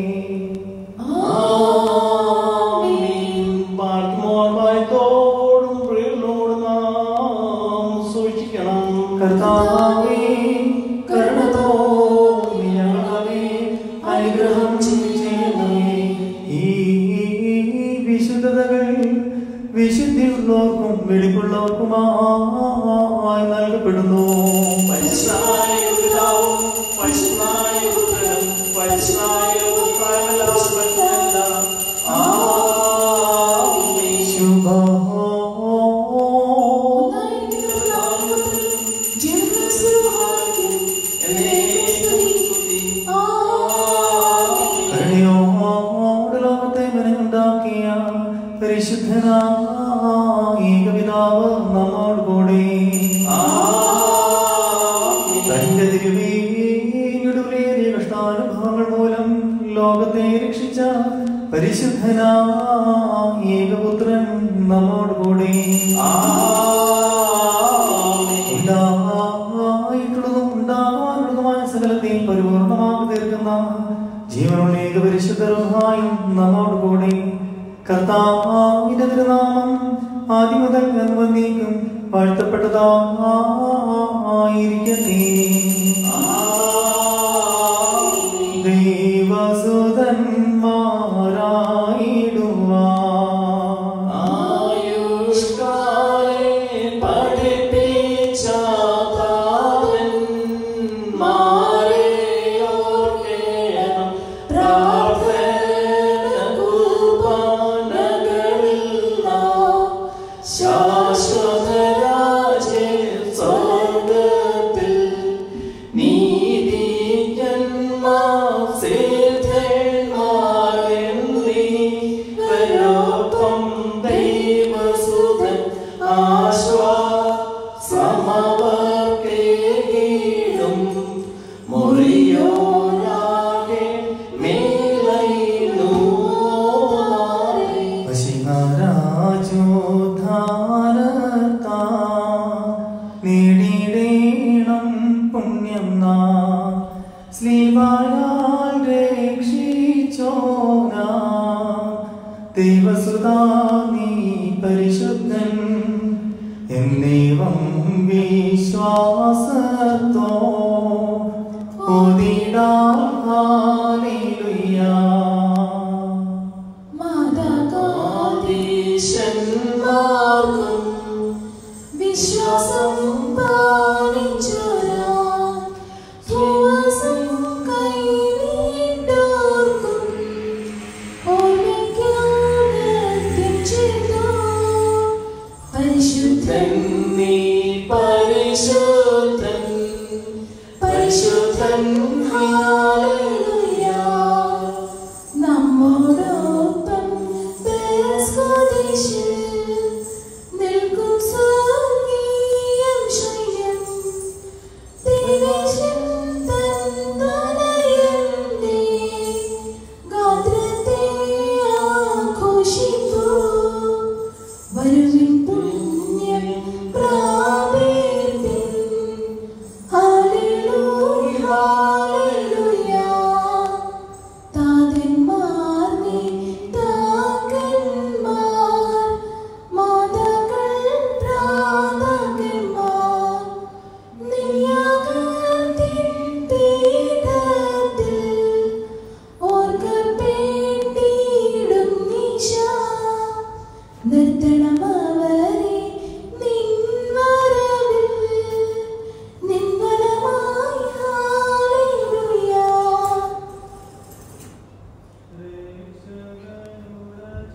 ആമീൻ. പാർക്കുമോർ ഭയത്തോടും പ്രിയനോടും നാം സൂക്ഷിക്കണം കർത്താവേ കരുണ തോന്നി ഞങ്ങളെ അനുഗ്രഹം ചെയ്യണമേ ഈ വിശുദ്ധതകൾ വിശുദ്ധിയുള്ളവർക്കും വെളിപ്പുള്ളവർക്കുമായി നൽകപ്പെടുന്നു പരിശുദ്ധനായ പിതാവും പരിശുദ്ധനായ പുത്രനും പരിശുദ്ധനായ പുത്രനെല്ലാം ആമീൻ. ശുഭോ ഒന്നായിരിക്കുന്ന പിതാവിനും ജീവനും സർവ്വഹാരിക്കും എന്നേക്കും സ്തുതി. ആമേൻ. കരുണയോട് ലോകത്തെ മനമുണ്ടാക്കിയ പരിശുദ്ധനായ ഏകപിതാവ് നമ്മോട് കൂടെ ആമീൻ. തന്റെ തിരുവേറിയ കഷ്ടാനുഭവങ്ങൾ മൂലം ലോകത്തെ രക്ഷിച്ച പരിശുദ്ധനായ ഏകപുത്രൻ നമ്മോട് കൂടെ ആമീൻ. ഉണ്ടായിട്ടുള്ളതും ഉണ്ടാകാനുള്ളതുമായ സകലത്തെയും പരിപൂർണമാക്കി തീർക്കുന്ന ജീവനുള്ള ഏക പരിശുദ്ധരുമായും നമ്മോട് കൂടെ കർത്താവിന്റെ തിരുനാമം ആദ്യം മുതൽ നിർബന്ധിക്കും വാഴ്ത്തപ്പെട്ടതായിരിക്കട്ടെ ദൈവസുതന്മാരായിടുവാൻ ആയുഷ്കാലേ പഠിപ്പിച്ച താതൻ മാരെ ഓർക്കേണം പ്രാർത്ഥന കുർബാനകളിൽ നാം ശാശ്വത രാജ്യ സ്വർഗത്തിൽ നീതിജന്മാർ സിദ്ധന്മാരെന്നീ വരോപ്പം ദൈവസുതൻ ആശ്വാസമവർക്കേകിടും മുറിയോരാകെ മേലൈനു വശികാരാജോദ്ധാരത്താ നേടിയിടേണം പുണ്യം നാം ശ്രീവായാൽ രക്ഷിച്ചോന ദൈവസുതാ നീ പരിശുദ്ധൻ എന്നേവം വിശ്വാസത്തോ ഓതിടാ ഹാലേലുയ്യ ആദീശന്മാർക്കും വിശ്വാസം പാലിച്ചൊരാൻ ദിവസം കൈനീട്ടോർക്കും ഓർമ്മിക്കാതെ ചെയ്തോ പരിശുദ്ധൻ നീ പരിശുദ്ധൻ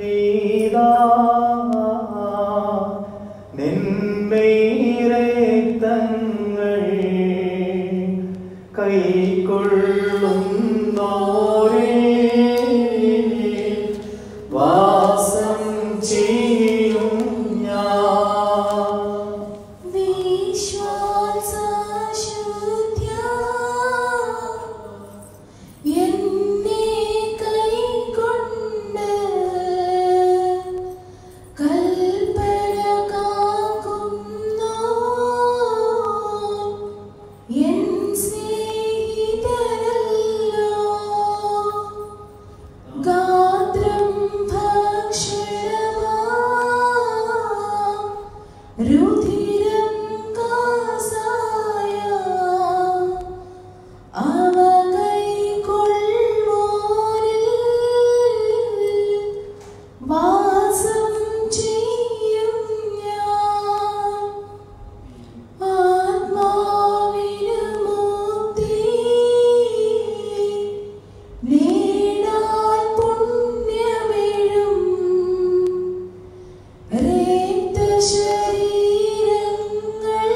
ഇതാ നിൻമേരക്തങ്ങൾ കൈക്കൊള്ളുന്നോരേ വാസം ചെയ്യും ഞാൻ വിശ്വാസശുദ്ധ്യാ എന്നെ കൈക്കൊണ്ട് കൽപ്പന കാക്കുന്നോ എൻ സ്നേഹിതരല്ലോ ഗാത്രം ഭക്ഷണമാ രുധിരം കാസായ അവ കൈക്കൊള്ളുവോരിൽ വാസം ചെയ്യും ഞാൻ ആത്മാവിനു മുക്തി നേടാൻ പുണ്യമെഴും രക്തശരീരങ്ങൾ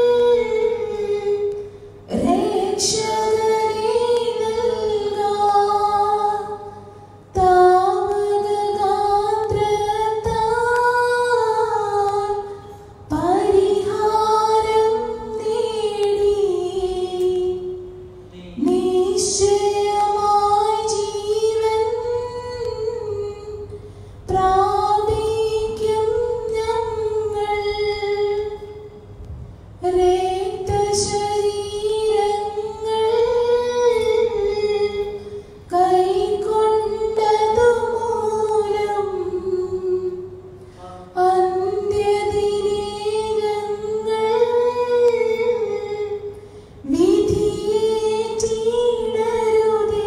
രക്ഷകനെ നൽകാൻ താവകഗാത്രത്താൽ പരിഹാരം നേടി നിശ്ചയമായി ജീവൻ പ്രാപിക്കും ഞങ്ങൾ രക്തശരീരങ്ങൾ കൈക്കൊണ്ടതുമൂലം അന്ത്യദിനേ ഞങ്ങൾ വിധിയേറ്റിടരുതേ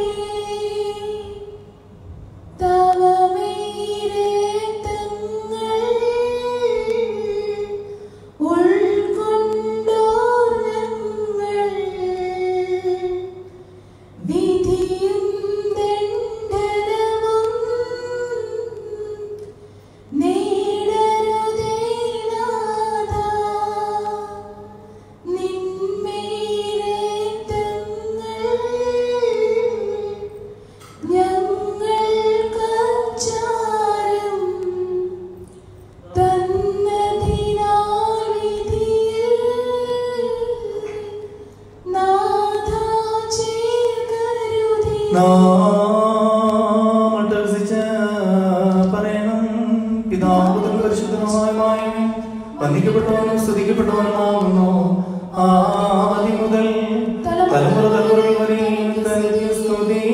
തവ മേരക്തങ്ങൾ ഉൾക്കൊണ്ടോർ ഞങ്ങൾ വിധിയും ദണ്ഡനവും നേടരുതേ നാഥാ നിന്മേരക്തങ്ങൾ ഞങ്ങൾക്കച്ചാരം തന്നതിനാൽ വിധിയിൽ നാഥാ ചേർക്കരുതേ നാം അട്ടഹസിച്ച് പറയണം പിതാവുതൻ പരിശുദ്ധനുമായ വന്ദിക്കപ്പെട്ടവനും സ്തുതിക്കപ്പെട്ടവനുമാകുന്നു ആദ്യം മുതൽ തലമുറ തലമുറകൾ വരെ തനിക്ക് സ്തുതി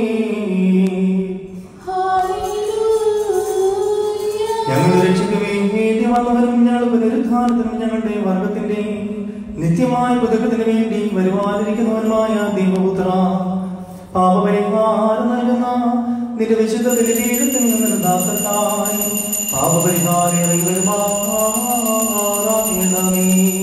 ഹല്ലേലൂയ ഞങ്ങളുടെ രക്ഷയ്ക്കുമേ വേണ്ടി വന്നവരും ഞങ്ങളുടെ പുനരുദ്ധാനത്തിനും ഞങ്ങളുടെ വർഗത്തിന്റെ നിത്യമായ പുതുക്കത്തിന് വേണ്ടി വരുവാനിരിക്കുന്നവനുമായ ദൈവപുത്ര പാപപരിഹാരം നൽകുന്ന നിന്റെ വിശുദ്ധ ബലിപീഠത്തിൽ നിന്ന് ദാസത്തായി പാപപരിഹാരം ഇറങ്ങി വരുമാറാകണമേ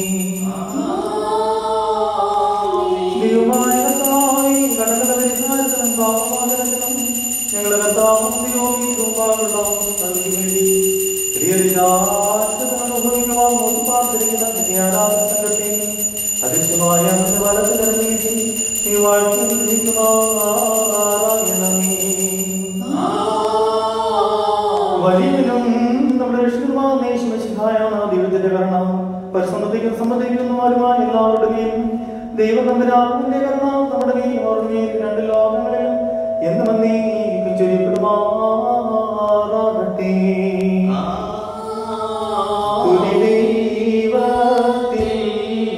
ദൈവമായ കർത്താവേ, കടങ്ങളുടെ പരിഹാരത്തിനും പാപമോചനത്തിനും ഞങ്ങളുടെ കർത്താവും ദൈവവും രൂപാകൃതവും നൽകി വേണ്ടി പ്രിയരില്ലാത്തത് അനുഭവിക്കുവാൻ നോക്കി പാർത്തിരിക്കുന്ന നിന്റെ ആരാധന സംഘത്തെ അദൃശ്യമായ നിന്റെ വലത്തിലിറങ്ങിയിട്ട് നീ വാഴ്ത്തിയിരിക്കുമാറാകണമേ വലിയവനും നമ്മുടെ രക്ഷിതമായ യേശുമിശിഹായാണ് ദൈവത്തിന്റെ കരണം പരിസമ്മതിക്കും സമ്മതിക്കുന്നവരുമായ എല്ലാവരുടെയും ദൈവതമ്പരാന്റെ കരണം നമ്മുടെ മേൽ അവരുടെ മേൽ രണ്ട് ലോകങ്ങളിൽ എന്നും എന്നേക്കും ചൊരിയപ്പെടുമാറാകട്ടെ തുതി ദൈവത്തിൽ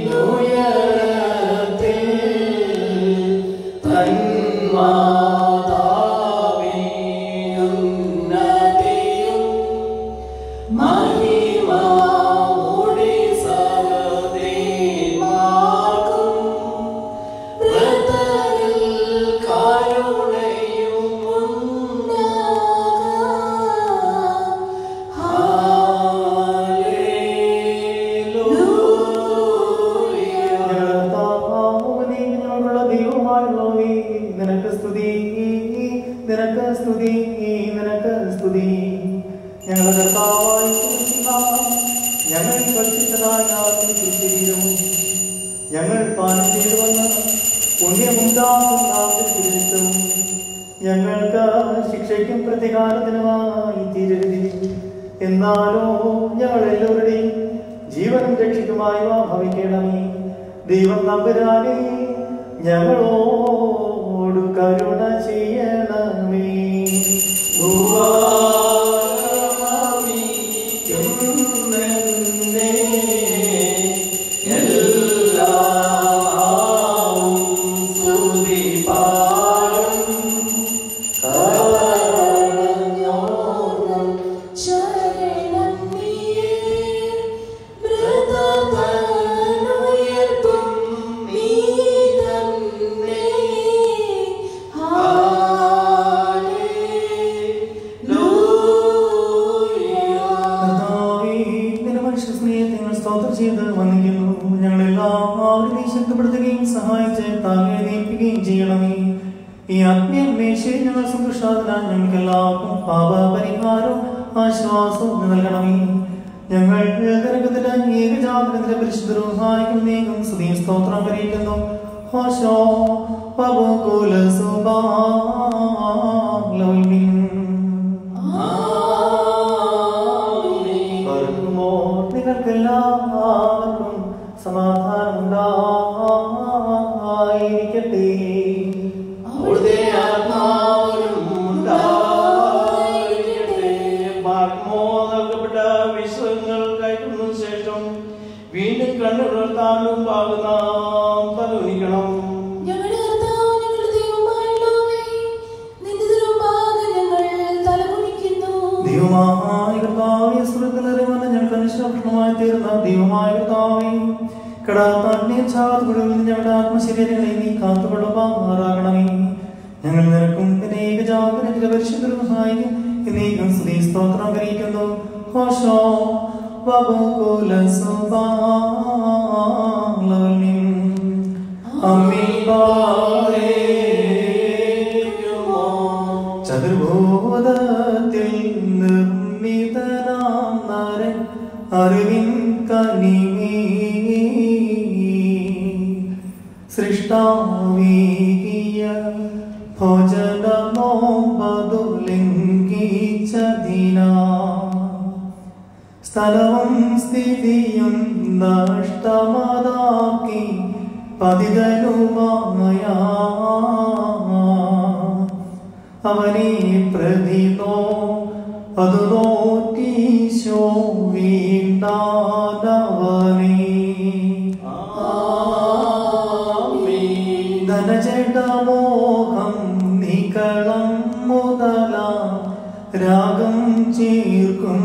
ഉയരത്തിൽ ഞങ്ങളുടെ ഞങ്ങളുടെ ദൈവമായുള്ളവേ നിനക്ക് സ്തുതി നിനക്ക് സ്തുതി നിനക്ക് സ്തുതി ഞങ്ങളുടെ കർത്താവായി ഞങ്ങൾ ഭക്ഷിച്ചതായ ആത്മീയ ശരീരവും ഞങ്ങൾ പാനം ചെയ്തു വന്ന പുണ്യമുണ്ടാകുന്ന ഞങ്ങൾക്ക് ശിക്ഷയ്ക്കും പ്രതികാരത്തിനുമായി തീരരുതി എന്നാലോ ഞങ്ങൾ എല്ലാവരുടെയും ജീവനും രക്ഷിക്കുമായി ഭവിക്കണമേ ദൈവം നമ്പുരാനെ ഞങ്ങളോട് കരുണ ചെയ്യണമേ ശരണം നീയേ മൃതതനുയർത്തും നീ തന്നെ ഹല്ലേലൂയ കർത്താവേ, നിന്റെ മനുഷ്യ സ്നേഹത്തെ ഞങ്ങൾ സ്തോത്രം ചെയ്ത് വന്ദിക്കുന്നു ഞങ്ങളെല്ലാം നീ ശക്തിപ്പെടുത്തുകയും സഹായിച്ച് താങ്ങെ നീപ്പിക്കുകയും ചെയ്യണമേ ഈ ആത്മീയമേശയെ ഞങ്ങൾ സന്തുഷ്ടാതനാൽ ഞങ്ങൾക്ക് എല്ലാവർക്കും പാപപരിഹാരവും ആശ്വാസവും നീ നൽകണമേ ഞങ്ങൾ കരകത്തിന്റെ ഏകജാതനത്തിന്റെ പരിശുദ്ധവും സഹായിക്കും നീക്കും സ്തുതിയും സ്തോത്രം കരയിക്കുന്നു ഹോശോ പബുകുല വർക്കുമോ നിങ്ങൾക്കെല്ലാവർക്കും സമാധാനം ഉണ്ടായിരിക്കട്ടെ അവിടുത്തെ ആത്മാവിനും ഉണ്ടായിരിക്കട്ടെ. പാർക്കുമോ നൽകപ്പെട്ട വിശ്വങ്ങൾ കയറ്റുന്ന ശേഷം വീണ്ടും കണ്ണുകളർത്താനും പാകുന്നാം തലവനിക്കണം ഞങ്ങളുടെ കർത്താവ് ഞങ്ങളുടെ ദൈവമായുള്ളവേ, നിന്റെ തിരുമുമ്പാകെ ഞങ്ങൾ തലകുനിക്കുന്നു. ദൈവമായ കർത്താവേ സ്വർഗ്ഗത്തിലിറങ്ങുന്ന ഞങ്ങൾക്ക് അനുശോഭനമായി തീർന്ന ദൈവമായ കർത്താവേ കടാത്താന്റെ ചാതുകളിൽ നിന്ന് ഞങ്ങളുടെ ആത്മശരീരങ്ങളെ നീ കാത്തുകൊള്ളുമാറാകണമേ ഞങ്ങൾ നിനക്കും നിന്റെ ഏകജാതനത്തിന്റെ പരിശുദ്ധരും സഹായിക്കും എന്നീക്കും സ്ത്രീ സ്തോത്രം കരയിക്കുന്നു ഹോഷോ വബുകുല സുബാലവൽമിൻ അമ്മീ ചതുർബോധത്തിൽ നിർമ്മിതനാം നരൻ അറിവിൻ കനിമേ സൃഷ്ടാവീകിയ ഭോജനമോപതു ലംഘിച്ചതിന സ്ഥലവും സ്ഥിതിയും നഷ്ടമതാക്കി പതിതനുമായ അവനെ പ്രതിനോ അത് നോറ്റീശോ വീണ്ടാനവനെ ധനജടമോഹം നികളം മുതല രാഗം ചേർക്കും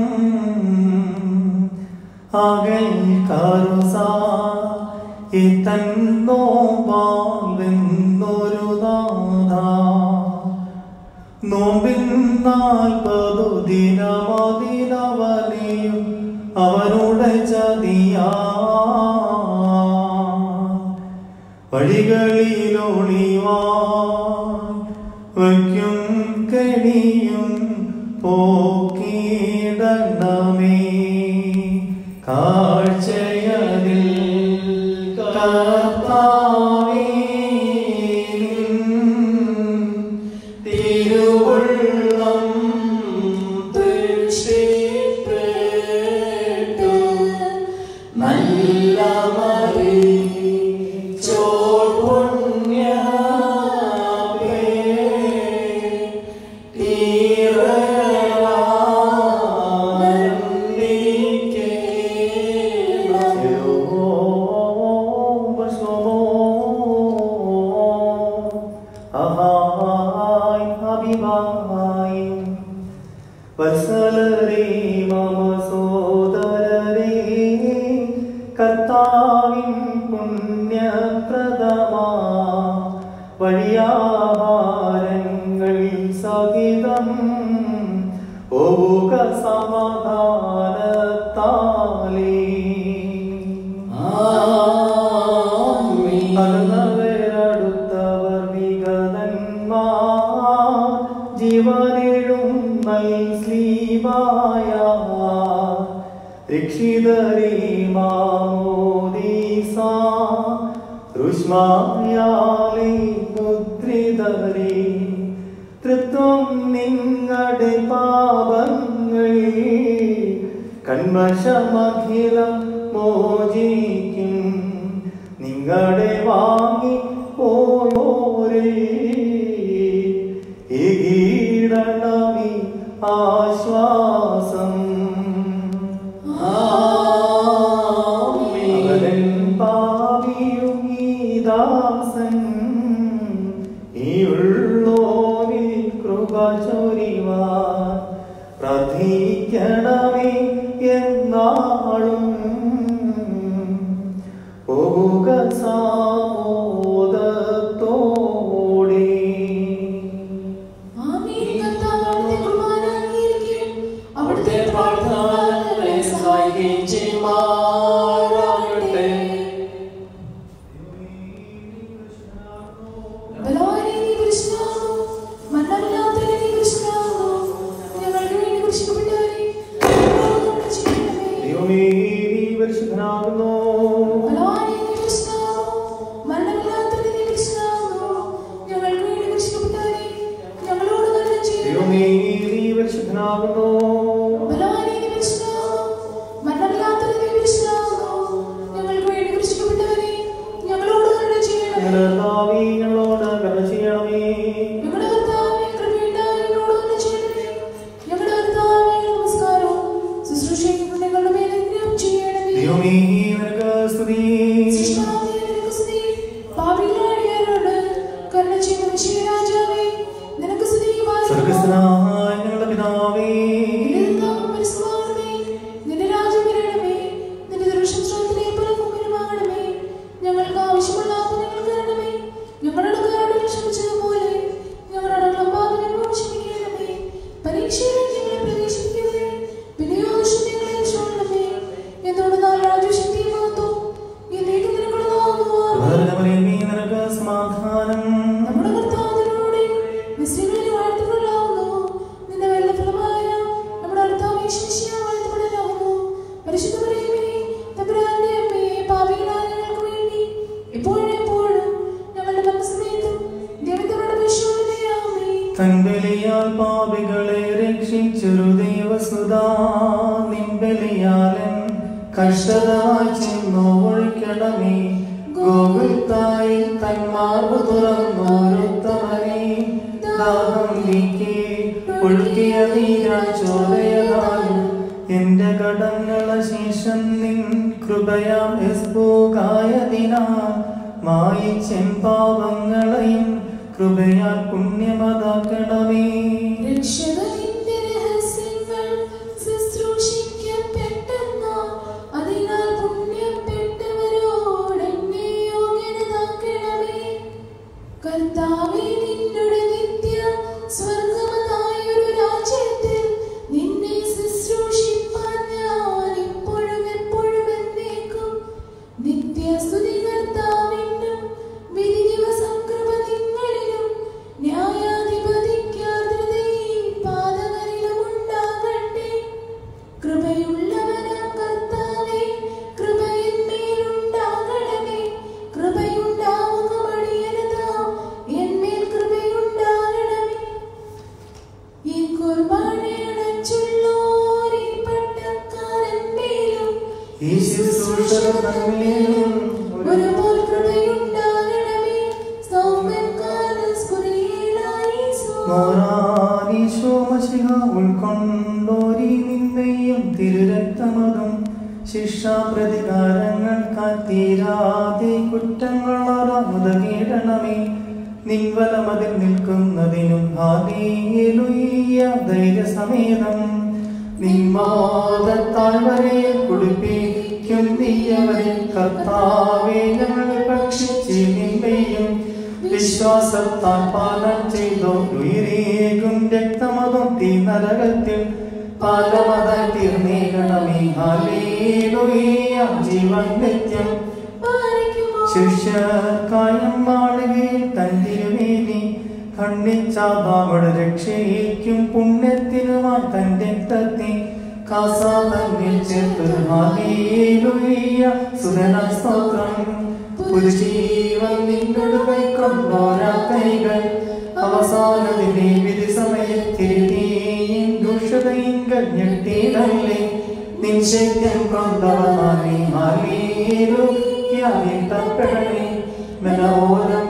അകൽ കറുസ എത്തന്നോ പാൽവെന്നൊരു നാഥ നോമ്പിൻ നാൽപ്പതു ദിനമതിനവനെയും അവനുടെ ചതിയാ വഴികളിലൊളിവാ വയ്ക്കും കെണിയും പോക്കിടണമേ കാഴ്ചയതിൽ കർത്താവേ നിൻ തിരുവുള്ളം തൃഷ്ടിപ്പെട്ടു നല്ല വത്സലരേ മമ സോദരരേ കർത്താവിൻ പുണ്യപ്രദമാ വഴിയാഹാരങ്ങൾ സഹിതം ഓക സമാധാനത്താലേ അകന്നവരടുത്തവർ വിഗതന്മാർ ജീവ ജീവനിഴും സ്ലീവായ രക്ഷിതരേ മാമോദീസ രുഷ്മായാലേ മുദ്രിതരേ തൃത്വം നിങ്ങളുടെ പാപങ്ങൾ കൺവശമഖിലം മോചിക്കും നിങ്ങളുടെ വാങ്ങി പോയോരേ ഈടണമി ആശ്വാസം അവൻ പാപിയും ഈ ദാസൻ ഈ ഉള്ളോരിൽ കൃപ ചൊരിവാൻ പ്രാർത്ഥിക്കണമേ എന്നാളും പോക സാമോദത്തോടെ ആമേൻ കർത്താവ് അവിടുത്തെ കുർബാന അംഗീകരിക്കുകയും അവിടുത്തെ പ്രാർത്ഥനകളെ സഹായിക്കുകയും ചെയ്യുമാറാകട്ടെ ബലവാനെ നീ പരിശുദ്ധനാകുന്നു മരണമില്ലാത്തവനെ നീ പരിശുദ്ധനാകുന്നു ഞങ്ങൾക്ക് വേണ്ടി കുരിശിക്കപ്പെട്ടവരെ ഞങ്ങളോട് ചെയ്യണമേ ദൈവമേ നീ പരിശുദ്ധനാകുന്നു ബലവാനെ നീ പരിശുദ്ധനാകുന്നു മരണമില്ലാത്തവനെ നീ പരിശുദ്ധനാകുന്നു ഞങ്ങൾക്ക് വേണ്ടി കുരിശിക്കപ്പെട്ടവരെ ഞങ്ങളോട് കരുണ ചെയ്യണമേ ദൈവമേ നീ പരിശുദ്ധനാകുന്നു ബലവാനെ നീ പരിശുദ്ധനാകുന്നു മരണമില്ലാത്തവനെ നീ പരിശുദ്ധനാകുന്നു ഞങ്ങൾക്ക് വേണ്ടി കുരിശിക്കപ്പെട്ടവരെ ഞങ്ങളോട് കരുണ ചെയ്യണമേ ഞങ്ങളുടെ കർത്താവേ, ഞങ്ങളോട് കരുണ ചെയ്യണമേ ഞങ്ങളുടെ കർത്താവേ, കൃപയുണ്ടായി ഞങ്ങളോട് കരുണ ചെയ്യണമേ. ഞങ്ങളുടെ കർത്താവേ, നമസ്കാരവും ശുശ്രൂഷയും പുണ്യങ്ങളുടെ മേൽ അനുഗ്രഹം ചെയ്യണമേ. ദൈവമേ നിനക്ക് സ്തുതി സൃഷ്ടാവേ, നിനക്ക് സ്തുതി. പാപികളാടിയവരോട് കരുണ ചെയ്യുന്ന മിശിഹാരാജാവേ, നിനക്ക് സ്തുതി വാഴ്ത്തുന്നു. സ്വർഗസ്ഥനായ ഞങ്ങളുടെ പിതാവേ നിന്റെ നാമം പരിശുദ്ധമാകണമേ. നിന്റെ രാജ്യം വരണമേ. നിന്റെ ദർശനം സ്രോതസ്സിലെ പോലെ ഭൂമിയിലുമാകണമേ. ഞങ്ങൾക്ക് ആവശ്യമുള്ള ആഹാരം ഞങ്ങൾക്ക് തരണമേ. ഞങ്ങളുടെ കടക്കാരോട് ക്ഷമിച്ചതുപോലെ ഞങ്ങളുടെ പാപങ്ങളോട് ക്ഷമിക്കണമേ. പരീക്ഷയിലേക്ക് ഞങ്ങളെ പ്രവേശിപ്പിക്കരുതേ. പിന്നെയോ ദുഷ്ടനെ ഞങ്ങളെ രക്ഷിക്കണമേ. എന്തുകൊണ്ടെന്നാൽ രാജ്യവും ശക്തിയും മഹത്വവും എന്നേക്കും നിനക്കുള്ളതാകുന്നു. കൃപാകരമേ, നിനക്ക് സമാധാനം നമ്മുടെ കർത്താവിനോടെ മിസ്രികളിൽ വാഴ്ത്തപ്പെടലാവുന്നു. നിന്റെ വെള്ളഫലമായ നമ്മുടെ കർത്താവ് യേശുമിശിഹാ വാഴ്ത്തപ്പെടലാവുന്നു. പരിശുദ്ധ മറിയമേ, തമ്പുരാന്റെ അമ്മേ, പാപികളായ ഞങ്ങൾക്ക് വേണ്ടി ഇപ്പോഴും എപ്പോഴും ഞങ്ങളുടെ മരണസമയത്തും ദൈവത്തോട് അപേക്ഷിച്ചുകൊള്ളണമേ. ആമേൻ. തൻബലിയാൽ പാപികളെ രക്ഷിച്ചൊരു ദൈവസുതാ നിൻബലിയാലൻ കഷ്ടതമായി ചെന്നു ഒഴിക്കണമേ ഗോകുൽത്തായി തന്മാർവ് തുറന്നോരുത്തമനെ ദാഹം നീക്കി ഒഴുകിയ നീരാച്ചോദയതാലും എന്റെ കടങ്ങള ശേഷം നിൻ കൃപയാം എസ്ബോകായതിനാൽ മായിച്ചെൻ പാപങ്ങളെയും കൃപയാൽ പുണ്യമതാക്കണമേ രക്ഷകനിന്റെ രഹസ്യങ്ങൾ ശുശ്രൂഷിക്കപ്പെട്ടെന്നാൽ അതിനാൽ പുണ്യപ്പെട്ടവരോട് എന്നെ യോഗ്യനാക്കണമേ. കർത്താവേ, നിന്നുടെ നിത്യ സ്വർഗ്ഗമതായൊരു രാജ്യത്തിൽ നിന്നെ ശുശ്രൂഷിപ്പാൻ ഞാൻ ഇപ്പോഴും എപ്പോഴും എന്നേക്കും നിത്യസ്തുതി കർത്താവിനും വിധി ദിവസം കൃപ നിങ്ങളിലും ന്യായാധിപതിക്കാതൃതയും പാതകരിലും ഉണ്ടാകട്ടെ കൃപയുള്ളവനാം കർത്താവേ കൃപ എന്മേലുണ്ടാകണമേ കൃപയുണ്ടാവുക മടിയരുതാം എന്മേൽ കൃപയുണ്ടാകണമേ ഈ കുർബാനയടച്ചുള്ളോരീ പട്ടക്കാരന്മേലും ഈ ശുശ്രൂഷകൾ തമ്മിലും ഒരുപോൽ കൃപയുണ്ടാകണമേ സൗമ്യൻ കാലസ്കുറിയിലായിസോ മോറാനീശോ മശിഹ ഉൾക്കൊണ്ടോരി നിന്നെയും തിരുരക്തമതും ശിക്ഷാപ്രതികാരങ്ങൾ കാത്തീരാതെ കുറ്റങ്ങളാറാമുതകീടണമേ നിൻവലമതിൽ നിൽക്കുന്നതിനും ഹാലേലുയ്യ ധൈര്യസമേതം നിന്മോദത്താൽ വരെ കുടിപ്പിക്കും നീയവരെ കർത്താവേ ഞങ്ങൾ ഭക്ഷിച്ച് നിന്നെയും വിശ്വാസത്താൽ പാലം ചെയ്തോ ഉയരേകും രക്തമതും തീ നരകത്തിൽ പാലമതായി തീർന്നേകണമേ ഹാലേലുയ്യ ജീവൻ നിത്യം പാലിക്കുമോ ശിഷ്യർക്കായം മാളുകയിൽ തൻ തിരുവേദി ഖണ്ഡിച്ചാതാവട് രക്ഷയിക്കും പുണ്യത്തിനുമായി തന്റെ തത്തി കാസാ തന്നിൽ ചേർത്തൊരു ഹാലേലുയ്യ സുരന സ്തോത്രം പുതുജീവൻ നിന്നോട് കൈക്കൊണ്ടോരാ കൈകൾ അവസാനത്തിലെ വിധി സമയത്തിൽ നീയും ദുഷ്ടതയിങ്കൽ ഞെട്ടിയിടല്ലേ നിൻ ശക്യം കൊണ്ടവനാനി ഹാലേലുയ്യ തപ്പെടണേ മനോരം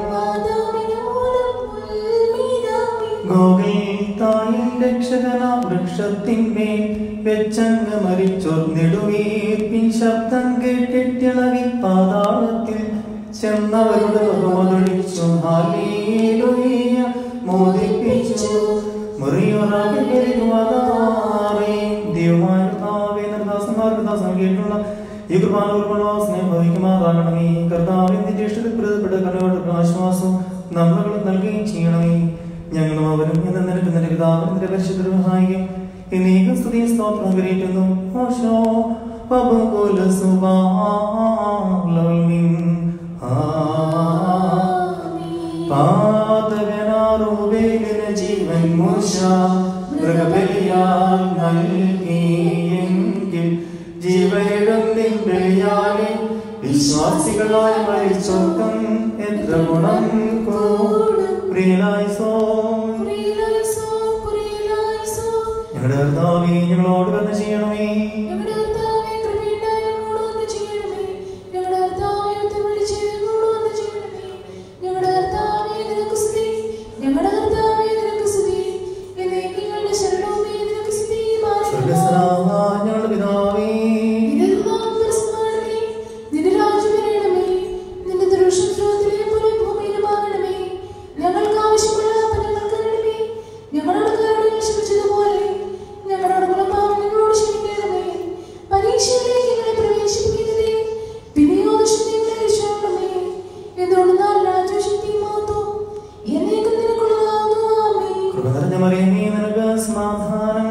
ഗോവിന്ദായും രക്ഷകനാം വൃക്ഷത്തിന്മേൽ വെച്ചങ്ങ് മരിച്ചോർ നെടുവീർപ്പിൻ ശബ്ദം കേട്ടിട്ടിളകി പാതാളത്തിൽ ചെന്നവരുടെ മുഖമൊഴിച്ചു ഹാലേലുയ്യ മോദിപ്പിച്ചു മുറിയൊറാകെ പെരുകുവാതാറേ ദൈവമായ കർത്താവേ നിർദാസന്മാർക്ക് ദാസം കേട്ടുള്ള ഈ കൃപാന ഉൾപ്പെടെ സ്നേഹം ഭവിക്കുമാറാകണമേ കർത്താവിന്റെ ജ്യേഷ്ഠത്തിൽ പ്രതിപ്പെട്ട് കലയോട്ട് ആശ്വാസം നമ്മളുകൾ നൽകുകയും ചെയ്യണമേ ഞങ്ങളും അവരും എന്ന് നിനക്ക് നിന്റെ പിതാവിന് നിന്റെ പരിശുദ്ധ സഹായിക്കും എന്നീക സ്തുതി സ്തോത്രം കരയിട്ടുന്നു ഓശോ പബകുല സുബാലോൽമിൻ പാതകനാറൂബേലിന് ജീവൻ മൂശ മൃഗബലിയാൽ നൽകിയെങ്കിൽ ജീവനിടം നിമ്പയാലെ വിശ്വാസികളായി മരിച്ചോക്കം എത്ര ഗുണം കൂടും പ്രിയനായി സോ ഞങ്ങളുടെ കർത്താവേ ഞങ്ങളോട് കരുണ ചെയ്യണമേ സ്വർഗ്ഗസ്ഥനായ ഞങ്ങളുടെ പിതാവേ ഞങ്ങൾക്ക് ആവശ്യമുള്ള ഞങ്ങൾക്ക് ഞങ്ങളോട് കരുണ ക്ഷമിച്ചതുപോലെ ഞങ്ങളോട് പാപം ഞങ്ങളോട് ക്ഷമിക്കണമേ പരീക്ഷയിലേക്ക് ഞങ്ങളെ പ്രവേശിപ്പിക്കരുതേ പിന്നെയോ ദുഷ്ടങ്ങളെ രക്ഷപ്പെടണമേ എന്തുകൊണ്ടെന്നാൽ രാജശക്തി മാത്രം എന്നേക്കും നിനക്കുള്ളതാകുന്നു ആമേൻ കൃപ നിറഞ്ഞ മറിയമേ നിനക്ക് സമാധാനം